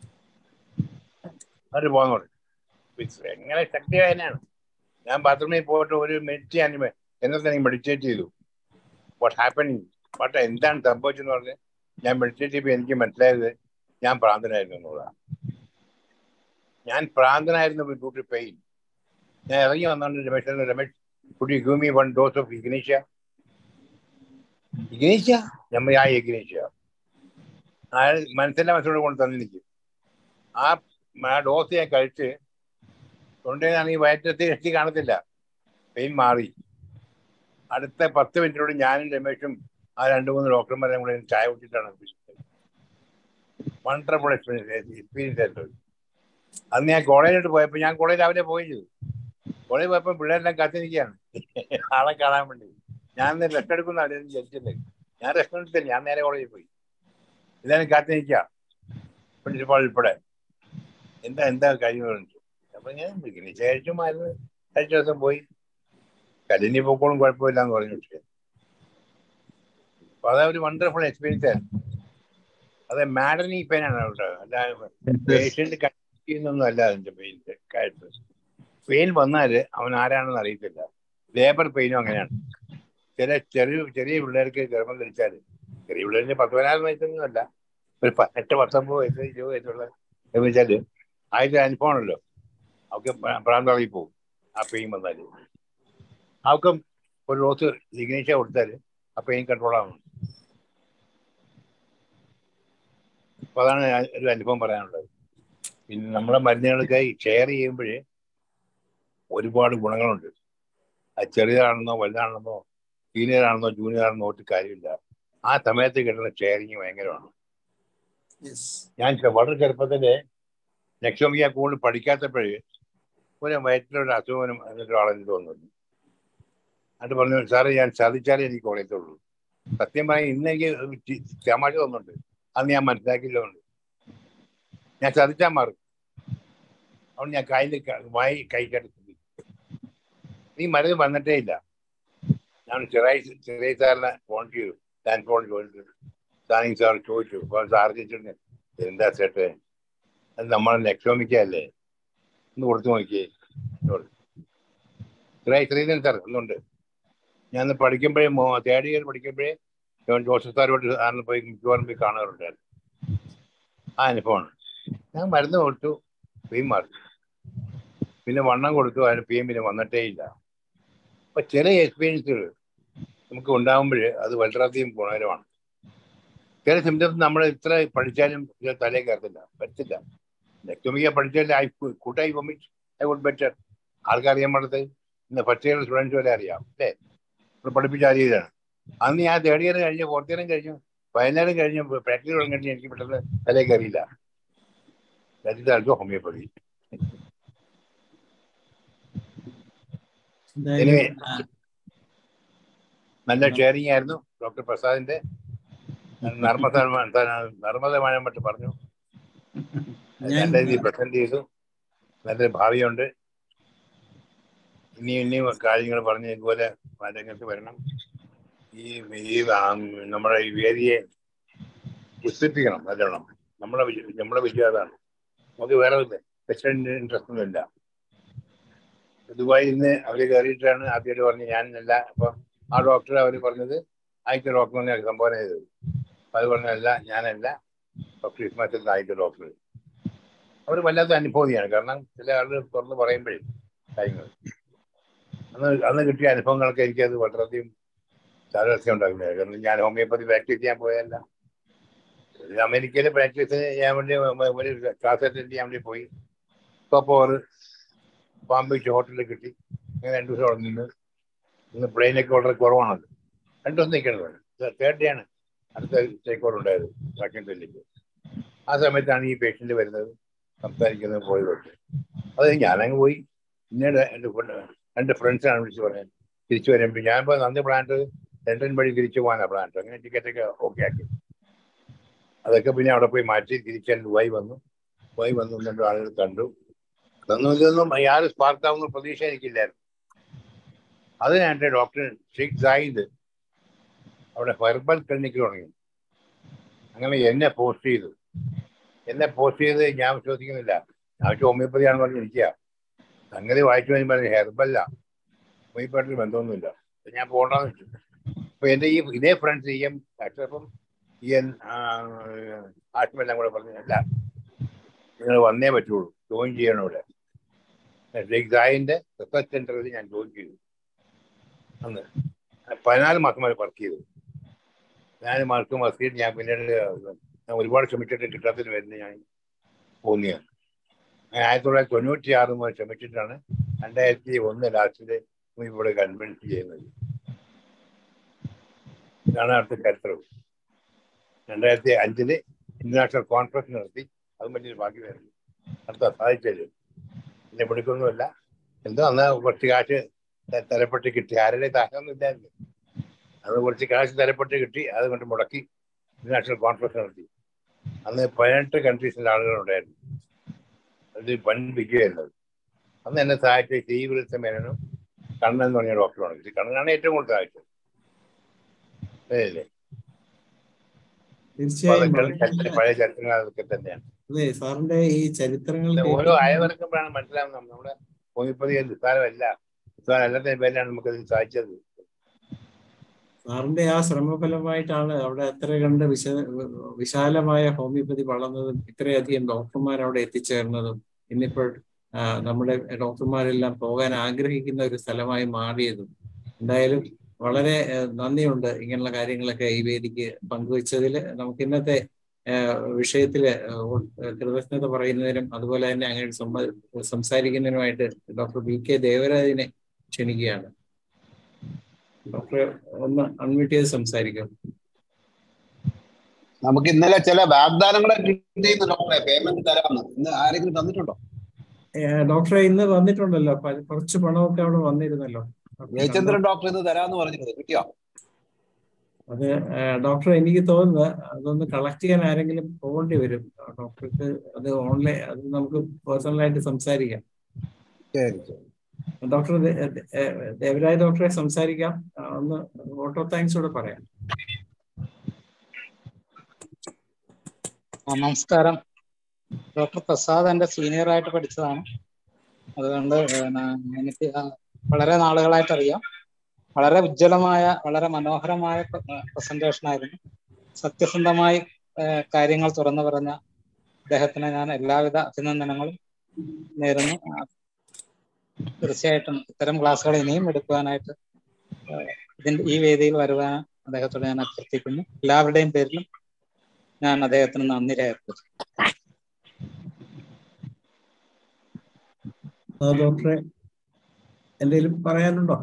അവർ പോകുന്നു പറഞ്ഞു ഇത് എങ്ങനെ ശക്തിയായ തന്നെയാണ് ഞാൻ ബാത്റൂമിൽ പോയിട്ട് ഒരു മിനിറ്റ് ഞാൻ എന്നത്തെ മെഡിറ്റേറ്റ് ചെയ്തു വാട്ട് ഹാപ്പനിങ് വാട്ട് എന്താണ് സംഭവിച്ചെന്ന് പറഞ്ഞ് ഞാൻ മെഡിറ്റേറ്റ് ചെയ്യുമ്പോൾ എനിക്ക് മനസ്സിലായത് ഞാൻ ഭ്രാന്തനായിരുന്നു എന്നുള്ളതാണ് ഞാൻ ഭ്രാന്തനായിരുന്നു ഡ്യൂ ടു പെയിൻ ഞാൻ ഇറങ്ങി വന്നുകൊണ്ട് രമേശ് രമേശ് കുടി give me one dose of ignatia ignatia നമ്മൾ ആ ഇഗ്നീഷ്യ അയാൾ മനസ്സിലെ മനസ്സോട് കൊണ്ട് തന്നിരിക്കും ആ ആ ഡോസ് ഞാൻ കഴിച്ച് തൊണ്ടയിലാണെങ്കിൽ വയറ്റത്തിൽ എത്തി കാണത്തില്ല പെയിൻ മാറി അടുത്ത പത്ത് മിനിറ്റിനോട് ഞാനും രമേശും ആ രണ്ട് മൂന്ന് ഡോക്ടർമാരെയും കൂടെ ചായ കുടിച്ചിട്ടാണ് വണ്ടർഫുൾ എക്സ്പീരിയൻസ് എക്സ്പീരിയൻസ് ആയിരുന്നു അന്ന് ഞാൻ കോളേജിലോട്ട് പോയപ്പോൾ ഞാൻ കോളേജ് രാവിലെ പോയി ചെയ്തു കോളേജ് പോയപ്പോൾ പിള്ളേരെല്ലാം കാത്തിരിക്കുകയാണ് ആളെ കാണാൻ വേണ്ടി ഞാൻ റെസ്റ്റ് എടുക്കുന്ന ജനിച്ചല്ലേ ഞാൻ റെസ്റ്റ് എടുത്തില്ല ഞാൻ നേരെ കോളേജിൽ പോയി എല്ലാവരും കാത്തിരിക്കുക പ്രിൻസിപ്പാൾ ഉൾപ്പെടെ എന്താ എന്താ കാര്യം അപ്പൊ ഞാൻ വിഘ്നിച്ച കഴിച്ചുമായിരുന്നു കഴിച്ച ദിവസം പോയി കല്ലിനി പോക്കോളും കുഴപ്പമില്ല എന്ന് പറഞ്ഞു പക്ഷേ അപ്പൊ അതൊരു വണ്ടർഫുൾ എക്സ്പീരിയൻസ് ആയിരുന്നു അതെ മാഡനി പെയിനാണ് കേട്ടോ അല്ല പേഷ്യന്റ് കഴിക്കുന്നൊന്നും അല്ല അതിന്റെ പെയിൻ കാര്യത്തിൽ പെയിൻ വന്നാല് അവൻ ആരാണെന്ന് അറിയത്തില്ല ലേബർ പെയിനും അങ്ങനെയാണ് ചില ചെറിയ ചെറിയ പിള്ളേർക്ക് ഗർഭം ധരിച്ചാൽ ചെറിയ പിള്ളേരിന് പത്ത് പതിനാറ് വയസ്സൊന്നും അല്ല ഒരു പതിനെട്ട് പത്തൊമ്പത് വയസ്സ് ഇരുപത് വയസ്സുള്ള എന്ന് വെച്ചാല് ആദ്യത്തെ അനുഭവമാണല്ലോ അവർക്ക് പ്രാന്തളി പോകും ആ പെയിൻ വന്നാല് അവർക്ക് ഒരു ഡോസ് ഇഗ്നീഷ കൊടുത്താല് ആ പെയിൻ കൺട്രോൾ ആവുന്നു അപ്പൊ അതാണ് ഞാൻ ഒരു അനുഭവം പറയാനുള്ളത് പിന്നെ നമ്മളെ മരുന്നുകൾക്ക് ഷെയർ ചെയ്യുമ്പോഴേ ഒരുപാട് ഗുണങ്ങളുണ്ട് അത് ചെറിയതാണെന്നോ വലുതാണെന്നോ സീനിയർ ആണെന്നോ ജൂനിയർ ആണെന്നോ ഒട്ട് കാര്യമില്ല ആ സമയത്ത് കിട്ടുന്ന ഷെയറിങ് ഭയങ്കരമാണ് ഞാൻ ചെ- വളരെ ചെറുപ്പത്തില് ലക്ഷ്മിയ കൂടുതൽ പഠിക്കാത്തപ്പോഴേ ഒരു വയറ്റിലൊരു അസുഖം എന്നിട്ട് ആളെനിക്ക് തോന്നുന്നു എന്നിട്ട് പറഞ്ഞു സാറേ ഞാൻ ചതിച്ചാലേ എനിക്ക് കോളേജുള്ളൂ സത്യം പറഞ്ഞാൽ ഇന്ന് എനിക്ക് ഒരു ചി- തമാശ തോന്നുന്നുണ്ട് അന്ന് ഞാൻ മനസ്സിലാക്കിയില്ലോണ്ട് ഞാൻ ചതിച്ചാൽ മാറും അതുകൊണ്ട് ഞാൻ കയ്യിൽ വായി കൈ കടത്തി ഈ മരുന്ന് വന്നിട്ടേ ഇല്ല ഞാൻ ചെറിയ ചെറിയ സാറിനെ ഫോൺ ചെയ്തു ഞാൻ ഫോൺ ചോദിച്ചു സാറിങ് സാർ ചോദിച്ചു അപ്പോൾ സാർ ചോദിച്ചിട്ടുണ്ട് എന്താ ചേട്ടേ അത് നമ്മളെ ലക്ഷ്മിക്കല്ലേ ഒന്ന് കൊടുത്തു നോക്കിയേ ചെറിയ ശ്രീധരൻ സാർ ഒന്നുണ്ട് ഞാൻ പഠിക്കുമ്പോഴേ തേർഡ് ഇയർ പഠിക്കുമ്പോഴേ ജോൺ ജോസഫ് സാറുമായിട്ട് സാറിന് പോയി മിക്കവാറും പോയി കാണാറുണ്ടായിരുന്നു ആ അനുഭവമാണ് ഞാൻ മരുന്ന് കൊടുത്തു പെയിൻ മാറി പിന്നെ വണ്ണം കൊടുത്തു അതിന് പെയിൻ പിന്നെ വന്നിട്ടേ ഇല്ല അപ്പൊ ചില എക്സ്പീരിയൻസുകൾ നമുക്ക് ഉണ്ടാകുമ്പോൾ അത് വളരെയധികം ഗുണകരമാണ് ചില സിംറ്റംസ് നമ്മൾ ഇത്ര പഠിച്ചാലും ഇത് തലയിൽ കയറത്തില്ല പറ്റില്ല ലെക്ടോമിക്ക പഠിച്ചാൽ ഐ കൂട്ടായി വൊമിറ്റ് ഐ വുഡ് ബെറ്റർ ആൾക്കറിയാൻ പാടത്ത് ഇന്ന് ഫസ്റ്റ് ഇയർ സ്റ്റുഡൻസ് വരെ അറിയാം അല്ലേ നമ്മൾ പഠിപ്പിച്ച ആ രീതിയാണ് അന്ന് ഞാൻ തേർഡ് ഇയർ കഴിഞ്ഞു ഫോർത്ത് ഇയറും കഴിഞ്ഞു ഫൈനലും കഴിഞ്ഞു പ്രാക്ടീസ് തുടങ്ങി എനിക്ക് പെട്ടെന്ന് തലയിൽ കയറിയില്ല that is also homeopathy anyway നല്ല ഷെയറിംഗ് ആയിരുന്നു ഡോക്ടർ പ്രസാദിന്റെ നർമ്മദ നർമ്മദമാനം മറ്റ് പറഞ്ഞു നല്ല രീതിയിൽ പ്രസന്റ് ചെയ്തു നല്ലൊരു ഭാവിയുണ്ട് ഇനി ഇനിയും കാര്യങ്ങൾ പറഞ്ഞ് ഇതുപോലെ രംഗത്ത് വരണം ഈ ഈ ആ, നമ്മുടെ ഈ വേദിയെ വിസ്തരിപ്പിക്കണം നല്ലോണം നമ്മുടെ വിജ- നമ്മുടെ വിജയം അതാണ് നമുക്ക് വേറെ സ്പെഷ്യൽ ഇൻട്രസ്റ്റ് ഒന്നുമില്ല ദുബായിൽ നിന്ന് അവര് കയറിയിട്ടാണ് ആദ്യമായിട്ട് പറഞ്ഞത് ഞാനല്ല അപ്പൊ ആ ഡോക്ടർ അവര് പറഞ്ഞത് ആദ്യത്തെ ഡോക്ടർ തന്നെ സംഭാവന ചെയ്തത് അപ്പൊ അത് പറഞ്ഞല്ല ഞാനല്ല ഡോക്ടർ ഇസ്മാത്തിൽ ആദ്യത്തെ ഡോക്ടർ അവർ വല്ലാത്ത അനുഭൂതിയാണ് കാരണം ചില ആളുകൾ തുറന്ന് പറയുമ്പോഴേ കാര്യങ്ങൾ അന്ന് അന്ന് കിട്ടിയ അനുഭവങ്ങളൊക്കെ എനിക്ക് അത് വളരെയധികം ചാരസ്യം ഉണ്ടാക്കുന്നത് കാരണം ഞാൻ ഹോമിയോപ്പതി പ്രാക്ടീസ് ചെയ്യാൻ പോയതല്ല ഇത് അമേരിക്കയിലെ പ്രാക്ടീസിന് ചെയ്യാൻ വേണ്ടി ഒരു ക്ലാസ് അറ്റൻഡ് ചെയ്യാൻ വേണ്ടി പോയി ടോപ്പ് ഓവർ പാം ബീച്ച് ഹോട്ടലിൽ കിട്ടി അങ്ങനെ രണ്ടു ദിവസം അവിടെ നിന്ന് ഇന്ന് പ്ലെയിനൊക്കെ വളരെ കുറവാണല്ലോ രണ്ടു ദിവസം നിൽക്കണത് തേർഡ് ഡേ ആണ് അടുത്ത ടേക്ക് ഓവർ ഉണ്ടായത് സെക്കൻഡ് ഡേയിലേക്ക് ആ സമയത്താണ് ഈ പേഷ്യന്റ് വരുന്നത് സംസാരിക്കുന്നത് പോയി തൊട്ട് അത് ഞാനങ്ങ് പോയി പിന്നീട് എൻ്റെ രണ്ട് ഫ്രണ്ട്സാണ് വിളിച്ച് പറഞ്ഞത് തിരിച്ചു വരുമ്പോൾ ഞാനിപ്പോൾ നന്ദി പ്ലാന്റ് ലണ്ടൻ വഴി തിരിച്ചു പോകാനാണ് പ്ലാന്റ് അങ്ങനെ ടിക്കറ്റൊക്കെ ഓക്കെ ആക്കി അതൊക്കെ പിന്നെ അവിടെ പോയി മാറ്റി തിരിച്ച് ദുബായി വന്നു ദുബായി വന്നു രണ്ട് ആളുകൾ കണ്ടു തന്നു ഇതൊന്നും യാതൊരു സ്പാർക്കാവുന്ന പ്രതീക്ഷ എനിക്കില്ലായിരുന്നു അത് ഞാൻ എൻ്റെ ഡോക്ടർ ഷെയ്ഖ് സായിദ് അവിടെ ഹെർബൽ ക്ലിനിക്കിൽ തുടങ്ങി അങ്ങനെ എന്നെ പോസ്റ്റ് ചെയ്തു എന്നെ പോസ്റ്റ് ചെയ്ത് ഞാൻ വിശ്വസിക്കുന്നില്ല ഞാൻ ഹോമിയോപ്പതി ആണെന്ന് പറഞ്ഞ് ഇരിക്കുക സംഗതി വായിച്ചു കഴിഞ്ഞാൽ ഹെർബല്ല ഹോമിയോപ്പതി ബന്ധമൊന്നുമില്ല ഞാൻ പോകണ്ടെന്ന് വെച്ചു അപ്പൊ എന്റെ ഈ ഇതേ ഫ്രണ്ട്സ് ഇ എം ഡോക്ടറപ്പം ഇ എൻ ആഷ്മെല്ലാം കൂടെ പറഞ്ഞു അല്ല നിങ്ങൾ വന്നേ പറ്റുള്ളൂ ജോയിൻ ചെയ്യണം ഇവിടെ ഷെയ്ഖ് സായിന്റെ റിസർച്ച് സെന്ററിൽ ഞാൻ ജോയിൻ ചെയ്തു അന്ന് പതിനാല് മാസം വരെ വർക്ക് ചെയ്തു പതിനാല് മാസം വർക്ക് ചെയ്ത് ഞാൻ പിന്നീട് ഞാൻ ഒരുപാട് ശ്രമിച്ചിട്ട് കിട്ടാത്തതിന് വരുന്ന ഞാൻ തോന്നിയാണ് ആയിരത്തി തൊള്ളായിരത്തി തൊണ്ണൂറ്റി ആറ് മുതൽ ശ്രമിച്ചിട്ടാണ് രണ്ടായിരത്തി ഒന്ന് ലാസ്റ്റില് ഇവിടെ കൺവിൻസ് ചെയ്യുന്നത് ഇതാണ് അടുത്ത ചരിത്രം രണ്ടായിരത്തി അഞ്ചില് ഇന്റർനാഷണൽ കോൺഫറൻസ് നടത്തി അത് വലിയൊരു ഭാഗ്യമായിരുന്നു അടുത്ത സാധിച്ചത് എന്നെ പിടിക്കൊന്നുമില്ല എന്തോ അന്ന് കുറച്ച് കാശ് തലപ്പെട്ട് കിട്ടി ആരുടെ താങ്ങൊന്നും ഇല്ലായിരുന്നു അത് കുറച്ച് കാശ് തലപ്പെട്ട് കിട്ടി അത് കൊണ്ട് മുടക്കി ഇന്റർനാഷണൽ കോൺഫറൻസ് നടത്തി അന്ന് പതിനെട്ട് കൺട്രീസിലെ ആളുകളുണ്ടായിരുന്നു അത് വൻ വിജയമായിരുന്നത് അന്ന് എന്നെ സഹായിച്ച ശ്രീവിരുദ്ധ മേനനും കണ്ണൻ എന്ന് പറഞ്ഞ ഡോക്ടറാണ് കണ്ണനാണ് ഏറ്റവും കൂടുതൽ സഹായിച്ചത് അല്ലേ തീർച്ചയായും പഴയ ചരിത്രങ്ങൾ അതൊക്കെ തന്നെയാണ് അതെ സാറിന്റെ ഈ ചരിത്രങ്ങൾ ഓരോ അയവർക്കുമ്പോഴാണ് മനസ്സിലാവുന്നത് നമ്മുടെ ഹോമിയോപ്പതി നിസ്സാരമല്ല നിസ്സാരമല്ലാത്ത പേരിലാണ് നമുക്കത് സാധിച്ചത് സാറിന്റെ ആ ശ്രമഫലമായിട്ടാണ് അവിടെ എത്ര കണ്ട് വിശ വിശാലമായ ഹോമിയോപ്പതി വളർന്നതും ഇത്രയധികം ഡോക്ടർമാർ അവിടെ എത്തിച്ചേർന്നതും ഇന്നിപ്പോൾ നമ്മുടെ ഡോക്ടർമാരെല്ലാം പോകാൻ ആഗ്രഹിക്കുന്ന ഒരു സ്ഥലമായി മാറിയതും എന്തായാലും വളരെ നന്ദിയുണ്ട് ഇങ്ങനെയുള്ള കാര്യങ്ങളൊക്കെ ഈ വേദിക്ക് പങ്കുവച്ചതിൽ നമുക്ക് ഇന്നത്തെ വിഷയത്തില് കൃതജ്ഞത പറയുന്നതിനും അതുപോലെ തന്നെ അങ്ങനെ സംസാരിക്കുന്നതിനുമായിട്ട് ഡോക്ടർ ബി കെ ദേവരാജിനെ ക്ഷണിക്കുകയാണ് ഡോക്ടറെ ഒന്ന് അൺമ്യൂട്ട് ചെയ്ത് സംസാരിക്കും നമുക്ക് ഇന്നലെ ചില വാഗ്ദാനങ്ങളെ കിട്ടിയിരുന്നു ഡോക്ടറെ പേയ്മെന്റ് തരാമെന്ന് ഇന്ന് ആരെങ്കിലും തന്നിട്ടുണ്ടോ ഡോക്ടറെ ഇന്ന് വന്നിട്ടുണ്ടല്ലോ കുറച്ച് പണമൊക്കെ അവിടെ വന്നിരുന്നല്ലോ ജയചന്ദ്രൻ ഡോക്ടർ ഇന്ന് തരാമെന്ന് പറഞ്ഞിരുന്നത് കിട്ടിയോ അത് ഡോക്ടർ എനിക്ക് തോന്നുന്നത് അതൊന്ന് കളക്ട് ചെയ്യാൻ ആരെങ്കിലും പോകേണ്ടി വരും ഡോക്ടർക്ക് അത് ഓൺലൈൻ അത് നമുക്ക് പേഴ്സണലായിട്ട് സംസാരിക്കാം ഡോക്ടർ ദേവരാജ് ഡോക്ടറെ സംസാരിക്കാം ഒന്ന് വോട്ട് ഓഫ് താങ്ക്സ് കൂടെ പറയാം നമസ്കാരം ഡോക്ടർ പ്രസാദ് എൻ്റെ സീനിയർ ആയിട്ട് പഠിച്ചതാണ് അതുകൊണ്ട് എനിക്ക് വളരെ നാളുകളായിട്ട് അറിയാം വളരെ ഉജ്ജ്വലമായ വളരെ മനോഹരമായ പ്രസന്റേഷൻ ആയിരുന്നു സത്യസന്ധമായി കാര്യങ്ങൾ തുറന്നു പറഞ്ഞ അദ്ദേഹത്തിന് ഞാൻ എല്ലാവിധ അഭിനന്ദനങ്ങളും നേരുന്നു തീർച്ചയായിട്ടും ഇത്തരം ക്ലാസ്സുകൾ ഇനിയും എടുക്കുവാനായിട്ട് ഇതിന്റെ ഈ വേദിയിൽ വരുവാൻ അദ്ദേഹത്തോട് ഞാൻ അഭ്യർത്ഥിക്കുന്നു എല്ലാവരുടെയും പേരിലും ഞാൻ അദ്ദേഹത്തിന് നന്ദി രേഖപ്പെടുത്തുന്നു ഡോക്ടറെ എന്തെങ്കിലും പറയാനുണ്ടോ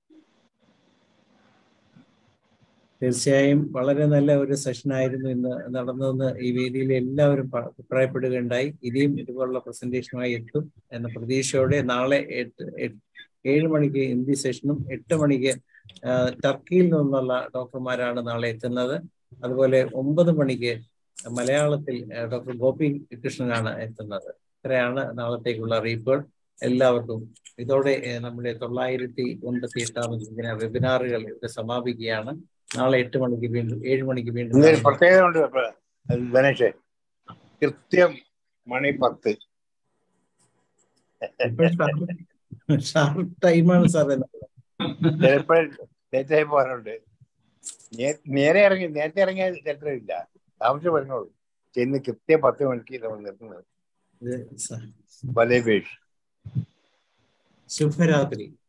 തീർച്ചയായും വളരെ നല്ല ഒരു സെഷൻ ആയിരുന്നു ഇന്ന് നടന്നതെന്ന് ഈ വേദിയിൽ എല്ലാവരും അഭിപ്രായപ്പെടുകയുണ്ടായി ഇനിയും ഇതുപോലുള്ള പ്രസന്റേഷനുമായി എത്തും എന്ന പ്രതീക്ഷയോടെ നാളെ എട്ട് ഏഴ് മണിക്ക് ഹിന്ദി സെഷനും എട്ട് മണിക്ക് ടർക്കിയിൽ നിന്നുള്ള ഡോക്ടർമാരാണ് നാളെ എത്തുന്നത് അതുപോലെ ഒമ്പത് മണിക്ക് മലയാളത്തിൽ ഡോക്ടർ ഗോപി കൃഷ്ണനാണ് എത്തുന്നത് ഇത്രയാണ് നാളത്തേക്കുള്ള അറിയിപ്പുകൾ എല്ലാവർക്കും ഇതോടെ നമ്മുടെ തൊള്ളായിരത്തി എൺപത്തി എട്ടാമത് ദിന വെബിനാറുകൾ ഇവിടെ സമാപിക്കുകയാണ് നാളെ എട്ട് മണിക്ക് വീണ്ടും ഏഴ് മണിക്ക് വീണ്ടും പ്രത്യേകത ഉണ്ട് ഗണേഷ് കൃത്യം മണി പത്ത് ഷാർപ്പ് ടൈമാണ് സാറേ ചിലപ്പോൾ ലേറ്റ് ആയി പോകാറുണ്ട് നേ- നേരെ ഇറങ്ങി നേരത്തെ ഇറങ്ങിയാൽ ചരിത്രമില്ല താമസിച്ച് പറഞ്ഞോളൂ ചെന്ന് കൃത്യം പത്ത് മണിക്ക് നമ്മൾ നിർത്തുന്നത് ഇത് സ- വലേ ബേഷ് ശുഭരാത്രി